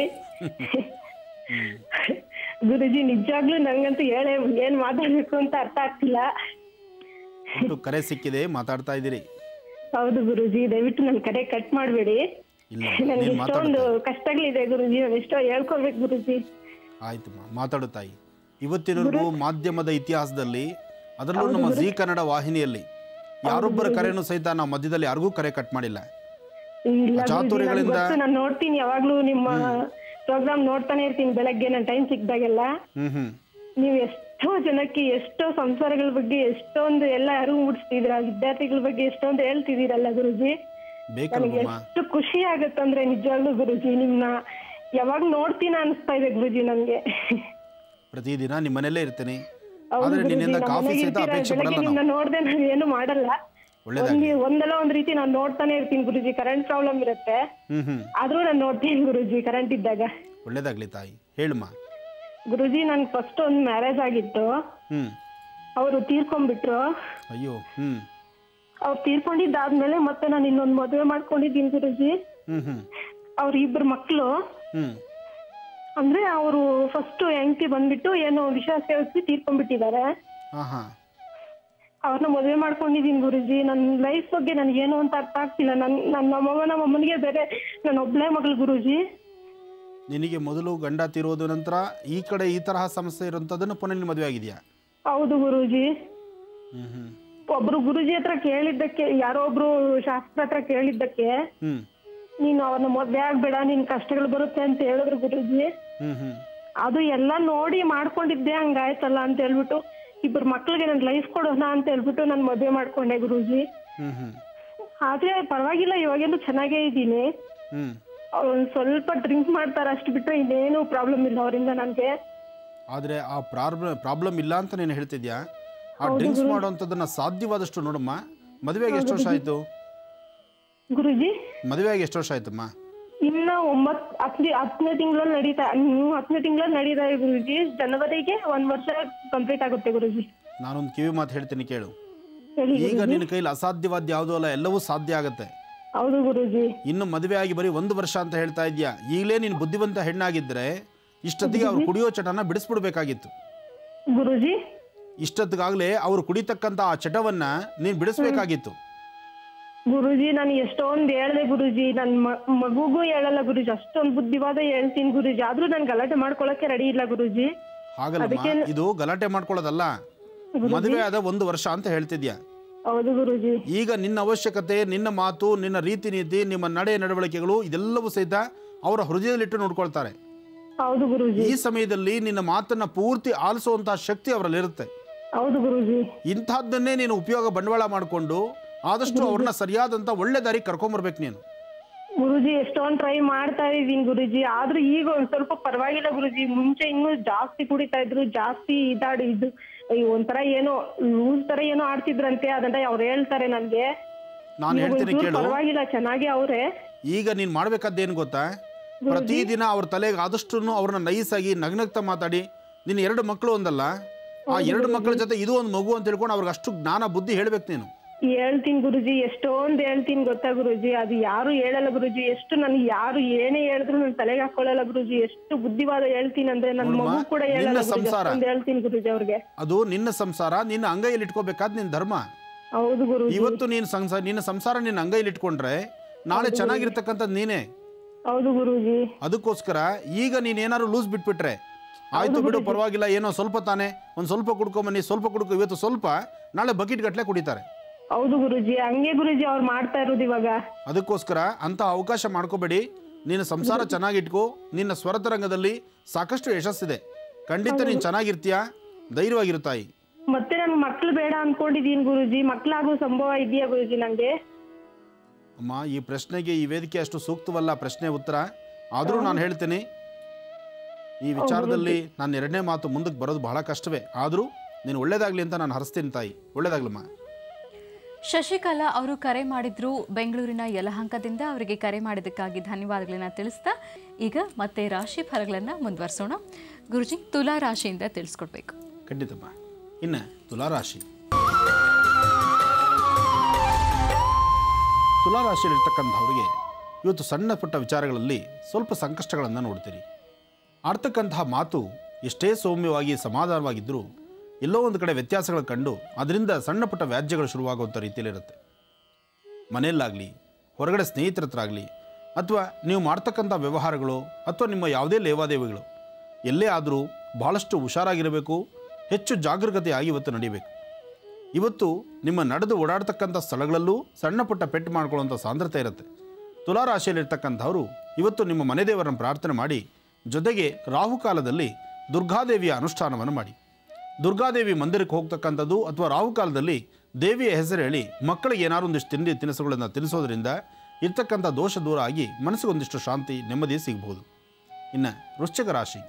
ಗುರುಜಿ ನಿಜವಾಗ್ಲೂ ನಂಗಂತೂ ಹೇಳೇ ಏನ್ ಮಾತಾಡ್ಬೇಕು ಅಂತ ಅರ್ಥ ಆಗ್ತಿಲ್ಲ ಒಟ್ಟು ಕರೆ ಸಿಕ್ಕಿದೆ ಮಾತಾಡ್ತಾ ಇದ್ದೀರಿ ಹೌದು ಗುರುಜಿ ದಯವಿಟ್ಟು ನನ್ ಕರೆ ಕಟ್ ಮಾಡ್ಬೇಡಿ ಇಲ್ಲ ನನ್ಗೆ ನೀನು ಎಷ್ಟೊಂದು ಮಾತಾಡು ಕಷ್ಟಗಳಿದೆ ಗುರುಜಿ ನಾನು ಎಷ್ಟೋ ಹೇಳ್ಕೊಬೇಕು ಗುರುಜಿ ಆಯ್ತಮ್ಮ ಮಾತಾಡು ತಾಯಿ ಇವತ್ತಿನವರೆಗೂ ಮಾಧ್ಯಮದ ಇತಿಹಾಸದಲ್ಲಿ ಅದರಲ್ಲೂ ನಮ್ಮ ಜಿ ಕನ್ನಡ ವಾಹಿನಿಯಲ್ಲಿ ಯಾರೊಬ್ಬರ ಕರೆನೂ ಸಹಿತ ನಾವು ಮಧ್ಯದಲ್ಲಿ ಯಾರಿಗೂ ಕರೆ ಕಟ್ ಮಾಡಿಲ್ಲ ಇಲ್ಲ ಗುರೂಜಿ, ನನ್ಗ್ ಚಾತುರ್ಯಗಳಿಂದ- ಗೊತ್ತು, ನಾನ್ ನೋಡ್ತೀನಿ ಯಾವಾಗ್ಲೂ ನಿಮ್ಮ ಪ್ರೋಗ್ರಾಮ್ ನೋಡ್ತಾನೆ ಇರ್ತೀನಿ ಬೆಳಗ್ಗೆ ನನ್ ಟೈಮ್ ಸಿಕ್ದಾಗೆಲ್ಲ ಹ್ಮ್ ಹ್ಮ್ ನೀವು ಎಷ್ಟೋ ಜನಕ್ಕೆ ಎಷ್ಟೋ ಸಂಸಾರಗಳ ಬಗ್ಗೆ ಎಷ್ಟೊಂದು ಎಲ್ಲ ಅರಿವು ಮೂಡಿಸ್ತಿದ್ರ ವಿದ್ಯಾರ್ಥಿಗಳ ಬಗ್ಗೆ ಎಷ್ಟೊಂದು ಹೇಳ್ತಿದ್ದೀರಲ್ಲ ಗುರುಜಿ ನನಗೆ ಬೇಕಲ್ವಮ್ಮ ಎಷ್ಟು ಖುಷಿ ಆಗತ್ತಂದ್ರೆ ನಿಜವಾಗ್ಲೂ ಗುರುಜಿ ನಿಮ್ನ ಯಾವಾಗ ನೋಡ್ತೀನ ಅನಿಸ್ತಾ ಇದೆ ಗುರುಜಿ ನನ್ಗೆ ಪ್ರತಿದಿನ ನಿಮ್ಮ ಮನೇಲೇ ಇರ್ತೀನಿ ಹೌದು ಆದ್ರೆ ಗುರೂಜಿ, ನಿನ್ನಿಂದ ನಮ್ಮ ಕಾಫಿ ಮನೆಗೆ ಸಹಿತ ಇರ್ತೀರಾ, ಅಪೇಕ್ಷೆ ಬೆಳಗ್ಗೆ ಪಡಲ್ಲ ನಿಮ್ನ ನಾವು ನೋಡ್ದೆ ನಾನು ಏನು ಮಾಡಲ್ಲ ಒಳ್ಳೇದಾಗ್ಲಿ ಒಂದ್ ಒಂದಲ್ಲ ಒಂದ್ ರೀತಿ ನಾನು ನೋಡ್ತಾನೆ ಇರ್ತೀನಿ ಗುರುಜಿ ಕರೆಂಟ್ ಪ್ರಾಬ್ಲಮ್ ಇರುತ್ತೆ ಹ್ಮ್ ಹ್ಮ್ ಆದ್ರೂ ನಾನು ನೋಡ್ತೀನಿ ಗುರುಜಿ ಕರೆಂಟ್ ಇದ್ದಾಗ ಒಳ್ಳೇದಾಗ್ಲಿ ತಾಯಿ ಹೇಳಮ್ಮ ಗುರುಜಿ ನನ್ ಫಸ್ಟ್ ಒಂದ್ ಮ್ಯಾರೇಜ್ ಆಗಿತ್ತು ಹ್ಮ್ ಅವರು ತೀರ್ಕೊಂಡ್ಬಿಟ್ರು ಅಯ್ಯೋ ಹ್ಮ್ ಅವ್ರು ತೀರ್ಕೊಂಡಿದ್ದಾದ್ಮೇಲೆ ಮತ್ತೆ ನಾನು ಇನ್ನೊಂದ್ ಮದುವೆ ಮಾಡ್ಕೊಂಡಿದ್ದೀನಿ ಗುರುಜಿ ಹ್ಮ್ ಹ್ಮ್ ಅವ್ರ ಇಬ್ರು ಮಕ್ಳು ಹ್ಮ್ ಅಂದ್ರೆ ಅವರು ಫಸ್ಟ್ ಹೆಂಡತಿ ಬಂದ್ಬಿಟ್ಟು ಏನೋ ವಿಷ ಸೇವಿಸಿ ತೀರ್ಕೊಂಡ್ಬಿಟ್ಟಿದ್ದಾರೆ ಹಾ ಹಾ ಅವ್ರನ್ನ ಮದುವೆ ಮಾಡ್ಕೊಂಡಿದೀನಿ ಗುರುಜಿ ನನ್ನ ಲೈಫ್ ಬಗ್ಗೆ ನನ್ಗೆ ಏನು ಅಂತ ಅರ್ಥ ಆಗ್ತಿಲ್ಲ ನನ್ ನನ್ನ ನಮ್ಮವ್ವ ನಮ್ಮ ಅಮ್ಮನಿಗೆ ಬೇರೆ ನನ್ನ ಒಬ್ಳೆ ಮಗಳು ಗುರುಜಿ ನಿನಗೆ ಮೊದಲು ಗಂಡ ತೀರೋದು ನಂತರ ಈ ಕಡೆ ಈ ತರಹ ಸಮಸ್ಯೆ ಇರುವಂಥದ್ದನ್ನು ಪುನಃ ನಿನ್ನ ಮದುವೆ ಆಗಿದೆಯಾ ಹೌದು ಗುರುಜಿ ಹ್ಮ್ ಹ್ಮ್ ಒಬ್ರು ಗುರುಜಿ ಹತ್ರ ಕೇಳಿದ್ದಕ್ಕೆ ಯಾರೋ ಒಬ್ರು ಶಾಸ್ತ್ರ ಹತ್ರ ಕೇಳಿದ್ದಕ್ಕೆ ಹ್ಮ್ ನೀನು ಅವ್ರನ್ನ ಮದ್ವೆ ಆಗ್ಬೇಡ ನಿನ್ ಕಷ್ಟಗಳು ಬರುತ್ತೆ ಅಂತ ಹೇಳಿದ್ರು ಗುರುಜಿ ಹ್ಞೂ ಹ್ಞೂ ಅದು ಎಲ್ಲ ನೋಡಿ ಮಾಡ್ಕೊಂಡಿದ್ದೆ ಹಂಗಾಯ್ತಲ್ಲ ಅಂತ ಹೇಳ್ಬಿಟ್ಟು ಇಬ್ಬರು ಮಕ್ಳಿಗೆ ನನ್ ಲೈಫ್ ಕೊಡೋಣ ಅಂತ ಹೇಳ್ಬಿಟ್ಟು ನಾನು ಮದ್ವೆ ಮಾಡ್ಕೊಂಡೆ ಗುರುಜಿ ಹ್ಞೂ ಹ್ಞೂ ಆದ್ರೆ ಪರವಾಗಿಲ್ಲ ಇವಾಗೆಲ್ಲ ಚೆನ್ನಾಗೇ ಇದ್ದೀನಿ ಹ್ಞೂ ಒಂದ್ ಸ್ವಲ್ಪ ಡ್ರಿಂಕ್ ಮಾಡ್ತಾರೆ ಅಷ್ಟು ಬಿಟ್ರೆ ಇನ್ನೇನು ಪ್ರಾಬ್ಲಮ್ ಇಲ್ಲ ಅವರಿಂದ ನನ್ಗೆ ಆದರೆ ಆ ಪ್ರಾಬ್ಲಮ್ ಪ್ರಾಬ್ಲಮ್ ಇಲ್ಲ ಅಂತ ನೀನು ಹೇಳ್ತಿದ್ಯಾ ಆ ಡ್ರಿಂಕ್ಸ್ ಮಾಡೋವಂಥದ್ದನ್ನು ಸಾಧ್ಯವಾದಷ್ಟು ನೋಡಮ್ಮ ಮದುವೆಗೆ ಎಷ್ಟು ವರ್ಷ ಆಯಿತು ಗುರುಜಿ ಮದುವೆಯಾಗಿ ಎಷ್ಟು ವರ್ಷ ಆಯ್ತಮ್ಮ ಇನ್ನ ಒಂಬತ್ ಹತ್ತನೇ ಹತ್ತನೇ ತಿಂಗಳಲ್ಲಿ ನಡೀತಾ ಹ್ಮ್, ಹತ್ತನೇ ತಿಂಗಳಲ್ಲಿ ನಡೀತಾ ಇದೆ ಗುರುಜಿ ಜನವರಿಗೆ ಒಂದ್ ವರ್ಷ ಕಂಪ್ಲೀಟ್ ಆಗುತ್ತೆ ಗುರುಜಿ ನಾನೊಂದು ಕಿವಿ ಮಾತು ಹೇಳ್ತೀನಿ ಕೇಳು ಹೇಳಿ ಈಗ ಗುರೂಜಿ. ನಿನ್ನ ಕೈಲಿ ಅಸಾಧ್ಯವಾದ ಯಾವುದೂ ಅಲ್ಲ ಎಲ್ಲವೂ ಸಾಧ್ಯ ಆಗುತ್ತೆ ಹೌದು ಗುರುಜಿ ಇನ್ನು ಮದುವೆ ಆಗಿ ಬರೀ ಒಂದು ವರ್ಷ ಅಂತ ಹೇಳ್ತಾ ಇದೆಯಾ ಈಗಲೇ ನೀನು ಬುದ್ಧಿವಂತ ಹೆಣ್ಣಾಗಿದ್ದರೆ ಇಷ್ಟೊತ್ತಿಗೆ ಅವ್ರು ಕುಡಿಯೋ ಚಟನ ಬಿಡಿಸ್ಬಿಡ್ಬೇಕಾಗಿತ್ತು ಗುರುಜಿ ಇಷ್ಟೊತ್ತಿಗಾಗಲೇ ಅವ್ರು ಕುಡಿತಕ್ಕಂಥ ಆ ಚಟವನ್ನ ನೀನು ಬಿಡಿಸ್ಬೇಕಾಗಿತ್ತು ಗುರುಜಿ ನಾನು ಎಷ್ಟೊಂದ್ ಹೇಳ್ದೆ ಗುರುಜಿ ನನ್ ಮ- ಮಗುಗೂ ಹೇಳಲ್ಲ ಗುರುಜಿ ಅಷ್ಟೊಂದ್ ಬುದ್ಧಿವಾದ ಹೇಳ್ತೀನಿ ಗುರುಜಿ ಆದ್ರೂ ನನ್ ಗಲಾಟೆ ಮಾಡ್ಕೊಳಕ್ಕೆ ರೆಡಿ ಇಲ್ಲ ಗುರುಜಿ ಹಾಗಲ್ಲಮ್ಮ ಅದಕ್ಕೆ- ಇದು ಗಲಾಟೆ ಮಾಡ್ಕೊಳ್ಳೋದಲ್ಲ ಮದುವೆ ಆದ ಒಂದು ವರ್ಷ ಅಂತ ಹೇಳ್ತಿದ್ಯಾ ಹೌದು ಗುರುಜಿ ಈಗ ನಿನ್ನ ಅವಶ್ಯಕತೆ ನಿನ್ನ ಮಾತು ನಿನ್ನ ರೀತಿ ನೀತಿ ನಿಮ್ಮ ನಡೆ ನಡವಳಿಕೆಗಳು ಇದೆಲ್ಲವೂ ಸಹಿತ ಅವರ ಹೃದಯದಲ್ಲಿಟ್ಟು ನೋಡ್ಕೊಳ್ತಾರೆ ಹೌದು ಗುರುಜಿ ಈ ಸಮಯದಲ್ಲಿ ನಿನ್ನ ಮಾತನ್ನ ಪೂರ್ತಿ ಆಲಿಸುವಂತಹ ಶಕ್ತಿ ಅವರಲ್ಲಿರುತ್ತೆ ಹೌದು ಗುರುಜಿ ಇಂಥದ್ದನ್ನೇ ನೀನು ಉಪಯೋಗ ಬಂಡವಾಳ ಮಾಡಿಕೊಂಡು ಆದಷ್ಟು ಅವ್ರನ್ನ ಸರಿಯಾದಂಥ ಒಳ್ಳೆ ದಾರಿ ಕರ್ಕೊಂಬರ್ಬೇಕು ನೀನು ಗುರುಜಿ ಎಷ್ಟೊಂದ್ ಟ್ರೈ ಮಾಡ್ತಾ ಇದೀನಿ ಗುರುಜಿ ಆದ್ರೂ ಈಗ ಒಂದ್ ಸ್ವಲ್ಪ ಪರವಾಗಿಲ್ಲ ಗುರುಜಿ ಮುಂಚೆ ಇನ್ನೂ ಜಾಸ್ತಿ ಕುಡಿತಾ ಇದ್ರು ಜಾಸ್ತಿ ಇದಾಡಿ ಇದು ಈ ಒಂಥರ ಏನೋ ಲೂಸ್ ತರ ಏನೋ ಆಡ್ತಿದ್ರಂತೆ ಅದನ್ನ ಅವ್ರು ಹೇಳ್ತಾರೆ ನನ್ಗೆ ನಾನು ಇವಾಗ ಹೇಳ್ತೀನಿ ಒಂಚೂರು ಕೇಳು ಪರವಾಗಿಲ್ಲ ಚೆನ್ನಾಗಿ ಅವ್ರೆ ಈಗ ನೀನು ಮಾಡ್ಬೇಕಾದ್ದೇನು ಗೊತ್ತಾ ಪ್ರತಿದಿನ ಅವ್ರ ತಲೆಗೆ ಆದಷ್ಟು ಅವ್ರನ್ನ ನೈಸಾಗಿ ನಗ್ನಗ್ತಾ ಮಾತಾಡಿ ನಿನ್ನ ಎರಡು ಮಕ್ಕಳು ಒಂದಲ್ಲ ಆ ಎರಡು ಮಕ್ಕಳ ಜೊತೆ ಇದು ಒಂದು ಮಗು ಅಂತ ತಿಳ್ಕೊಂಡು ಅವ್ರಿಗೆ ಅಷ್ಟು ಜ್ಞಾನ ಬುದ್ಧಿ ಹೇಳ್ಬೇಕು ನೀನು ಹೇಳ್ತೀನಿ ಗುರುಜಿ ಎಷ್ಟೊಂದ್ ಹೇಳ್ತೀನಿ ಗೊತ್ತಾ ಗುರುಜಿ ಅದು ಯಾರು ಹೇಳಲ್ಲ ಗುರುಜಿ ಎಷ್ಟು ನನ್ಗೆ ಯಾರು ಏನೇ ಹೇಳಿದ್ರು ನನ್ ತಲೆಗೆ ಹಾಕೊಳ್ಳಲ್ಲ ಗುರುಜಿ ಎಷ್ಟು ಬುದ್ಧಿವಾದ ಹೇಳ್ತೀನಿ ಅಂದ್ರೆ ನನ್ ನೋಡಮ್ಮ, ಮಗು ಕೂಡ ಹೇಳಲ್ಲ ನಿನ್ನ ಗುರೂಜಿ, ಸಂಸಾರ. ಅಷ್ಟೊಂದ್ ಹೇಳ್ತೀನಿ ಗುರುಜಿ ಅವ್ರಿಗೆ ಅದು ನಿನ್ನ ಸಂಸಾರ ನಿನ್ನ ಅಂಗೈಯಲ್ಲಿ ಇಟ್ಕೋಬೇಕಾದ್ ನಿನ್ನ ಧರ್ಮ ಹೌದು ಗುರುಜಿ ಇವತ್ತು ನೀನು ಸಂಸಾರ ನಿನ್ನ ಸಂಸಾರ ನಿನ್ನ ಅಂಗೈಯಲ್ಲಿ ಇಟ್ಕೊಂಡ್ರೆ ನಾಳೆ ಚೆನ್ನಾಗಿರ್ತಕ್ಕಂಥದ್ದು ನೀನೇ ಹೌದು ಗುರುಜಿ ಅದಕ್ಕೋಸ್ಕರ ಈಗ ನೀನು ಏನಾದ್ರು ಲೂಸ್ ಬಿಟ್ಬಿಟ್ರೆ ಆಯ್ತು ಬಿಡು ಪರವಾಗಿಲ್ಲ ಏನೋ ಸ್ವಲ್ಪ ತಾನೇ ಒಂದು ಸ್ವಲ್ಪ ಕುಡ್ಕೊಂಬನ್ನಿ ಸ್ವಲ್ಪ ಕುಡ್ಕೊ ಇವತ್ತು ಸ್ವಲ್ಪ ನಾಳೆ ಬಕೆಟ್ ಗಟ್ಟಲೆ ಕುಡಿತಾರೆ ಹೌದು ಗುರುಜಿ ಹಂಗೆ ಗುರುಜಿ ಅವ್ರು ಮಾಡ್ತಾ ಇರೋದು ಇವಾಗ ಅದಕ್ಕೋಸ್ಕರ ಅಂಥ ಅವಕಾಶ ಮಾಡ್ಕೋಬೇಡಿ ನಿನ್ನ ಸಂಸಾರ ಚೆನ್ನಾಗಿಟ್ಕೋ ನಿನ್ನ ಸ್ವರತರಂಗದಲ್ಲಿ ಸಾಕಷ್ಟು ಯಶಸ್ಸಿದೆ ಖಂಡಿತ ನೀನು ಚೆನ್ನಾಗಿರ್ತೀಯಾ ಧೈರ್ಯವಾಗಿರು ತಾಯಿ ಮತ್ತೆ ನನ್ ಮಕ್ಳು ಬೇಡ ಅನ್ಕೊಂಡಿದೀನಿ ಗುರುಜಿ ಮಕ್ಳಾಗೋ ಸಂಭವ ಇದೆಯಾ ಗುರುಜಿ ನಂಗೆ ಅಮ್ಮ ಈ ಪ್ರಶ್ನೆಗೆ ಈ ವೇದಿಕೆ ಅಷ್ಟು ಸೂಕ್ತವಲ್ಲ ಪ್ರಶ್ನೆ ಉತ್ತರ ಆದರೂ ನಾನು ಹೇಳ್ತೀನಿ ಈ ವಿಚಾರದಲ್ಲಿ ನಾನು ಎರಡನೇ ಮಾತು ಮುಂದಕ್ಕೆ ಬರೋದು ಬಹಳ ಕಷ್ಟವೇ ಆದರೂ ನೀನು ಒಳ್ಳೇದಾಗಲಿ ಅಂತ ನಾನು ಹರಿಸ್ತೀನಿ ತಾಯಿ ಒಳ್ಳೇದಾಗ್ಲಮ್ಮ ಶಶಿಕಲಾ ಅವರು ಕರೆ ಮಾಡಿದ್ರು ಬೆಂಗಳೂರಿನ ಯಲಹಂಕದಿಂದ ಅವರಿಗೆ ಕರೆ ಮಾಡಿದ್ದಕ್ಕಾಗಿ ಧನ್ಯವಾದಗಳನ್ನ ತಿಳಿಸ್ತಾ ಈಗ ಮತ್ತೆ ರಾಶಿ ಫಲಗಳನ್ನು ಮುಂದುವರಿಸೋಣ ಗುರುಜಿ ತುಲಾ ರಾಶಿಯಿಂದ ತಿಳಿಸ್ಕೊಡ್ಬೇಕು ಖಂಡಿತಮ್ಮ ಇನ್ನು ತುಲಾರಾಶಿ ತುಲಾರಾಶಿಯಲ್ಲಿರ್ತಕ್ಕಂಥವ್ರಿಗೆ ಇವತ್ತು ಸಣ್ಣ ಪುಟ್ಟ ವಿಚಾರಗಳಲ್ಲಿ ಸ್ವಲ್ಪ ಸಂಕಷ್ಟಗಳನ್ನು ನೋಡ್ತೀರಿ ಆಡ್ತಕ್ಕಂತಹ ಮಾತು ಎಷ್ಟೇ ಸೌಮ್ಯವಾಗಿ ಸಮಾಧಾನವಾಗಿದ್ದರೂ ಎಲ್ಲೋ ಒಂದು ಕಡೆ ವ್ಯತ್ಯಾಸಗಳು ಕಂಡು ಅದರಿಂದ ಸಣ್ಣ ಪುಟ್ಟ ವ್ಯಾಜ್ಯಗಳು ಶುರುವಾಗುವಂಥ ರೀತಿಯಲ್ಲಿರುತ್ತೆ ಮನೆಯಲ್ಲಾಗಲಿ ಹೊರಗಡೆ ಸ್ನೇಹಿತರ ಹತ್ರ ಆಗಲಿ ಅಥವಾ ನೀವು ಮಾಡ್ತಕ್ಕಂಥ ವ್ಯವಹಾರಗಳು ಅಥವಾ ನಿಮ್ಮ ಯಾವುದೇ ಲೇವಾದೇವಿಗಳು ಎಲ್ಲೇ ಆದರೂ ಭಾಳಷ್ಟು ಹುಷಾರಾಗಿರಬೇಕು ಹೆಚ್ಚು ಜಾಗರೂಕತೆಯಾಗಿ ಇವತ್ತು ನಡಿಬೇಕು ಇವತ್ತು ನಿಮ್ಮ ನಡೆದು ಓಡಾಡ್ತಕ್ಕಂಥ ಸ್ಥಳಗಳಲ್ಲೂ ಸಣ್ಣ ಪುಟ್ಟ ಪೆಟ್ಟು ಮಾಡ್ಕೊಳ್ಳುವಂಥ ಸಾಂದ್ರತೆ ಇರುತ್ತೆ ತುಲಾರಾಶಿಯಲ್ಲಿರ್ತಕ್ಕಂಥವರು ಇವತ್ತು ನಿಮ್ಮ ಮನೆ ದೇವರನ್ನು ಪ್ರಾರ್ಥನೆ ಮಾಡಿ ಜೊತೆಗೆ ರಾಹುಕಾಲದಲ್ಲಿ ದುರ್ಗಾದೇವಿಯ ಅನುಷ್ಠಾನವನ್ನು ಮಾಡಿ ದುರ್ಗಾದೇವಿ ಮಂದಿರಕ್ಕೆ ಹೋಗ್ತಕ್ಕಂಥದ್ದು ಅಥವಾ ರಾಹುಕಾಲದಲ್ಲಿ ದೇವಿಯ ಹೆಸರು ಹೇಳಿ ಮಕ್ಕಳಿಗೆ ಏನಾದ್ರು ಒಂದಿಷ್ಟು ತಿಂಡಿ ತಿನಿಸುಗಳನ್ನು ತಿನ್ನಿಸೋದ್ರಿಂದ ಇರ್ತಕ್ಕಂಥ ದೋಷ ದೂರ ಆಗಿ ಮನಸ್ಸಿಗೆ ಒಂದಿಷ್ಟು ಶಾಂತಿ ನೆಮ್ಮದಿ ಸಿಗ್ಬೋದು ಇನ್ನು ವೃಶ್ಚಿಕ ರಾಶಿ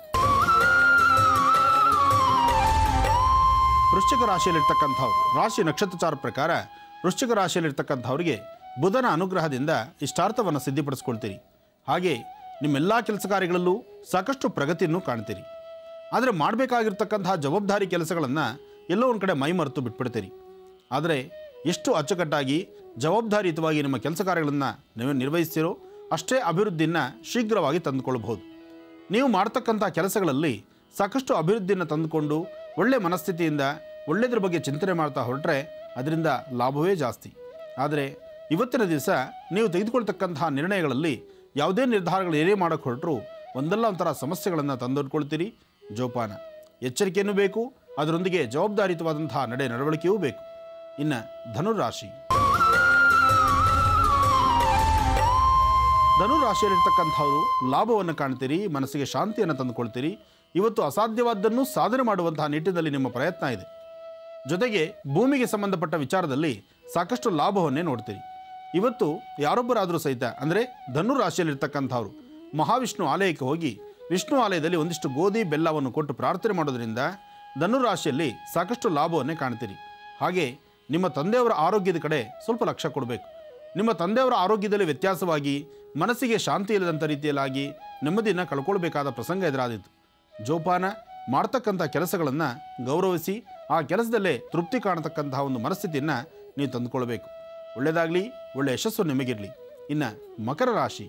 ವೃಶ್ಚಿಕ ರಾಶಿಯಲ್ಲಿರ್ತಕ್ಕಂಥವ್ರು ರಾಶಿ ನಕ್ಷತ್ರಚಾರ ಪ್ರಕಾರ ವೃಶ್ಚಿಕ ರಾಶಿಯಲ್ಲಿರ್ತಕ್ಕಂಥವ್ರಿಗೆ ಬುಧನ ಅನುಗ್ರಹದಿಂದ ಇಷ್ಟಾರ್ಥವನ್ನು ಸಿದ್ಧಿಪಡಿಸ್ಕೊಳ್ತೀರಿ ಹಾಗೆ ನಿಮ್ಮೆಲ್ಲ ಕೆಲಸ ಕಾರ್ಯಗಳಲ್ಲೂ ಸಾಕಷ್ಟು ಪ್ರಗತಿಯನ್ನು ಕಾಣ್ತೀರಿ ಆದರೆ ಮಾಡಬೇಕಾಗಿರ್ತಕ್ಕಂತಹ ಜವಾಬ್ದಾರಿ ಕೆಲಸಗಳನ್ನು ಎಲ್ಲೋ ಒಂದು ಕಡೆ ಮೈಮರೆತು ಬಿಟ್ಬಿಡ್ತೀರಿ ಆದರೆ ಎಷ್ಟು ಅಚ್ಚುಕಟ್ಟಾಗಿ ಜವಾಬ್ದಾರಿಯುತವಾಗಿ ನಿಮ್ಮ ಕೆಲಸ ಕಾರ್ಯಗಳನ್ನು ನೀವು ನಿರ್ವಹಿಸ್ತೀರೋ ಅಷ್ಟೇ ಅಭಿವೃದ್ಧಿಯನ್ನು ಶೀಘ್ರವಾಗಿ ತಂದುಕೊಳ್ಬಹುದು ನೀವು ಮಾಡ್ತಕ್ಕಂಥ ಕೆಲಸಗಳಲ್ಲಿ ಸಾಕಷ್ಟು ಅಭಿವೃದ್ಧಿಯನ್ನು ತಂದುಕೊಂಡು ಒಳ್ಳೆ ಮನಸ್ಥಿತಿಯಿಂದ ಒಳ್ಳೆಯದ್ರ ಬಗ್ಗೆ ಚಿಂತನೆ ಮಾಡ್ತಾ ಹೊರಟ್ರೆ ಅದರಿಂದ ಲಾಭವೇ ಜಾಸ್ತಿ ಆದರೆ ಇವತ್ತಿನ ದಿವಸ ನೀವು ತೆಗೆದುಕೊಳ್ತಕ್ಕಂತಹ ನಿರ್ಣಯಗಳಲ್ಲಿ ಯಾವುದೇ ನಿರ್ಧಾರಗಳು ಏನೇ ಮಾಡೋಕ್ಕೆ ಹೊರಟರು ಒಂದಲ್ಲ ಒಂಥರ ಸಮಸ್ಯೆಗಳನ್ನು ತಂದೊಡ್ಕೊಳ್ತೀರಿ ಜೋಪಾನ ಎಚ್ಚರಿಕೆಯೂ ಬೇಕು ಅದರೊಂದಿಗೆ ಜವಾಬ್ದಾರಿಯುತವಾದಂತಹ ನಡೆ ನಡವಳಿಕೆಯೂ ಬೇಕು ಇನ್ನು ಧನುರಾಶಿ ಧನು ರಾಶಿಯಲ್ಲಿರ್ತಕ್ಕಂಥವರು ಲಾಭವನ್ನು ಕಾಣ್ತೀರಿ ಮನಸ್ಸಿಗೆ ಶಾಂತಿಯನ್ನು ತಂದುಕೊಳ್ತೀರಿ ಇವತ್ತು ಅಸಾಧ್ಯವಾದ್ದನ್ನು ಸಾಧನೆ ಮಾಡುವಂತಹ ನಿಟ್ಟಿನಲ್ಲಿ ನಿಮ್ಮ ಪ್ರಯತ್ನ ಇದೆ ಜೊತೆಗೆ ಭೂಮಿಗೆ ಸಂಬಂಧಪಟ್ಟ ವಿಚಾರದಲ್ಲಿ ಸಾಕಷ್ಟು ಲಾಭವನ್ನೇ ನೋಡ್ತೀರಿ ಇವತ್ತು ಯಾರೊಬ್ಬರಾದರೂ ಸಹಿತ ಅಂದರೆ ಧನು ರಾಶಿಯಲ್ಲಿರ್ತಕ್ಕಂಥವ್ರು ಮಹಾವಿಷ್ಣು ಆಲಯಕ್ಕೆ ಹೋಗಿ ವಿಷ್ಣು ಆಲಯದಲ್ಲಿ ಒಂದಿಷ್ಟು ಗೋಧಿ ಬೆಲ್ಲವನ್ನು ಕೊಟ್ಟು ಪ್ರಾರ್ಥನೆ ಮಾಡೋದ್ರಿಂದ ಧನು ರಾಶಿಯಲ್ಲಿ ಸಾಕಷ್ಟು ಲಾಭವನ್ನೇ ಕಾಣ್ತೀರಿ ಹಾಗೆ ನಿಮ್ಮ ತಂದೆಯವರ ಆರೋಗ್ಯದ ಕಡೆ ಸ್ವಲ್ಪ ಲಕ್ಷ್ಯ ಕೊಡಬೇಕು ನಿಮ್ಮ ತಂದೆಯವರ ಆರೋಗ್ಯದಲ್ಲಿ ವ್ಯತ್ಯಾಸವಾಗಿ ಮನಸ್ಸಿಗೆ ಶಾಂತಿ ಇಲ್ಲದಂಥ ರೀತಿಯಲ್ಲಾಗಿ ನೆಮ್ಮದಿಯನ್ನು ಕಳ್ಕೊಳ್ಬೇಕಾದ ಪ್ರಸಂಗ ಎದುರಾದಿತ್ತು ಜೋಪಾನ ಮಾಡ್ತಕ್ಕಂಥ ಕೆಲಸಗಳನ್ನು ಗೌರವಿಸಿ ಆ ಕೆಲಸದಲ್ಲೇ ತೃಪ್ತಿ ಕಾಣತಕ್ಕಂತಹ ಒಂದು ಮನಸ್ಥಿತಿಯನ್ನು ನೀವು ತಂದುಕೊಳ್ಬೇಕು ಒಳ್ಳೆಯದಾಗಲಿ ಒಳ್ಳೆಯ ಯಶಸ್ಸು ನಿಮಗಿರಲಿ ಇನ್ನು ಮಕರ ರಾಶಿ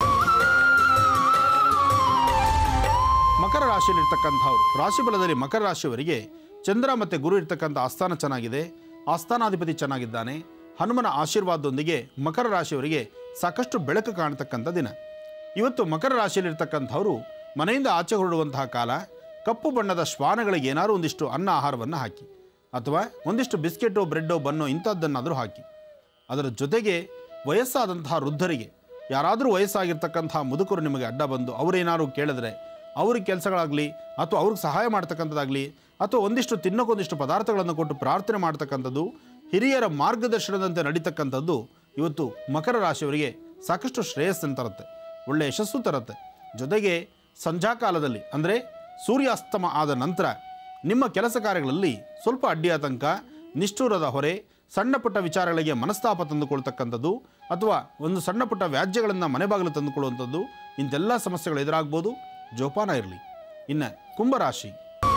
ಮಕರ ರಾಶಿಯಲ್ಲಿರ್ತಕ್ಕಂಥವ್ರು ರಾಶಿ ಬಲದಲ್ಲಿ ಮಕರ ರಾಶಿಯವರಿಗೆ ಚಂದ್ರ ಮತ್ತು ಗುರು ಇರ್ತಕ್ಕಂಥ ಆಸ್ಥಾನ ಚೆನ್ನಾಗಿದೆ ಆಸ್ಥಾನಾಧಿಪತಿ ಚೆನ್ನಾಗಿದ್ದಾನೆ ಹನುಮನ ಆಶೀರ್ವಾದದೊಂದಿಗೆ ಮಕರ ರಾಶಿಯವರಿಗೆ ಸಾಕಷ್ಟು ಬೆಳಕು ಕಾಣತಕ್ಕಂಥ ದಿನ ಇವತ್ತು ಮಕರ ರಾಶಿಯಲ್ಲಿರ್ತಕ್ಕಂಥವರು ಮನೆಯಿಂದ ಆಚೆ ಹೊರಡುವಂತಹ ಕಾಲ ಕಪ್ಪು ಬಣ್ಣದ ಶ್ವಾನಗಳಿಗೆ ಏನಾದ್ರು ಒಂದಿಷ್ಟು ಅನ್ನ ಆಹಾರವನ್ನು ಹಾಕಿ ಅಥವಾ ಒಂದಿಷ್ಟು ಬಿಸ್ಕೆಟೋ ಬ್ರೆಡ್ಡೋ ಬನ್ನೋ ಇಂಥದ್ದನ್ನಾದರೂ ಹಾಕಿ ಅದರ ಜೊತೆಗೆ ವಯಸ್ಸಾದಂತಹ ವೃದ್ಧರಿಗೆ ಯಾರಾದರೂ ವಯಸ್ಸಾಗಿರ್ತಕ್ಕಂತಹ ಮುದುಕರು ನಿಮಗೆ ಅಡ್ಡ ಬಂದು ಅವರೇನಾದ್ರು ಕೇಳಿದ್ರೆ ಅವ್ರಿಗೆ ಕೆಲಸಗಳಾಗಲಿ ಅಥವಾ ಅವ್ರಿಗೆ ಸಹಾಯ ಮಾಡ್ತಕ್ಕಂಥದ್ದಾಗಲಿ ಅಥವಾ ಒಂದಿಷ್ಟು ತಿನ್ನೋಕೊಂದಿಷ್ಟು ಪದಾರ್ಥಗಳನ್ನು ಕೊಟ್ಟು ಪ್ರಾರ್ಥನೆ ಮಾಡ್ತಕ್ಕಂಥದ್ದು ಹಿರಿಯರ ಮಾರ್ಗದರ್ಶನದಂತೆ ನಡೀತಕ್ಕಂಥದ್ದು ಇವತ್ತು ಮಕರ ರಾಶಿಯವರಿಗೆ ಸಾಕಷ್ಟು ಶ್ರೇಯಸ್ಸನ್ನು ತರುತ್ತೆ ಒಳ್ಳೆಯ ಯಶಸ್ಸು ತರುತ್ತೆ ಜೊತೆಗೆ ಸಂಧ್ಯಾಕಾಲದಲ್ಲಿ ಅಂದರೆ ಸೂರ್ಯಾಸ್ತಮ ಆದ ನಂತರ ನಿಮ್ಮ ಕೆಲಸ ಕಾರ್ಯಗಳಲ್ಲಿ ಸ್ವಲ್ಪ ಅಡ್ಡಿಯಾತಂಕ ನಿಷ್ಠೂರದ ಹೊರೆ ಸಣ್ಣ ಪುಟ್ಟ ವಿಚಾರಗಳಿಗೆ ಮನಸ್ತಾಪ ತಂದುಕೊಳ್ತಕ್ಕಂಥದ್ದು ಅಥವಾ ಒಂದು ಸಣ್ಣ ಪುಟ್ಟ ವ್ಯಾಜ್ಯಗಳನ್ನು ಮನೆ ಬಾಗಿಲು ತಂದುಕೊಳ್ಳುವಂಥದ್ದು ಇಂಥೆಲ್ಲ ಸಮಸ್ಯೆಗಳು ಎದುರಾಗ್ಬೋದು ಜೋಪಾನ ಇರಲಿ ಇನ್ನು ಕುಂಭರಾಶಿ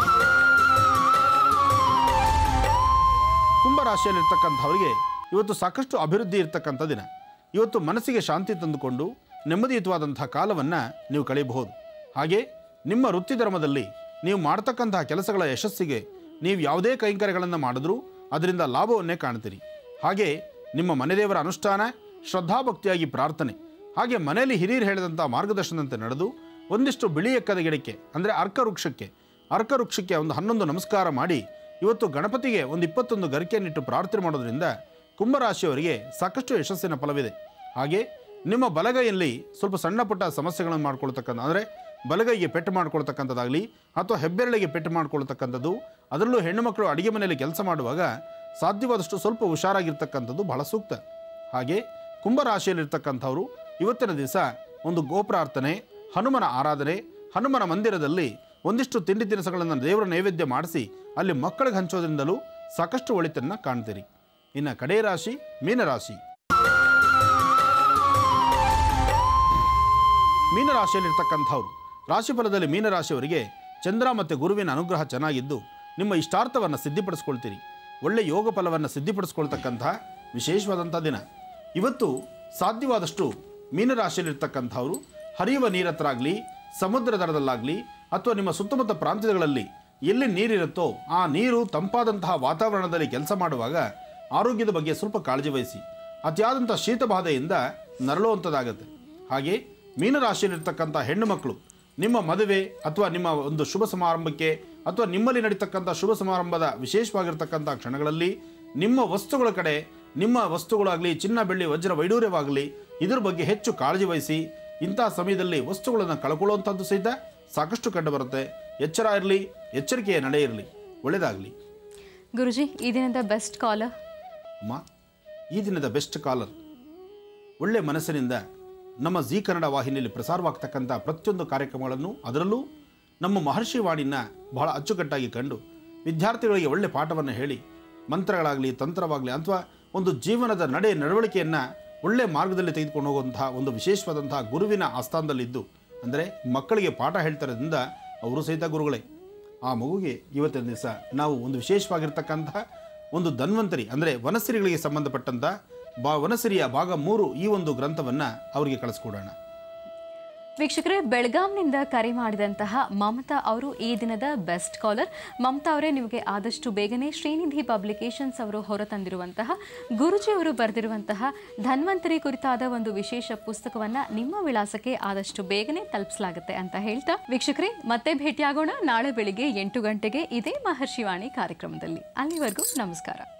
ಕುಂಭರಾಶಿಯಲ್ಲಿರ್ತಕ್ಕಂಥವರಿಗೆ ಇವತ್ತು ಸಾಕಷ್ಟು ಅಭಿವೃದ್ಧಿ ಇರ್ತಕ್ಕಂಥ ದಿನ ಇವತ್ತು ಮನಸ್ಸಿಗೆ ಶಾಂತಿ ತಂದುಕೊಂಡು ನೆಮ್ಮದಿಯುತವಾದಂಥ ಕಾಲವನ್ನು ನೀವು ಕಳೆಯಬಹುದು ಹಾಗೆ ನಿಮ್ಮ ವೃತ್ತಿ ಧರ್ಮದಲ್ಲಿ ನೀವು ಮಾಡ್ತಕ್ಕಂತಹ ಕೆಲಸಗಳ ಯಶಸ್ಸಿಗೆ ನೀವು ಯಾವುದೇ ಕೈಂಕರ್ಯಗಳನ್ನು ಮಾಡಿದ್ರೂ ಅದರಿಂದ ಲಾಭವನ್ನೇ ಕಾಣ್ತೀರಿ ಹಾಗೆ ನಿಮ್ಮ ಮನೆದೇವರ ಅನುಷ್ಠಾನ ಶ್ರದ್ಧಾಭಕ್ತಿಯಾಗಿ ಪ್ರಾರ್ಥನೆ ಹಾಗೆ ಮನೆಯಲ್ಲಿ ಹಿರಿಯರು ಹೇಳಿದಂಥ ಮಾರ್ಗದರ್ಶನದಂತೆ ನಡೆದು ಒಂದಿಷ್ಟು ಬಿಳಿ ಎಕ್ಕದ ಗಿಡಕ್ಕೆ ಅಂದರೆ ಅರ್ಕ ವೃಕ್ಷಕ್ಕೆ ಅರ್ಕ ವೃಕ್ಷಕ್ಕೆ ಒಂದು ಹನ್ನೊಂದು ನಮಸ್ಕಾರ ಮಾಡಿ ಇವತ್ತು ಗಣಪತಿಗೆ ಒಂದು ಇಪ್ಪತ್ತೊಂದು ಗರಿಕೆಯನ್ನಿಟ್ಟು ಪ್ರಾರ್ಥನೆ ಮಾಡೋದ್ರಿಂದ ಕುಂಭರಾಶಿಯವರಿಗೆ ಸಾಕಷ್ಟು ಯಶಸ್ಸಿನ ಫಲವಿದೆ ಹಾಗೆ ನಿಮ್ಮ ಬಲಗೈಯಲ್ಲಿ ಸ್ವಲ್ಪ ಸಣ್ಣ ಪುಟ್ಟ ಸಮಸ್ಯೆಗಳನ್ನು ಮಾಡ್ಕೊಳ್ತಕ್ಕಂಥ ಅಂದರೆ ಬಲಗೈಗೆ ಪೆಟ್ಟು ಮಾಡ್ಕೊಳ್ತಕ್ಕಂಥದ್ದಾಗಲಿ ಅಥವಾ ಹೆಬ್ಬೆರಳಿಗೆ ಪೆಟ್ಟು ಮಾಡ್ಕೊಳ್ತಕ್ಕಂಥದ್ದು ಅದರಲ್ಲೂ ಹೆಣ್ಣು ಮಕ್ಕಳು ಅಡುಗೆ ಮನೆಯಲ್ಲಿ ಕೆಲಸ ಮಾಡುವಾಗ ಸಾಧ್ಯವಾದಷ್ಟು ಸ್ವಲ್ಪ ಹುಷಾರಾಗಿರ್ತಕ್ಕಂಥದ್ದು ಬಹಳ ಸೂಕ್ತ ಹಾಗೆ ಕುಂಭರಾಶಿಯಲ್ಲಿರ್ತಕ್ಕಂಥವರು ಇವತ್ತಿನ ದಿವಸ ಒಂದು ಗೋಪ್ರಾರ್ಥನೆ ಹನುಮನ ಆರಾಧನೆ ಹನುಮನ ಮಂದಿರದಲ್ಲಿ ಒಂದಿಷ್ಟು ತಿಂಡಿ ತಿನಿಸುಗಳನ್ನು ದೇವರ ನೈವೇದ್ಯ ಮಾಡಿಸಿ ಅಲ್ಲಿ ಮಕ್ಕಳಿಗೆ ಹಂಚೋದ್ರಿಂದಲೂ ಸಾಕಷ್ಟು ಒಳಿತನ್ನು ಕಾಣ್ತೀರಿ ಇನ್ನು ಕಡೆ ರಾಶಿ ಮೀನರಾಶಿ ಮೀನರಾಶಿಯಲ್ಲಿರ್ತಕ್ಕಂಥವ್ರು ರಾಶಿಫಲದಲ್ಲಿ ಮೀನರಾಶಿಯವರಿಗೆ ಚಂದ್ರ ಮತ್ತು ಗುರುವಿನ ಅನುಗ್ರಹ ಚೆನ್ನಾಗಿದ್ದು ನಿಮ್ಮ ಇಷ್ಟಾರ್ಥವನ್ನು ಸಿದ್ಧಿಪಡಿಸ್ಕೊಳ್ತೀರಿ ಒಳ್ಳೆ ಯೋಗ ಫಲವನ್ನು ಸಿದ್ಧಿಪಡಿಸ್ಕೊಳ್ತಕ್ಕಂಥ ವಿಶೇಷವಾದಂಥ ದಿನ ಇವತ್ತು ಸಾಧ್ಯವಾದಷ್ಟು ಮೀನರಾಶಿಯಲ್ಲಿರ್ತಕ್ಕಂಥವ್ರು ಹರಿಯುವ ನೀರತ್ರ ಆಗಲಿ ಸಮುದ್ರ ದಡದಲ್ಲಾಗಲಿ ಅಥವಾ ನಿಮ್ಮ ಸುತ್ತಮುತ್ತ ಪ್ರಾಂತ್ಯಗಳಲ್ಲಿ ಎಲ್ಲಿ ನೀರಿರುತ್ತೋ ಆ ನೀರು ತಂಪಾದಂತಹ ವಾತಾವರಣದಲ್ಲಿ ಕೆಲಸ ಮಾಡುವಾಗ ಆರೋಗ್ಯದ ಬಗ್ಗೆ ಸ್ವಲ್ಪ ಕಾಳಜಿ ವಹಿಸಿ ಅತಿಯಾದಂಥ ಶೀತಬಾಧೆಯಿಂದ ನರಳುವಂಥದ್ದಾಗತ್ತೆ ಹಾಗೆ ಮೀನರಾಶಿಯಲ್ಲಿರ್ತಕ್ಕಂಥ ಹೆಣ್ಣು ಮಕ್ಕಳು ನಿಮ್ಮ ಮದುವೆ ಅಥವಾ ನಿಮ್ಮ ಒಂದು ಶುಭ ಸಮಾರಂಭಕ್ಕೆ ಅಥವಾ ನಿಮ್ಮಲ್ಲಿ ನಡೀತಕ್ಕಂಥ ಶುಭ ಸಮಾರಂಭದ ವಿಶೇಷವಾಗಿರ್ತಕ್ಕಂಥ ಕ್ಷಣಗಳಲ್ಲಿ ನಿಮ್ಮ ವಸ್ತುಗಳ ಕಡೆ ನಿಮ್ಮ ವಸ್ತುಗಳಾಗಲಿ ಚಿನ್ನ ಬೆಳ್ಳಿ ವಜ್ರ ವೈಡೂರ್ಯವಾಗಲಿ ಇದ್ರ ಬಗ್ಗೆ ಹೆಚ್ಚು ಕಾಳಜಿ ವಹಿಸಿ ಇಂತಹ ಸಮಯದಲ್ಲಿ ವಸ್ತುಗಳನ್ನು ಕಳ್ಕೊಳ್ಳುವಂಥದ್ದು ಸಹಿತ ಸಾಕಷ್ಟು ಕಂಡುಬರುತ್ತೆ ಎಚ್ಚರ ಇರಲಿ ಎಚ್ಚರಿಕೆಯ ನಡೆ ಇರಲಿ ಒಳ್ಳೆಯದಾಗಲಿ ಗುರುಜಿ ಈ ದಿನದ ಬೆಸ್ಟ್ ಕಾಲರ್ ಅಮ್ಮ ಈ ದಿನದ ಬೆಸ್ಟ್ ಕಾಲರ್ ಒಳ್ಳೆ ಮನಸ್ಸಿನಿಂದ ನಮ್ಮ ಜಿ ಕನ್ನಡ ವಾಹಿನಿಯಲ್ಲಿ ಪ್ರಸಾರವಾಗ್ತಕ್ಕಂಥ ಪ್ರತಿಯೊಂದು ಕಾರ್ಯಕ್ರಮಗಳನ್ನು ಅದರಲ್ಲೂ ನಮ್ಮ ಮಹರ್ಷಿ ವಾಣಿನ ಬಹಳ ಅಚ್ಚುಕಟ್ಟಾಗಿ ಕಂಡು ವಿದ್ಯಾರ್ಥಿಗಳಿಗೆ ಒಳ್ಳೆ ಪಾಠವನ್ನು ಹೇಳಿ ಮಂತ್ರಗಳಾಗಲಿ ತಂತ್ರವಾಗಲಿ ಅಥವಾ ಒಂದು ಜೀವನದ ನಡೆ ನಡವಳಿಕೆಯನ್ನು ಒಳ್ಳೆ ಮಾರ್ಗದಲ್ಲಿ ತೆಗೆದುಕೊಂಡು ಹೋಗುವಂತಹ ಒಂದು ವಿಶೇಷವಾದಂತಹ ಗುರುವಿನ ಆಸ್ಥಾನದಲ್ಲಿದ್ದು ಅಂದರೆ ಮಕ್ಕಳಿಗೆ ಪಾಠ ಹೇಳ್ತಾರೋದ್ರಿಂದ ಅವರು ಸಹಿತ ಗುರುಗಳೇ ಆ ಮಗುಗೆ ಇವತ್ತಿನ ದಿವಸ ನಾವು ಒಂದು ವಿಶೇಷವಾಗಿರ್ತಕ್ಕಂತಹ ಒಂದು ಧನ್ವಂತರಿ ಅಂದರೆ ವನಸಿರಿಗಳಿಗೆ ಸಂಬಂಧಪಟ್ಟಂಥ ಬಾ ವನಸಿರಿಯ ಭಾಗ ಮೂರು ಈ ಒಂದು ಗ್ರಂಥವನ್ನು ಅವರಿಗೆ ಕಳಿಸ್ಕೊಡೋಣ ವೀಕ್ಷಕರೇ ಬೆಳಗಾಂನಿಂದ ಕರೆ ಮಾಡಿದಂತಹ ಮಮತಾ ಅವರು ಈ ದಿನದ ಬೆಸ್ಟ್ ಕಾಲರ್ ಮಮತಾ ಅವರೇ ನಿಮಗೆ ಆದಷ್ಟು ಬೇಗನೆ ಶ್ರೀನಿಧಿ ಪಬ್ಲಿಕೇಶನ್ಸ್ ಅವರು ಹೊರತಂದಿರುವಂತಹ ಗುರುಜಿ ಅವರು ಬರೆದಿರುವಂತಹ ಧನ್ವಂತರಿ ಕುರಿತಾದ ಒಂದು ವಿಶೇಷ ಪುಸ್ತಕವನ್ನ ನಿಮ್ಮ ವಿಳಾಸಕ್ಕೆ ಆದಷ್ಟು ಬೇಗನೆ ತಲುಪಿಸಲಾಗುತ್ತೆ ಅಂತ ಹೇಳ್ತಾ ವೀಕ್ಷಕರೇ ಮತ್ತೆ ಭೇಟಿಯಾಗೋಣ ನಾಳೆ ಬೆಳಿಗ್ಗೆ ಎಂಟು ಗಂಟೆಗೆ ಇದೇ ಮಹರ್ಷಿವಾಣಿ ಕಾರ್ಯಕ್ರಮದಲ್ಲಿ ಅಲ್ಲಿವರೆಗೂ ನಮಸ್ಕಾರ